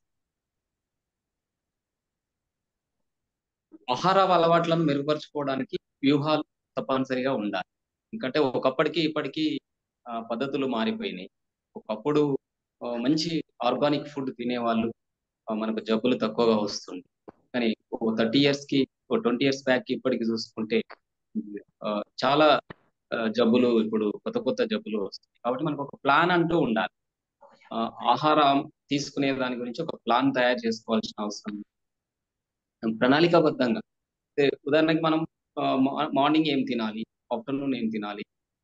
S9: ఆహార అలవాట్లను మెరుగుపరచుకోవడానికి వ్యూహాలు తప్పనిసరిగా ఉండాలి ఎందుకంటే ఒకప్పటికి ఇప్పటికీ ఆ, పద్ధతులు మారిపోయినాయి ఒకప్పుడు ఆ, మంచి ఆర్గానిక్ ఫుడ్ తినేవాళ్ళు ఆ, మనకు జబ్బులు తక్కువగా వస్తుంది కానీ ఓ థర్టీ ఇయర్స్ కి ఓ ట్వంటీ ఇయర్స్ బ్యాక్ కి ఇప్పటికి చూసుకుంటే ఆ, చాలా ఆ, జబ్బులు ఇప్పుడు కొత్త కొత్త జబ్బులు వస్తాయి కాబట్టి మనకు ఒక ప్లాన్ అంటూ ఉండాలి ఆ, ఆహారం తీసుకునే దాని గురించి ఒక ప్లాన్ తయారు చేసుకోవాల్సిన అవసరం ఉంది. ప్రణాళికాబద్ధంగా అంటే ఉదాహరణకి మనం మార్నింగ్ ఏం తినాలి ఆఫ్టర్నూన్ ఏం తినాలి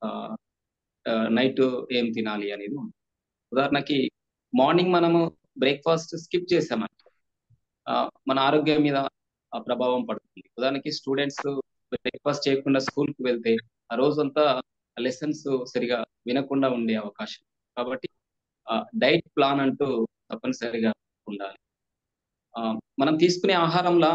S9: నైట్ ఏం తినాలి అనేది ఉంది. ఉదాహరణకి మార్నింగ్ మనము బ్రేక్ఫాస్ట్ స్కిప్ చేసామంటే ఆ, మన ఆరోగ్యం మీద ఆ ప్రభావం పడుతుంది ఉదాహరణకి స్టూడెంట్స్ బ్రేక్ఫాస్ట్ చేయకుండా స్కూల్ కి వెళ్తే ఆ రోజంతా లెసన్స్ సరిగా వినకుండా ఉండే అవకాశం కాబట్టి డైట్ ప్లాన్ అంటూ తప్పనిసరిగా ఉండాలి ఆ, మనం తీసుకునే ఆహారంలో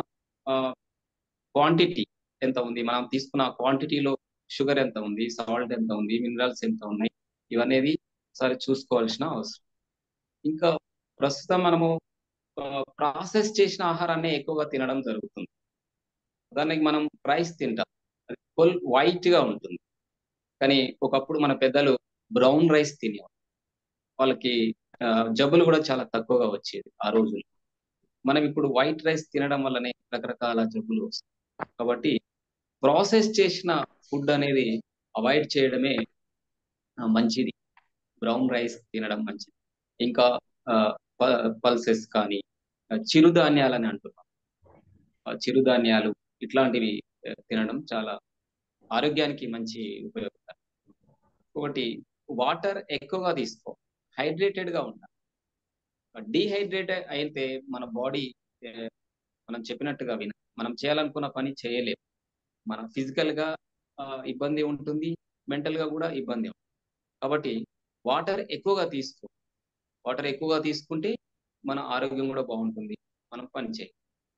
S9: క్వాంటిటీ ఎంత ఉంది మనం తీసుకున్న క్వాంటిటీలో షుగర్ ఎంత ఉంది సాల్ట్ ఎంత ఉంది మినరల్స్ ఎంత ఉన్నాయి ఇవనేది ఒకసారి చూసుకోవాల్సిన అవసరం ఇంకా ప్రస్తుతం మనము ప్రాసెస్ చేసిన ఆహారాన్ని ఎక్కువగా తినడం జరుగుతుంది ఉదాహరణకి మనం రైస్ తింటాం అది ఫుల్ వైట్ గా ఉంటుంది కానీ ఒకప్పుడు మన పెద్దలు బ్రౌన్ రైస్ తినేవారు వాళ్ళకి ఆ, జబ్బులు కూడా చాలా తక్కువగా వచ్చేది ఆ రోజుల్లో మనం ఇప్పుడు వైట్ రైస్ తినడం వల్లనే రకరకాల జబ్బులు వస్తాయి కాబట్టి ప్రాసెస్ చేసిన ఫుడ్ అనేది అవాయిడ్ చేయడమే ఆ, మంచిది బ్రౌన్ రైస్ తినడం మంచిది ఇంకా పల్సెస్ కానీ ఆ, చిరుధాన్యాలని అంటున్నాం ఆ, చిరుధాన్యాలు ఇట్లాంటివి ఆ, తినడం చాలా ఆరోగ్యానికి మంచి ఉపయోగకరం ఒకటి వాటర్ ఎక్కువగా తీసుకో హైడ్రేటెడ్ గా ఉండాలి డీహైడ్రేట్ అయితే మన బాడీ మనం చెప్పినట్టుగా విన మనం చేయాలనుకున్న పని చేయలేము మన ఫిజికల్ గా ఆ, ఇబ్బంది ఉంటుంది మెంటల్ గా కూడా ఇబ్బంది ఉంటుంది కాబట్టి వాటర్ ఎక్కువగా తీసుకో వాటర్ ఎక్కువగా తీసుకుంటే మన ఆరోగ్యం కూడా బాగుంటుంది మనం పని చేయాలి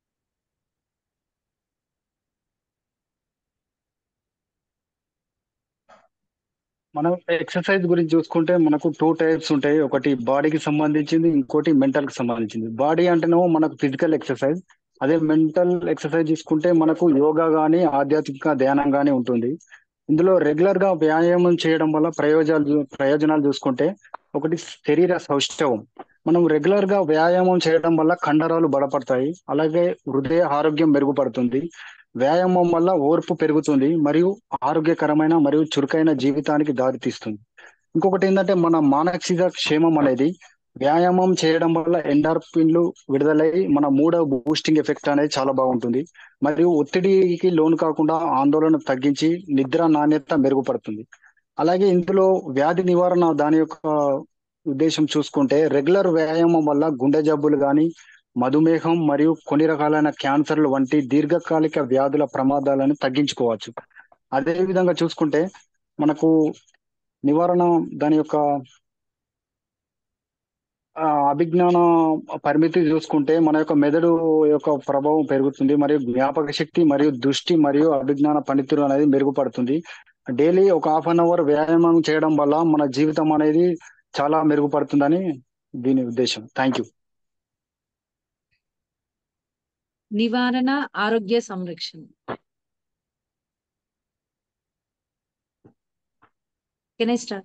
S15: మనం ఎక్సర్సైజ్ గురించి చూసుకుంటే మనకు టూ టైప్స్ ఉంటాయి ఒకటి బాడీకి సంబంధించింది ఇంకోటి మెంటల్ కి సంబంధించింది బాడీ అంటేనేమో మనకు ఫిజికల్ ఎక్సర్సైజ్ అదే మెంటల్ ఎక్సర్సైజ్ తీసుకుంటే మనకు యోగా గానీ ఆధ్యాత్మిక ధ్యానం గానీ ఉంటుంది ఇందులో రెగ్యులర్ గా వ్యాయామం చేయడం వల్ల ప్రయోజనాలు ప్రయోజనాలు చూసుకుంటే ఒకటి శరీర సౌష్ఠవం మనం రెగ్యులర్ గా వ్యాయామం చేయడం వల్ల కండరాలు బలపడతాయి అలాగే హృదయ ఆరోగ్యం మెరుగుపడుతుంది వ్యాయామం వల్ల ఓర్పు పెరుగుతుంది మరియు ఆరోగ్యకరమైన మరియు చురుకైన జీవితానికి దారితీస్తుంది ఇంకొకటి ఏంటంటే మన మానసిక క్షేమం అనేది వ్యాయామం చేయడం వల్ల ఎండార్ఫిన్లు విడుదలై మన మూడ బూస్టింగ్ ఎఫెక్ట్ అనేది చాలా బాగుంటుంది మరియు ఒత్తిడికి లోను కాకుండా ఆందోళన తగ్గించి నిద్ర నాణ్యత మెరుగుపడుతుంది అలాగే ఇందులో వ్యాధి నివారణ దాని యొక్క ఉద్దేశం చూసుకుంటే రెగ్యులర్ వ్యాయామం వల్ల గుండె జబ్బులు కానీ మధుమేహం మరియు కొన్ని రకాలైన క్యాన్సర్లు వంటి దీర్ఘకాలిక వ్యాధుల ప్రమాదాలను తగ్గించుకోవచ్చు అదే విధంగా చూసుకుంటే మనకు నివారణ దాని యొక్క ఆ, అభిజ్ఞాన పరిమితి చూసుకుంటే మన యొక్క మెదడు యొక్క ప్రభావం పెరుగుతుంది మరియు జ్ఞాపక శక్తి మరియు దృష్టి మరియు అభిజ్ఞాన పనితీరు అనేది మెరుగుపడుతుంది డైలీ ఒక హాఫ్ అన్ అవర్ వ్యాయామం చేయడం వల్ల మన జీవితం అనేది చాలా మెరుగుపడుతుందని దీని ఉద్దేశం థ్యాంక్ యూ
S10: నివారణ ఆరోగ్య సంరక్షణ కెన్ ఐ స్టార్ట్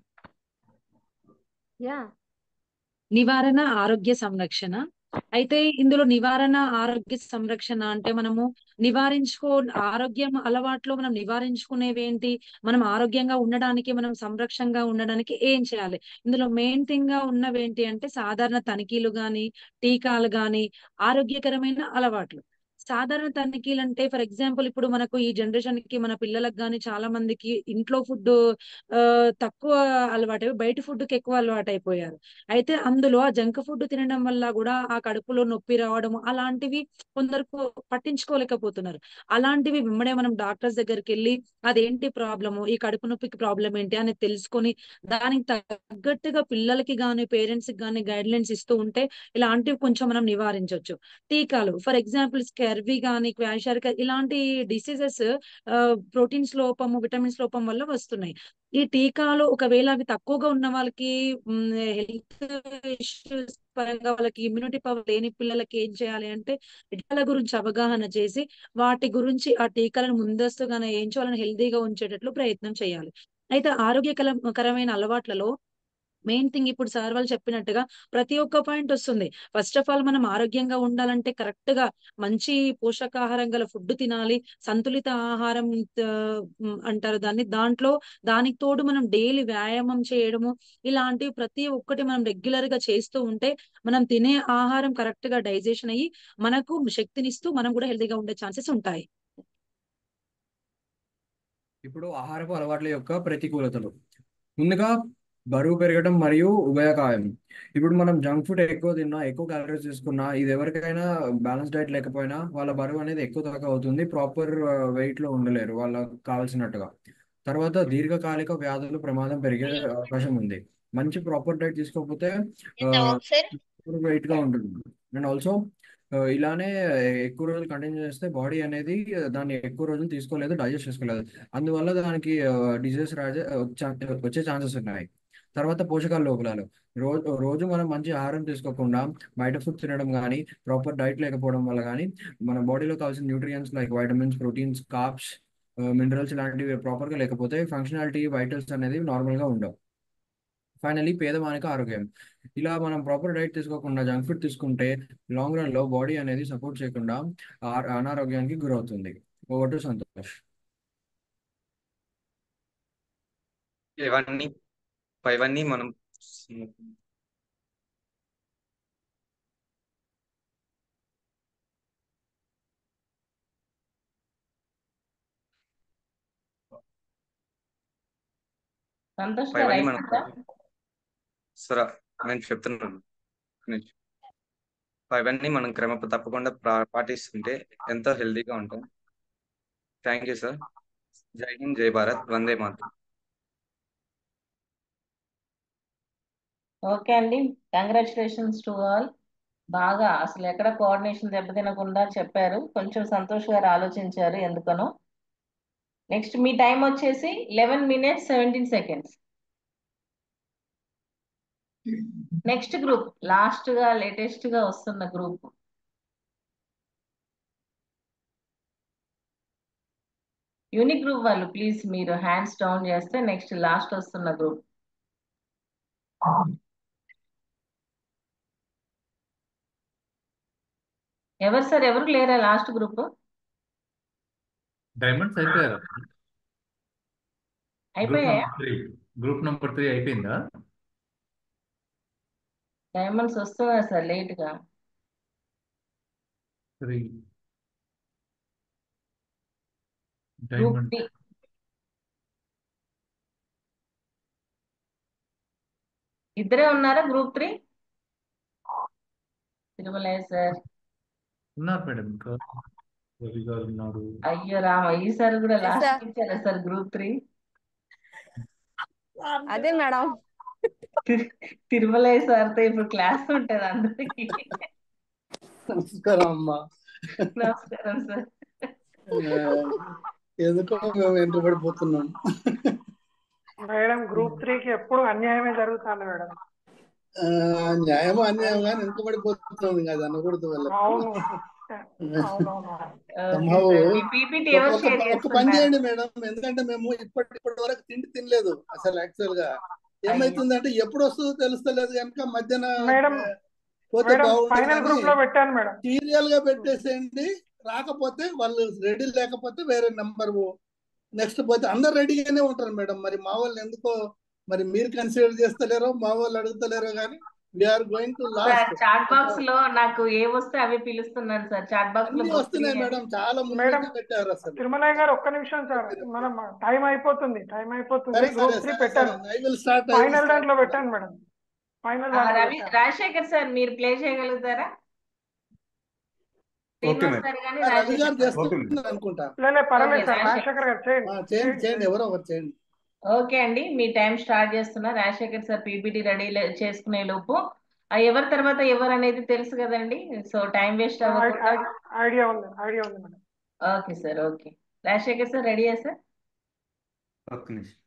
S8: యా
S10: నివారణ ఆరోగ్య సంరక్షణ అయితే ఇందులో నివారణ ఆరోగ్య సంరక్షణ అంటే మనము నివారించుకో ఆరోగ్యం అలవాట్లో మనం నివారించుకునేవి ఏంటి మనం ఆరోగ్యంగా ఉండడానికి మనం సంరక్షణగా ఉండడానికి ఏం చేయాలి ఇందులో మెయిన్ థింగ్ గా ఉన్నవి ఏంటి అంటే సాధారణ తనిఖీలు గాని టీకాలు గాని ఆరోగ్యకరమైన అలవాట్లు సాధారణ తనిఖీలు అంటే ఫర్ ఎగ్జాంపుల్ ఇప్పుడు మనకు ఈ జనరేషన్ కి మన పిల్లలకు కానీ చాలా మందికి ఇంట్లో ఫుడ్ తక్కువ అలవాటు బయట ఫుడ్ కి ఎక్కువ అలవాటు అయిపోయారు అయితే అందులో ఆ జంక్ ఫుడ్ తినడం వల్ల కూడా ఆ కడుపులో నొప్పి రావడం అలాంటివి కొందరు పట్టించుకోలేకపోతున్నారు అలాంటివి వెంబడే మనం డాక్టర్స్ దగ్గరికి వెళ్ళి అదేంటి ప్రాబ్లము ఈ కడుపు నొప్పికి ప్రాబ్లం ఏంటి అని తెలుసుకొని దానికి తగ్గట్టుగా పిల్లలకి గాని పేరెంట్స్ కి గాని గైడ్ లైన్స్ ఇస్తూ ఉంటే ఇలాంటివి కొంచెం మనం నివారించవచ్చు టీకాలు ఫర్ ఎగ్జాంపుల్ స్కెర్వీ గాని క్వాషారిక ఇలాంటి డిసీజెస్ ప్రోటీన్స్ లోపము విటమిన్స్ లోపం వల్ల వస్తున్నాయి ఈ టీకాలు ఒకవేళ అవి తక్కువగా ఉన్న వాళ్ళకి హెల్త్ ఇష్యూస్ పరంగా వాళ్ళకి ఇమ్యూనిటీ పవర్ లేని పిల్లలకి ఏం చేయాలి అంటే టీకాల గురించి అవగాహన చేసి వాటి గురించి ఆ టీకాలను ముందస్తుగానే వేయించి వాళ్ళని హెల్తీగా ఉంచేటట్లు ప్రయత్నం చేయాలి అయితే ఆరోగ్యకరమైన అలవాట్లలో మెయిన్ థింగ్ ఇప్పుడు సార్ వాళ్ళు చెప్పినట్టుగా ప్రతి ఒక్క పాయింట్ వస్తుంది ఫస్ట్ ఆఫ్ ఆల్ మనం ఆరోగ్యంగా ఉండాలంటే కరెక్ట్ గా మంచి పోషకాహారం గల ఫుడ్ తినాలి సంతులిత ఆహారం ఆ, ఉమ్, అంటారు దాన్ని దాంట్లో దానికి తోడు మనం డైలీ వ్యాయామం చేయడము ఇలాంటివి ప్రతి ఒక్కటి మనం రెగ్యులర్ గా చేస్తూ ఉంటే మనం తినే ఆహారం కరెక్ట్ గా డైజెషన్ అయ్యి మనకు శక్తినిస్తూ మనం కూడా హెల్తీగా ఉండే ఛాన్సెస్ ఉంటాయి
S11: ఇప్పుడు ఆహారపు అలవాట్ల యొక్క ప్రతికూలతలు ముందుగా బరువు పెరగడం మరియు ఉభయకాయం ఇప్పుడు మనం జంక్ ఫుడ్ ఎక్కువ తిన్నా ఎక్కువ క్యాలరీస్ తీసుకున్నా ఇది ఎవరికైనా బ్యాలెన్స్ డైట్ లేకపోయినా వాళ్ళ బరువు అనేది ఎక్కువ తక్కువ అవుతుంది ప్రాపర్ వెయిట్ లో ఉండలేరు వాళ్ళకి కావాల్సినట్టుగా తర్వాత దీర్ఘకాలిక వ్యాధులు ప్రమాదం పెరిగే అవకాశం ఉంది మంచి ప్రాపర్ డైట్ తీసుకోకపోతే వెయిట్ గా ఉంటుంది అండ్ ఆల్సో ఇలానే ఎక్కువ రోజులు కంటిన్యూ చేస్తే బాడీ అనేది దాన్ని ఎక్కువ రోజులు తీసుకోలేదు డైజెస్ట్ చేసుకోలేదు అందువల్ల దానికి డిజీజెస్ రాజే వచ్చే ఛాన్సెస్ ఉన్నాయి తర్వాత పోషకాల లోపలాలు రోజు రోజు మనం మంచి ఆహారం తీసుకోకుండా బయట ఫుడ్ తినడం కానీ ప్రాపర్ డైట్ లేకపోవడం వల్ల కానీ మన బాడీలో కావాల్సిన nutrients like vitamins proteins carbs minerals ఇలాంటివి ప్రాపర్ గా లేకపోతే ఫంక్షనాలిటీ వైటల్స్ అనేది నార్మల్ గా ఉండవు ఫైనలీ పేదవానికి ఆరోగ్యం ఇలా మనం ప్రాపర్ డైట్ తీసుకోకుండా జంక్ ఫుడ్ తీసుకుంటే లాంగ్ రన్ లో బాడీ అనేది సపోర్ట్ చేయకుండా ఆ- అనారోగ్యానికి గురవుతుంది ఓవర్ టు సంతోష్
S13: ఇవన్నీ ఇవన్నీ మనం
S5: సంతోష్ గారు
S13: ఇవన్నీ మనం
S5: అయిపోయిందా
S13: సరే నేను చెప్తున్నాను ఒక నిమిషం. ఇవన్నీ మనం క్రమ తప్పకుండా ప్రా- పాటిస్తుంటే ఎంతో హెల్తీగా ఉంటాం thank you sir Jai Hind జై భారత్ వందే మాతరం
S5: ఓకే అండి కంగ్రాచులేషన్స్ టు ఆల్ బాగా అసలు ఎక్కడ కోఆర్డినేషన్ దెబ్బతినకుండా చెప్పారు కొంచెం సంతోష్ గారు ఆలోచించారు ఎందుకనో నెక్స్ట్ మీ టైం వచ్చేసి eleven minutes seventeen seconds next group last గా లేటెస్ట్ గా వస్తున్న గ్రూప్ యూనిక్ గ్రూప్ వాళ్ళు ప్లీజ్ మీరు హ్యాండ్స్ డౌన్ చేస్తే నెక్స్ట్ లాస్ట్ వస్తున్న గ్రూప్ ఎవరు సార్ ఎవరు లేరా లాస్ట్ గ్రూప్
S7: డైమండ్స్ అయిపోయారా గ్రూప్
S5: అయిపోయాయా
S7: number three group number three అయిపోయిందా
S5: డైమండ్స్ వస్తున్నారు సార్ లేట్ గా
S7: త్రీ
S5: గ్రూప్
S7: డైమండ్
S5: డి ఇద్దరే ఉన్నారా గ్రూప్ త్రీ తిరుమలయ్య సార్
S7: ఉన్నారు మేడం ఇంకా రవి గారు ఉన్నారు
S5: అయ్యో రామ ఈసారి కూడా
S4: Yes,
S5: లాస్ట్
S4: sir.
S5: ఇచ్చారా సార్ గ్రూప్ త్రీ
S4: అదే మేడం
S5: తిరుమలయ్య సార్తో ఇప్పుడు క్లాస్ ఉంటది అందరికి
S19: నమస్కారం అమ్మా
S5: నమస్కారం సార్
S19: ఎందుకో మేము వెంటబడిపోతున్నాం
S21: మేడం గ్రూప్ త్రీకి ఎప్పుడు అన్యాయమే జరుగుతుంది మేడం
S19: ఆ, న్యాయం అన్యాయం కానీ వెనుకబడిపోతున్నాం ఇంకా అది అనకూడదు వాళ్ళకి
S21: అవును అవునవును
S19: Somehow
S5: పీపీటీ
S19: ఒక
S5: ఎవరు
S19: ఒక-
S5: షేర్
S19: ఒక పని
S5: చేస్తున్నారు
S19: చేయండి మేడం ఎందుకంటే మేము ఇప్పటి ఇప్పటి వరకు తిండి తినలేదు అసలు యాక్చువల్ గా ఏమైతుందంటే ఎప్పుడు వస్తుందో తెలుస్తలేదు కనుక మధ్యాహ్న
S21: మేడం
S19: పోతే
S21: మేడం
S19: బాగుంటుంది
S21: ఫైనల్ గ్రూప్ లో పెట్టాను మేడం
S19: సీరియల్ గా పెట్టేసేయండి రాకపోతే వాళ్ళు రెడీ లేకపోతే వేరే నెంబర్ నెక్స్ట్ పోతే అందరు రెడీగానే ఉంటారు మేడం మరి మా వాళ్ళు ఎందుకో మరి మీరు కన్సిడర్ చేస్తలేరో మా వాళ్ళు అడుగుతలేరో కానీ we're going to
S5: sir
S19: last
S5: chat box లో నాకు ఏ వస్తే అవి పిలుస్తున్నాను సార్ చాట్ బాక్స్ లో
S19: అన్ని వస్తున్నాయి మేడం చాలా
S21: మేడం
S19: ముందు పెట్టారు అసలు
S21: తిరుమలయ్య గారు ఒక్క నిమిషం సార్ మనం టైం అయిపోతుంది టైం అయిపోతుంది
S19: సరే
S21: గ్రూప్
S19: సరే
S21: త్రీ
S19: సరే
S21: పెట్టాను
S19: సరే ఐ విల్ స్టార్ట్
S21: ఫైనల్ దాంట్లో పెట్టాను మేడం ఫైనల్
S5: ఆ,
S21: దాంట్లో
S5: రవి
S21: పెట్టాను
S5: రాజశేఖర్ సార్ మీరు ప్లే చేయగలుగుతారా
S13: ఓకే
S5: శ్రీనివాస్
S13: మేడం
S5: సార్ కానీ
S19: రవి గారు
S5: రాజశేఖర్ సార్
S19: చేస్తున్నారు అనుకుంటా
S21: లేలే పర్వాలేదు
S5: ఓకే
S21: సార్
S5: రాజశేఖర్
S21: రాజశేఖర్ గారు చేయండి
S19: ఆ, చేయండి చేయండి ఎవరో ఒకరు చేయండి
S5: ఓకే అండి మీ టైం స్టార్ట్ చేస్తున్నా రాజశేఖర్ సార్ పీపీటీ రెడీ చేసుకునే లోపు ఆ ఎవరి తర్వాత ఎవరు అనేది తెలుసు కదండి సో టైం వేస్ట్ అవ్వకుండా
S21: ఐడియా ఉంది ఐడియా ఉంది madam
S5: okay sir okay Rajasekhar sir రెడీయా సార్
S3: ఒక్క నిమిషం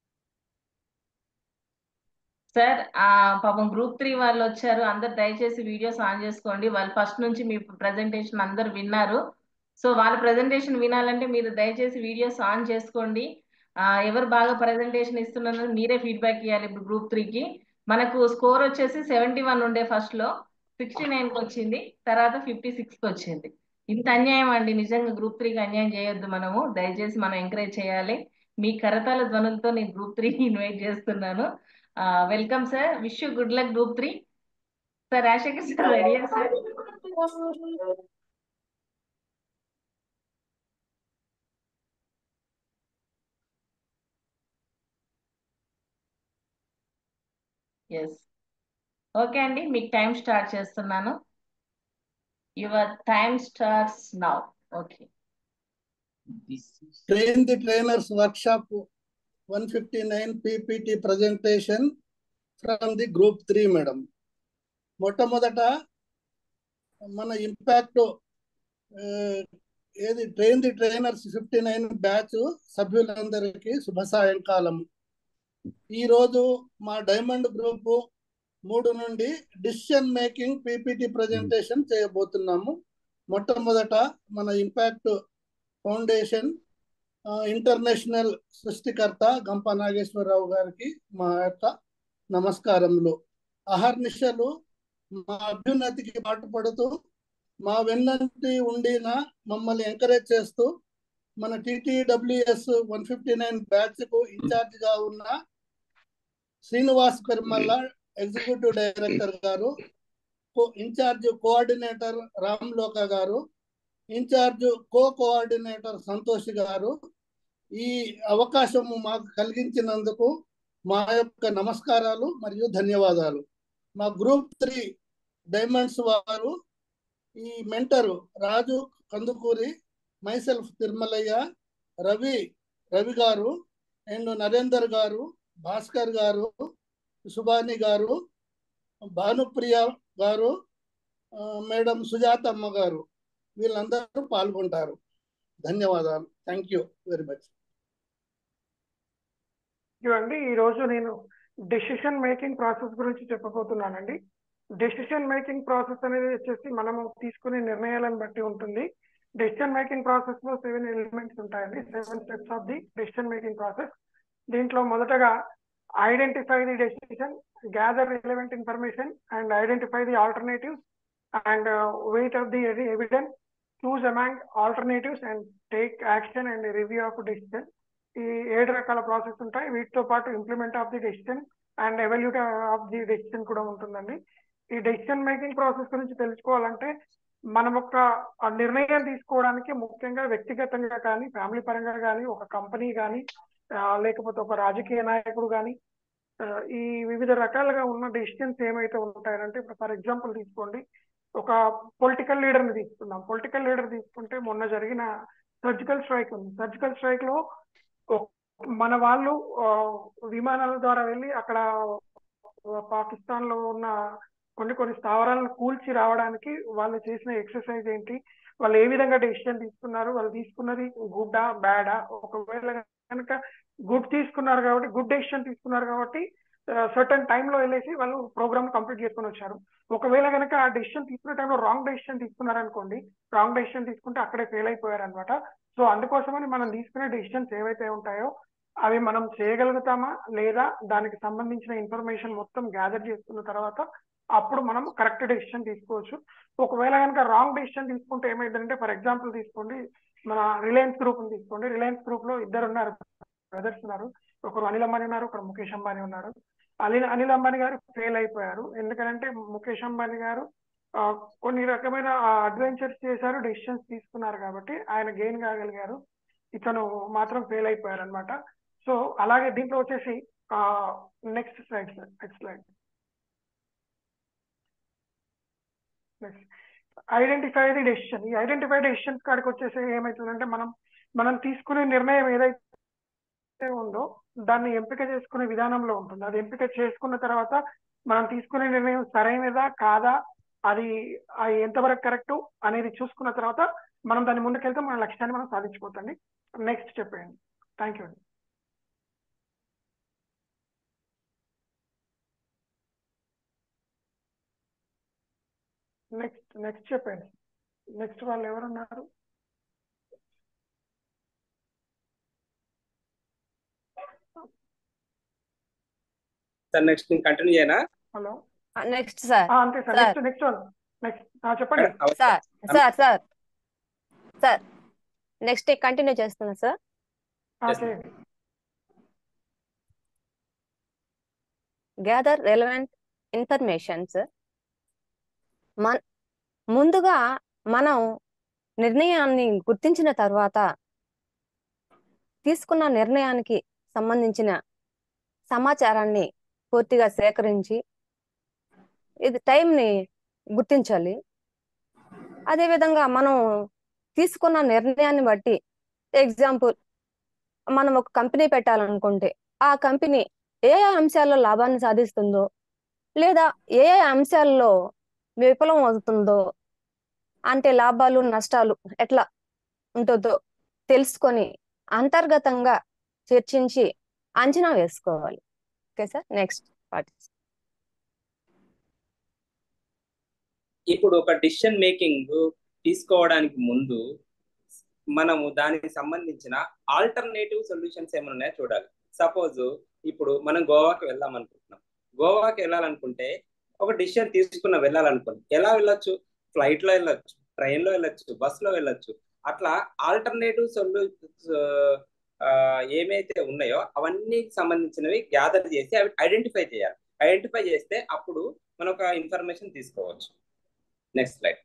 S5: సార్ ఆ పాపం గ్రూప్ త్రీ వాళ్ళు వచ్చారు అందరు దయచేసి వీడియోస్ ఆన్ చేసుకోండి వాళ్ళు ఫస్ట్ నుంచి మీ ప్రజెంటేషన్ అందరు విన్నారు సో వాళ్ళ ప్రజెంటేషన్ వినాలంటే మీరు దయచేసి వీడియోస్ ఆన్ చేసుకోండి ఆ ఎవరు బాగా ప్రజెంటేషన్ ఇస్తున్నారో మీరే ఫీడ్బ్యాక్ ఇవ్వాలి ఇప్పుడు గ్రూప్ త్రీకి మనకు స్కోర్ వచ్చేసి సెవెంటీ వన్ ఉండే ఫస్ట్ లో సిక్స్టీ నైన్ కి వచ్చింది తర్వాత ఫిఫ్టీ సిక్స్ కి వచ్చింది ఇంత అన్యాయం అండి నిజంగా గ్రూప్ త్రీకి అన్యాయం చేయొద్దు మనము దయచేసి మనం ఎంకరేజ్ చేయాలి మీ కరతాల ధ్వనులతో నేను గ్రూప్ త్రీకి ఇన్వైట్ చేస్తున్నాను welcome sir wish you good luck group three sir Rajasekhar sir రెడీయా సార్ ఎస్ ఓకే అండి మీకు టైం స్టార్ట్ చేస్తున్నాను your time starts now okay
S19: train the trainers workshop one fifty nine PPT presentation from the group three madam మొట్టమొదట మన impact ఏది train the trainers fifty nine batch సభ్యులందరికీ శుభ సాయంకాలం ఈరోజు మా డైమండ్ గ్రూప్ మూడు నుండి డిసిషన్ మేకింగ్ పీపీటీ ప్రజెంటేషన్ చేయబోతున్నాము మొట్టమొదట మన ఇంపాక్ట్ ఫౌండేషన్ ఆ, ఇంటర్నేషనల్ సృష్టికర్త గంప నాగేశ్వరరావు గారికి మా యొక్క నమస్కారములు అహర్నిశలు మా అభ్యున్నతికి పాటుపడుతూ మా వెన్నంటి ఉండిన మమ్మల్ని ఎంకరేజ్ చేస్తూ మన TTWS one fifty nine batch కు ఇన్ఛార్జ్ గా ఉన్న శ్రీనివాస్ పెరుమల్ల ఎగ్జిక్యూటివ్ డైరెక్టర్ గారు కో- ఇన్ఛార్జ్ కోఆర్డినేటర్ రామ్ లోక గారు ఇన్ఛార్జ్ కో కోఆర్డినేటర్ సంతోష్ గారు ఈ అవకాశము మాకు కలిగించినందుకు మా యొక్క నమస్కారాలు మరియు ధన్యవాదాలు మా గ్రూప్ త్రీ డైమండ్స్ వారు ఈ mentor Raju Kandukuri myself Tirumalayya Ravi Ravi garu and Narender గారు భాస్కర్ గారు సుభాని గారు భానుప్రియ గారు ఆ, మేడం సుజాతమ్మ గారు వీళ్ళందరూ పాల్గొంటారు ధన్యవాదాలు థ్యాంక్ యూ వెరీ మచ్
S21: ఇవ్వండి ఈ రోజు నేను డెసిషన్ మేకింగ్ ప్రాసెస్ గురించి చెప్పబోతున్నానండి డెసిషన్ మేకింగ్ ప్రాసెస్ అనేది వచ్చేసి మనము తీసుకునే నిర్ణయాలను బట్టి ఉంటుంది డెసిషన్ మేకింగ్ ప్రాసెస్ లో సెవెన్ ఎలిమెంట్స్ ఉంటాయండి seven steps of the decision making process దీంట్లో మొదటగా identify the decision gather relevant information and identify the alternatives and weight of the evidence choose among alternatives and take action and review of decision ఈ ఏడు రకాల process ఉంటాయి వీటితో పాటు implement of the decision and evaluate of the decision కూడా ఉంటుందండి ఈ decision making process గురించి తెలుసుకోవాలంటే మనం ఒక ఆ నిర్ణయం తీసుకోవడానికి ముఖ్యంగా వ్యక్తిగతంగా కానీ ఫ్యామిలీ పరంగా కానీ ఒక కంపెనీ కానీ లేకపోతే ఒక రాజకీయ నాయకుడు కానీ ఈ వివిధ రకాలుగా ఉన్న డెసిషన్స్ ఏమైతే ఉంటాయంటే ఇప్పుడు ఫర్ ఎగ్జాంపుల్ తీసుకోండి ఒక పొలిటికల్ లీడర్ ని తీసుకుందాం పొలిటికల్ లీడర్ తీసుకుంటే మొన్న జరిగిన సర్జికల్ స్ట్రైక్ ఉంది సర్జికల్ స్ట్రైక్ లో మన వాళ్ళు ఆ, విమానాల ద్వారా వెళ్ళి అక్కడ పాకిస్తాన్ లో ఉన్న కొన్ని కొన్ని స్థావరాలను కూల్చి రావడానికి వాళ్ళు చేసిన ఎక్సర్సైజ్ ఏంటి వాళ్ళు ఏ విధంగా డెసిషన్ తీసుకున్నారు వాళ్ళు తీసుకున్నది గుడ్డా బ్యాడా ఒకవేళ కనుక గుడ్ తీసుకున్నారు కాబట్టి గుడ్ డెసిషన్ తీసుకున్నారు కాబట్టి సర్టన్ టైంలో వెళ్ళేసి వాళ్ళు ప్రోగ్రామ్ కంప్లీట్ చేసుకొని వచ్చారు ఒకవేళ కనుక ఆ డెసిషన్ తీసుకునే టైంలో రాంగ్ డెసిషన్ తీసుకున్నారు అనుకోండి రాంగ్ డెసిషన్ తీసుకుంటే అక్కడే ఫెయిల్ అయిపోయారు అనమాట సో అందుకోసమని మనం తీసుకునే డెసిషన్స్ ఏవైతే ఉంటాయో అవి మనం చేయగలుగుతామా లేదా దానికి సంబంధించిన ఇన్ఫర్మేషన్ మొత్తం గ్యాదర్ చేసుకున్న తర్వాత అప్పుడు మనం కరెక్ట్ డెసిషన్ తీసుకోవచ్చు ఒకవేళ కనుక రాంగ్ డెసిషన్ తీసుకుంటే ఏమైందంటే ఫర్ ఎగ్జాంపుల్ తీసుకోండి మన రిలయన్స్ గ్రూప్ తీసుకోండి రిలయన్స్ గ్రూప్ లో ఇద్దరు ఉన్నారు బ్రదర్స్ ఉన్నారు ఒకరు అనిల్ అంబానీ ఉన్నారు ఒకరు ముఖేష్ అంబానీ ఉన్నారు అనిల్ అనిల్ అంబానీ గారు ఫెయిల్ అయిపోయారు ఎందుకంటే ముఖేష్ అంబానీ గారు ఆ, కొన్ని రకమైన అడ్వెంచర్స్ చేశారు డెసిషన్స్ తీసుకున్నారు కాబట్టి ఆయన గెయిన్ కాగలిగారు ఇతను మాత్రం ఫెయిల్ అయిపోయారు అనమాట సో అలాగే దీంట్లో వచ్చేసి next slide sir next slide next identify the decision ఈ ఐడెంటిఫై డెసిషన్స్ కాడికి వచ్చేసి ఏమవుతుందంటే మనం మనం తీసుకునే నిర్ణయం ఏదైతే ఉందో దాన్ని ఎంపిక చేసుకునే విధానంలో ఉంటుంది అది ఎంపిక చేసుకున్న తర్వాత మనం తీసుకునే నిర్ణయం సరైనదా కాదా అది అది ఎంతవరకు కరెక్ట్ అనేది చూసుకున్న తర్వాత మనం దాని ముందుకెళ్తే మన లక్ష్యాన్ని మనం సాధించుకోవచ్చండి నెక్స్ట్ చెప్పండి థ్యాంక్ యూ అండి నెక్స్ట్ నెక్స్ట్ చెప్పండి నెక్స్ట్ వాళ్ళు ఎవరున్నారు
S4: సార్ నెక్స్ట్ నేను కంటిన్యూ చేయనా
S21: హలో
S22: నెక్స్ట్ సార్
S21: అంతే సార్
S22: సార్
S21: నెక్స్ట్ నెక్స్ట్ వాళ్ళు నెక్స్ట్ చెప్పండి
S22: sir sir sir sir next continue చేస్తున్నా సార్
S21: ఆ, చేయండి
S22: గ్యాదర్ రెలవెంట్ ఇన్ఫర్మేషన్స్ మన ముందుగా మనం నిర్ణయాన్ని గుర్తించిన తర్వాత తీసుకున్న నిర్ణయానికి సంబంధించిన సమాచారాన్ని పూర్తిగా సేకరించి ఇది టైంని గుర్తించాలి అదేవిధంగా మనం తీసుకున్న నిర్ణయాన్ని బట్టి ఎగ్జాంపుల్ మనం ఒక కంపెనీ పెట్టాలనుకుంటే ఆ కంపెనీ ఏ ఏ అంశాల్లో లాభాన్ని సాధిస్తుందో లేదా ఏ ఏ అంశాల్లో విఫలం అవుతుందో అంటే లాభాలు నష్టాలు ఎట్లా ఉంటుందో తెలుసుకొని అంతర్గతంగా చర్చించి అంచనా వేసుకోవాలి ఓకే సార్ నెక్స్ట్ పార్టీ
S4: ఇప్పుడు ఒక డిసిషన్ మేకింగ్ తీసుకోవడానికి ముందు మనము దానికి సంబంధించిన ఆల్టర్నేటివ్ సొల్యూషన్స్ ఏమైనా ఉన్నాయో చూడాలి సపోజ్ ఇప్పుడు మనం గోవాకి వెళ్దాం అనుకుంటున్నాం గోవాకి వెళ్ళాలనుకుంటే ఒక డిసిషన్ తీసుకున్న వెళ్ళాలనుకోండి ఎలా వెళ్ళొచ్చు ఫ్లైట్ లో వెళ్ళొచ్చు ట్రైన్ లో వెళ్ళొచ్చు బస్ లో వెళ్ళొచ్చు అట్లా ఆల్టర్నేటివ్ సొల్యూ ఏమైతే ఉన్నాయో అవన్నీ సంబంధించినవి గ్యాదర్ చేసి అవి ఐడెంటిఫై చేయాలి ఐడెంటిఫై చేస్తే అప్పుడు మనం ఒక ఇన్ఫర్మేషన్ తీసుకోవచ్చు నెక్స్ట్ స్లైడ్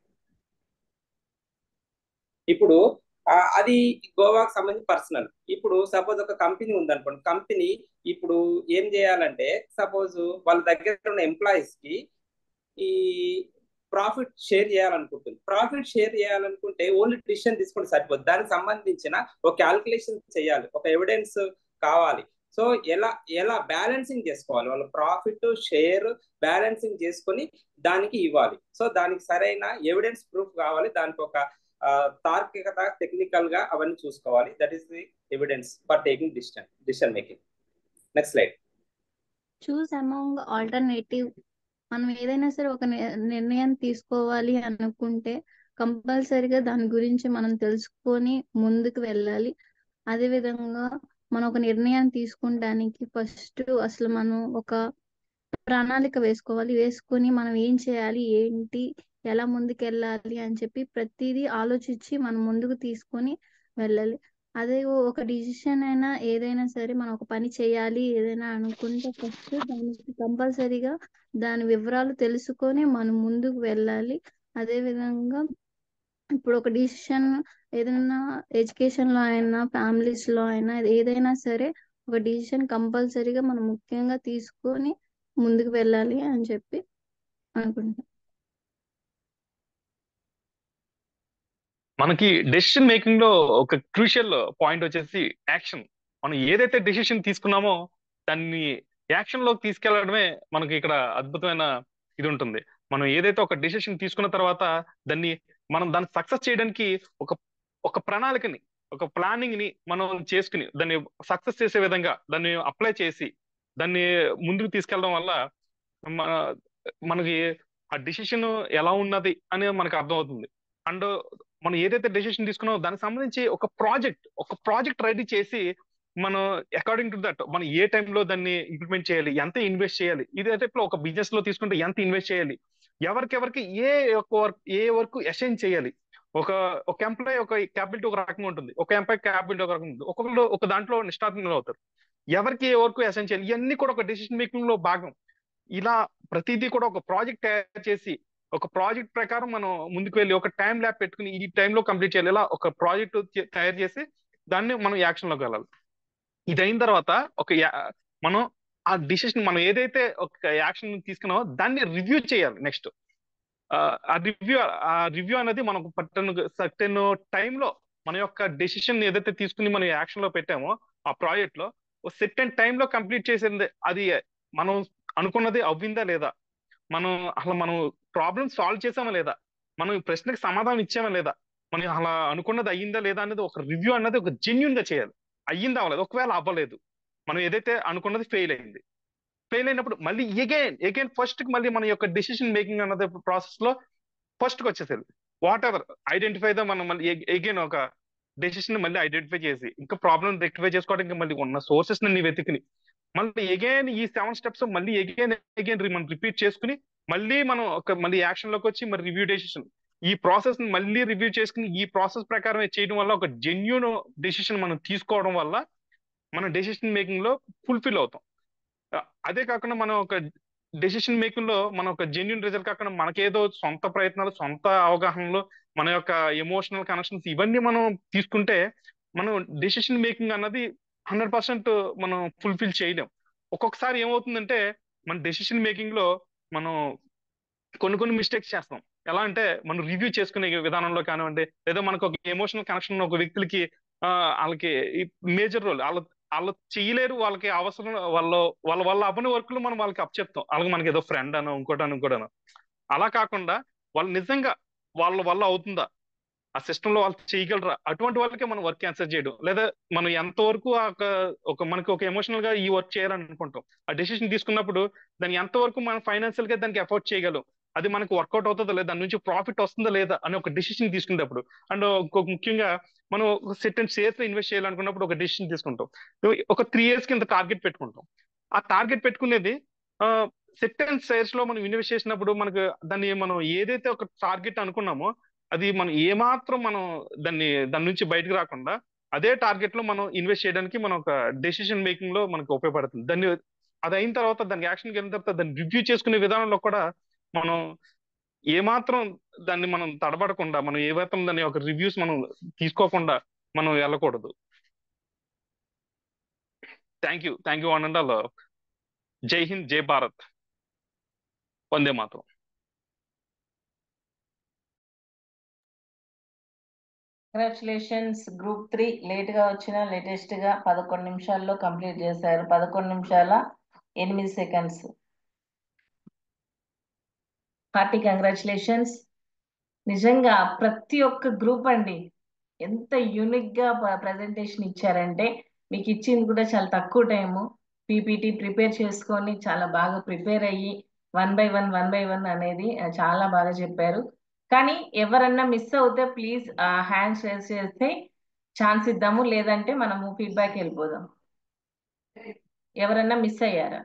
S4: ఇప్పుడు ఆ, అది గోవాకి సంబంధించి పర్సనల్ ఇప్పుడు సపోజ్ ఒక కంపెనీ ఉందనుకోండి కంపెనీ ఇప్పుడు ఏం చేయాలంటే సపోజ్ వాళ్ళ దగ్గర ఉన్న ఎంప్లాయీస్ కి ఈ ప్రాఫిట్ షేర్ చేయాలనుకుంటుంది ప్రాఫిట్ షేర్ చేయాలనుకుంటే ఓన్లీ డిసిషన్ తీసుకుంటే సరిపోదు దానికి సంబంధించిన ఒక క్యాల్కులేషన్ చేయాలి ఒక ఎవిడెన్స్ కావాలి సో ఎలా ఎలా బ్యాలెన్సింగ్ చేసుకోవాలి వాళ్ళ ప్రాఫిట్ షేర్ బ్యాలెన్సింగ్ చేసుకొని దానికి ఇవ్వాలి సో దానికి సరైన ఎవిడెన్స్ ప్రూఫ్ కావాలి దానికి ఒక ఆ, తార్కికత టెక్నికల్ గా అవన్నీ చూసుకోవాలి that is the evidence for taking decision decision making next slide
S23: choose among alternative మనం ఏదైనా సరే ఒక ని- నిర్ణయం తీసుకోవాలి అనుకుంటే కంపల్సరిగా దాని గురించి మనం తెలుసుకొని ముందుకు వెళ్ళాలి అదే విధంగా మనం ఒక నిర్ణయం తీసుకుంటానికి ఫస్ట్ అసలు మనం ఒక ప్రణాళిక వేసుకోవాలి వేసుకొని మనం ఏం చేయాలి ఏంటి ఎలా ముందుకు వెళ్ళాలి అని చెప్పి ప్రతిదీ ఆలోచించి మనం ముందుకు తీసుకొని వెళ్ళాలి అదే ఓ- ఒక డిసిషన్ అయినా ఏదైనా సరే మనం ఒక పని చేయాలి ఏదైనా అనుకుంటే ఫస్ట్ దానికి కంపల్సరీగా దాని వివరాలు తెలుసుకొని మనం ముందుకు వెళ్ళాలి అదే విధంగా ఇప్పుడు ఒక డిసిషన్ ఏదైనా ఎడ్యుకేషన్ లో అయినా ఫ్యామిలీస్ లో అయినా ఏదైనా సరే ఒక డిసిషన్ కంపల్సరీగా మనం ముఖ్యంగా తీసుకొని ముందుకు వెళ్ళాలి అని చెప్పి అనుకుంటున్నాను
S6: మనకి డెసిషన్ మేకింగ్ లో ఒక క్రూషియల్ పాయింట్ వచ్చేసి యాక్షన్ మనం ఏదైతే డెసిషన్ తీసుకున్నామో దాన్ని యాక్షన్ లోకి తీసుకెళ్లడమే మనకి ఇక్కడ అద్భుతమైన ఇది ఉంటుంది మనం ఏదైతే ఒక డెసిషన్ తీసుకున్న తర్వాత దాన్ని మనం దాన్ని సక్సెస్ చేయడానికి ఒక ఒక ప్రణాళికని ఒక ప్లానింగ్ ని మనం చేసుకుని దాన్ని సక్సెస్ చేసే విధంగా దాన్ని అప్లై చేసి దాన్ని ముందుకు తీసుకెళ్ళడం వల్ల మన మనకి ఆ డెసిషన్ ఎలా ఉన్నది అని మనకు అర్థమవుతుంది అండ్ మనం ఏదైతే డెసిషన్ తీసుకున్నామో దానికి సంబంధించి ఒక ప్రాజెక్ట్ ఒక ప్రాజెక్ట్ రెడీ చేసి మనం అకార్డింగ్ టు దట్ మనం ఏ టైంలో దాన్ని ఇంప్లిమెంట్ చేయాలి ఎంత ఇన్వెస్ట్ చేయాలి ఇది అయితే ఇప్పుడు ఒక బిజినెస్ లో తీసుకుంటే ఎంత ఇన్వెస్ట్ చేయాలి ఎవరికెవరికి ఏ ఒక వర్క్ ఏ వర్క్ అసైన్ చేయాలి ఒక ఒక ఎంప్లాయ్ ఒక క్యాపిటల్ ఒక రకంగా ఉంటుంది ఒక ఎంప్లాయ్ క్యాపిటల్ ఒక రకంగా ఉంటుంది ఒక్కొక్కరు ఒక దాంట్లో నిష్ఠాతులు అవుతారు ఎవరికి ఏ వర్క్ అసైన్ చేయాలి ఇవన్నీ కూడా ఒక డెసిషన్ మేకింగ్ లో భాగం ఇలా ప్రతిదీ కూడా ఒక ప్రాజెక్ట్ తయారు చేసి ఒక ప్రాజెక్ట్ ప్రకారం మనం ముందుకు వెళ్ళి ఒక టైం ల్యాబ్ పెట్టుకుని ఈ టైంలో కంప్లీట్ చేయాలి ఇలా ఒక ప్రాజెక్ట్ తయారు చేసి దాన్ని మనం యాక్షన్ లోకి వెళ్ళాలి ఇది అయిన తర్వాత ఒక యా- మనం ఆ డిసిషన్ మనం ఏదైతే ఒక యాక్షన్ తీసుకున్నామో దాన్ని రివ్యూ చేయాలి నెక్స్ట్ ఆ రివ్యూ ఆ రివ్యూ అనేది మనం పట్టను సర్టెన్ టైంలో మన యొక్క డెసిషన్ ఏదైతే తీసుకుని మనం యాక్షన్ లో పెట్టామో ఆ ప్రాజెక్ట్ లో ఒక సెర్టెన్ టైంలో కంప్లీట్ చేసింది అది మనం అనుకున్నది అవ్విందా లేదా మనం అసలు మనం ప్రాబ్లమ్ సాల్వ్ చేసామా లేదా మనం ఈ ప్రశ్నకి సమాధానం ఇచ్చామా లేదా మనం అలా అనుకున్నది అయ్యిందా లేదా అనేది ఒక రివ్యూ అన్నది ఒక జెన్యున్ గా చేయాలి అయ్యిందా అవ్వలేదు ఒకవేళ అవ్వలేదు మనం ఏదైతే అనుకున్నది ఫెయిల్ అయింది ఫెయిల్ అయినప్పుడు మళ్ళీ ఎగైన్ ఎగైన్ ఫస్ట్ కి మళ్ళీ మన యొక్క డెసిషన్ మేకింగ్ అన్నది ప్రాసెస్ లో ఫస్ట్ కి వచ్చేసేది వాట్ ఎవర్ ఐడెంటిఫై దా మనం మళ్ళీ ఎగైన్ ఒక డెసిషన్ మళ్ళీ ఐడెంటిఫై చేసి ఇంకా ప్రాబ్లం రెక్టిఫై చేసుకోవడానికి మళ్ళీ ఉన్న సోర్సెస్ ని వెతికిని మళ్ళీ ఎగైన్ ఈ సెవెన్ స్టెప్స్ మళ్ళీ ఎగైన్ ఎగైన్ మనం రిపీట్ చేసుకుని మళ్ళీ మనం ఒక మళ్ళీ యాక్షన్ లోకి వచ్చి మరి రివ్యూ డెసిషన్ ఈ ప్రాసెస్ ని మళ్ళీ రివ్యూ చేసుకుని ఈ ప్రాసెస్ ప్రకారం చేయడం వల్ల ఒక జెన్యున్ డెసిషన్ మనం తీసుకోవడం వల్ల మన డెసిషన్ మేకింగ్ లో ఫుల్ఫిల్ అవుతాం ఆ, అదే కాకుండా మనం ఒక డెసిషన్ మేకింగ్ లో మనం ఒక జెన్యున్ రిజల్ట్ కాకుండా మనకేదో సొంత ప్రయత్నాలు సొంత అవగాహనలు మన యొక్క ఎమోషనల్ కనెక్షన్స్ ఇవన్నీ మనం తీసుకుంటే మనం డెసిషన్ మేకింగ్ అన్నది హండ్రెడ్ పర్సెంట్ మనం ఫుల్ఫిల్ చేయలేం ఒక్కొక్కసారి ఏమవుతుందంటే మన డెసిషన్ మేకింగ్ లో మనం కొన్ని కొన్ని మిస్టేక్స్ చేస్తాం ఎలా అంటే మనం రివ్యూ చేసుకునే విధానంలో కానివ్వండి లేదా మనకు ఒక ఎమోషనల్ కనెక్షన్ ఒక వ్యక్తులకి ఆ, వాళ్ళకి మేజర్ రోల్ వాళ్ళ వాళ్ళు చేయలేరు వాళ్ళకి అవసరం వాళ్ళ వాళ్ళ వాళ్ళ అవ్వని వర్క్లు మనం వాళ్ళకి అప్పచెప్తాం అలాగే మనకి ఏదో ఫ్రెండ్ అనో ఇంకోటనో ఇంకోటనో అలా కాకుండా వాళ్ళు నిజంగా వాళ్ళ వల్ల అవుతుందా ఆ సిస్టమ్ లో వాళ్ళు చేయగలరా అటువంటి వాళ్ళకే మనం వర్క్ ఆన్సర్ చేయడం లేదా మనం ఎంతవరకు ఆ ఒక ఒక మనకి ఒక ఎమోషనల్ గా ఈ వర్క్ చేయాలని అనుకుంటాం ఆ డెసిషన్ తీసుకున్నప్పుడు దాన్ని ఎంతవరకు మనం ఫైనాన్షియల్ గా దానికి ఎఫోర్డ్ చేయగలం అది మనకు వర్కౌట్ అవుతుందా లేదా దాని నుంచి ప్రాఫిట్ వస్తుందా లేదా అని ఒక డెసిషన్ తీసుకునేటప్పుడు అండ్ ఇంకొక ముఖ్యంగా మనం ఒక సెటన్ షేర్స్ లో ఇన్వెస్ట్ చేయాలనుకున్నప్పుడు ఒక డెసిషన్ తీసుకుంటాం ఒక త్రీ ఇయర్స్ కింద టార్గెట్ పెట్టుకుంటాం ఆ టార్గెట్ పెట్టుకునేది సెటన్ షేర్స్ లో మనం ఇన్వెస్ట్ చేసినప్పుడు మనకు దాన్ని మనం ఏదైతే ఒక టార్గెట్ అనుకున్నామో అది మనం ఏమాత్రం మనం దాన్ని దాని నుంచి బయటకు రాకుండా అదే టార్గెట్ లో మనం ఇన్వెస్ట్ చేయడానికి మనం ఒక డెసిషన్ మేకింగ్ లో మనకు ఉపయోగపడుతుంది దాన్ని అది అయిన తర్వాత దానికి యాక్షన్ వెళ్ళిన తర్వాత దాన్ని రివ్యూ చేసుకునే విధానంలో కూడా మనం ఏమాత్రం దాన్ని మనం తడబడకుండా మనం ఏమాత్రం దాని యొక్క రివ్యూస్ మనం తీసుకోకుండా మనం వెళ్ళకూడదు thank you thank you one and all జై హింద్ జై భారత్ వందే మాత్రం
S5: కంగ్రాచులేషన్స్ గ్రూప్ త్రీ లేట్ గా వచ్చిన లేటెస్ట్ గా పదకొండు నిమిషాల్లో కంప్లీట్ చేశారు పదకొండు నిమిషాల ఎనిమిది సెకండ్స్ హార్టీ కంగ్రాచులేషన్స్ నిజంగా ప్రతి ఒక్క గ్రూప్ అండి ఎంత యూనిక్ గా ప్రజెంటేషన్ ఇచ్చారంటే మీకు ఇచ్చింది కూడా చాలా తక్కువ టైము పీపీటీ ప్రిపేర్ చేసుకొని చాలా బాగా ప్రిపేర్ అయ్యి one by one one by one అనేది ఆ, చాలా బాగా చెప్పారు కానీ ఎవరన్నా మిస్ అవుతే ప్లీజ్ హ్యాండ్స్ రేస్ చేస్తే ఛాన్స్ ఇద్దాము లేదంటే మనము ఫీడ్బ్యాక్ వెళ్ళిపోదాం ఎవరన్నా మిస్ అయ్యారా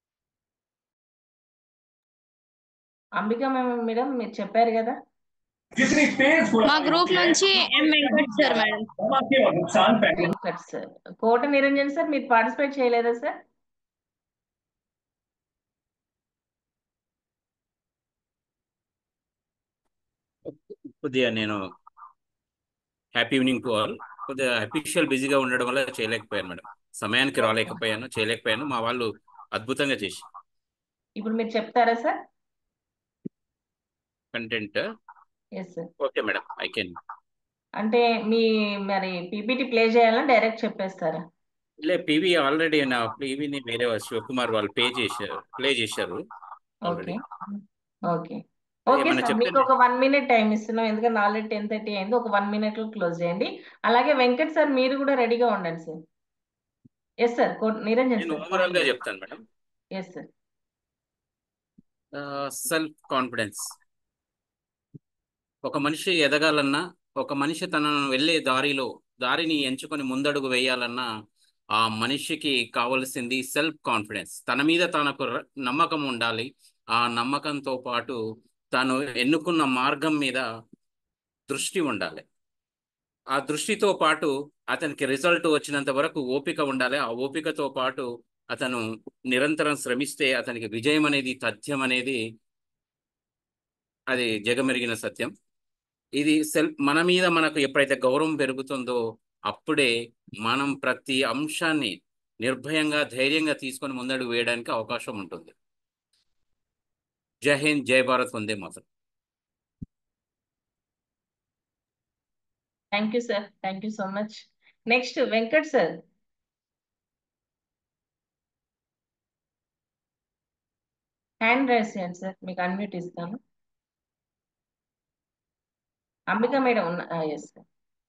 S5: అంబిక మేడం మీరు చెప్పారు కదా
S12: మా గ్రూప్ నుంచి M Venkat sir madam
S5: Venkat sir Kota Niranjan sir మీరు పార్టిసిపేట్ చేయలేదా సార్
S14: కొద్దిగా నేను హ్యాపీ ఈవినింగ్ టు ఆల్ కొద్దిగా అఫీషియల్ బిజీగా ఉండడం వల్ల చేయలేకపోయాను మేడం సమయానికి రాలేకపోయాను చేయలేకపోయాను మా వాళ్ళు అద్భుతంగా చేసి
S5: ఇప్పుడు మీరు చెప్తారా sir
S14: content
S5: yes sir
S14: okay madam I can
S5: అంటే మీ మరి పీపీటీ ప్లే చేయాలని డైరెక్ట్ చెప్పేస్తారా
S14: లే పీవీ ఆల్రెడీ నా పీవీని వేరే వాళ్ళు శివకుమార్ వాళ్ళు పే చేశారు ప్లే చేశారు
S5: ఓకే
S14: ఆల్రెడీ
S5: ఓకే ఓకే
S14: ఏమన్నా
S5: సార్ మీకు
S14: చెప్తే
S5: ఒక వన్ మినిట్ టైం ఇస్తున్నాం ఎందుకంటే ఆల్రెడీ టెన్ థర్టీ అయింది ఒక వన్ మినిట్ లో క్లోజ్ చేయండి అలాగే వెంకట్ సార్ మీరు కూడా రెడీగా ఉండండి సార్ ఎస్ సార్ నిరంజన్
S14: నేను
S5: సార్
S14: ఓవరాల్ గా చెప్తాను madam
S5: yes sir
S14: self confidence ఒక మనిషి ఎదగాలన్నా ఒక మనిషి తనను వెళ్ళే దారిలో దారిని ఎంచుకొని ముందడుగు వేయాలన్నా ఆ మనిషికి కావలసింది సెల్ఫ్ కాన్ఫిడెన్స్ తన మీద తనకు ర- నమ్మకం ఉండాలి ఆ నమ్మకంతో పాటు తాను ఎన్నుకున్న మార్గం మీద దృష్టి ఉండాలి ఆ దృష్టితో పాటు అతనికి రిజల్ట్ వచ్చినంత వరకు ఓపిక ఉండాలి ఆ ఓపికతో పాటు అతను నిరంతరం శ్రమిస్తే అతనికి విజయం అనేది తథ్యం అనేది అది జగమెరిగిన సత్యం ఇది సెల్ఫ్ మన మీద మనకు ఎప్పుడైతే గౌరవం పెరుగుతుందో అప్పుడే మనం ప్రతి అంశాన్ని నిర్భయంగా ధైర్యంగా తీసుకొని ముందడుగు వేయడానికి అవకాశం ఉంటుంది జై హింద్ జై భారత్ వందే మాతరం
S5: thank you sir thank you so much next Venkat sir hand raise చేయండి సార్ మీకు అన్మ్యూట్ ఇస్తాను అంబిక మేడం ఉన్న yes sir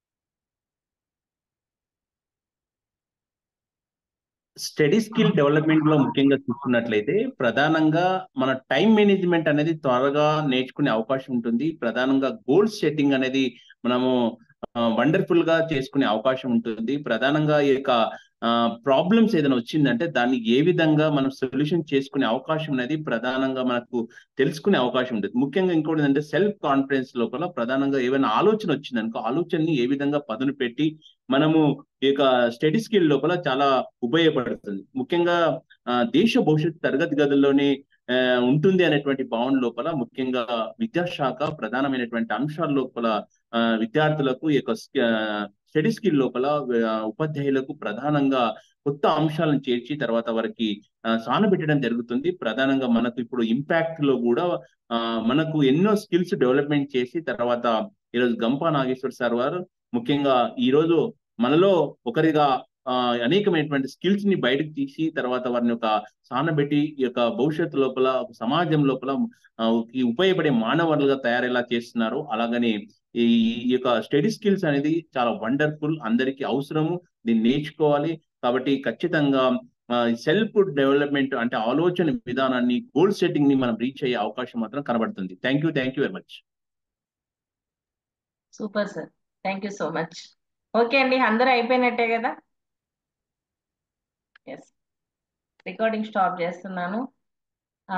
S16: study skill development లో ముఖ్యంగా చూసుకున్నట్లయితే ప్రధానంగా మన టైం మేనేజ్మెంట్ అనేది త్వరగా నేర్చుకునే అవకాశం ఉంటుంది ప్రధానంగా గోల్ సెట్టింగ్ అనేది మనము వండర్ఫుల్ గా చేసుకునే అవకాశం ఉంటుంది ప్రధానంగా ఈ యొక్క ప్రాబ్లమ్స్ ఏదైనా వచ్చిందంటే దాన్ని ఏ విధంగా మనం సొల్యూషన్ చేసుకునే అవకాశం అనేది ప్రధానంగా మనకు తెలుసుకునే అవకాశం ఉంటుంది ముఖ్యంగా ఇంకోటి ఏంటంటే సెల్ఫ్ కాన్ఫిడెన్స్ లోపల ప్రధానంగా ఏమైనా ఆలోచన వచ్చిందనుకో ఆలోచనని ఏ విధంగా పదును పెట్టి మనము ఈ యొక్క స్టడీ స్కిల్ లోపల చాలా ఉపయోగపడుతుంది ముఖ్యంగా ఆ, దేశ భవిష్యత్తు తరగతి గదుల్లోనే ఆ, ఉంటుంది అనేటువంటి భావన లోపల ముఖ్యంగా విద్యాశాఖ ప్రధానమైనటువంటి అంశాల లోపల ఆ, విద్యార్థులకు ఈ యొక్క స్టడీ స్కిల్ లోపల ఆ, ఉపాధ్యాయులకు ప్రధానంగా కొత్త అంశాలను చేర్చి తర్వాత వారికి ఆ, సానబెట్టడం జరుగుతుంది ప్రధానంగా మనకు ఇప్పుడు ఇంపాక్ట్ లో కూడా ఆ, మనకు ఎన్నో స్కిల్స్ డెవలప్మెంట్ చేసి తర్వాత ఈరోజు గంపా నాగేశ్వర్ సార్ వారు ముఖ్యంగా ఈ రోజు మనలో ఒకరిగా ఆ, అనేకమైనటువంటి స్కిల్స్ ని బయటకు తీసి తర్వాత వారిని ఒక సానబెట్టి ఈ యొక్క భవిష్యత్తు లోపల ఒక సమాజం లోపల ఆ, ఈ ఉపయోగపడే మానవులుగా తయారయ్యేలా చేస్తున్నారు అలాగని ఈ ఈ యొక్క స్టడీ స్కిల్స్ అనేది చాలా వండర్ఫుల్ అందరికీ అవసరము దీన్ని నేర్చుకోవాలి కాబట్టి ఖచ్చితంగా సెల్ఫ్ డెవలప్మెంట్ అంటే ఆలోచన విధానాన్ని గోల్ సెట్టింగ్ ని మనం రీచ్ అయ్యే అవకాశం మాత్రం కనబడుతుంది thank you thank you very much
S5: super sir thank you so much okay అండి అందరూ అయిపోయినట్టే కదా ఎస్ రికార్డింగ్ స్టాప్ చేస్తున్నాను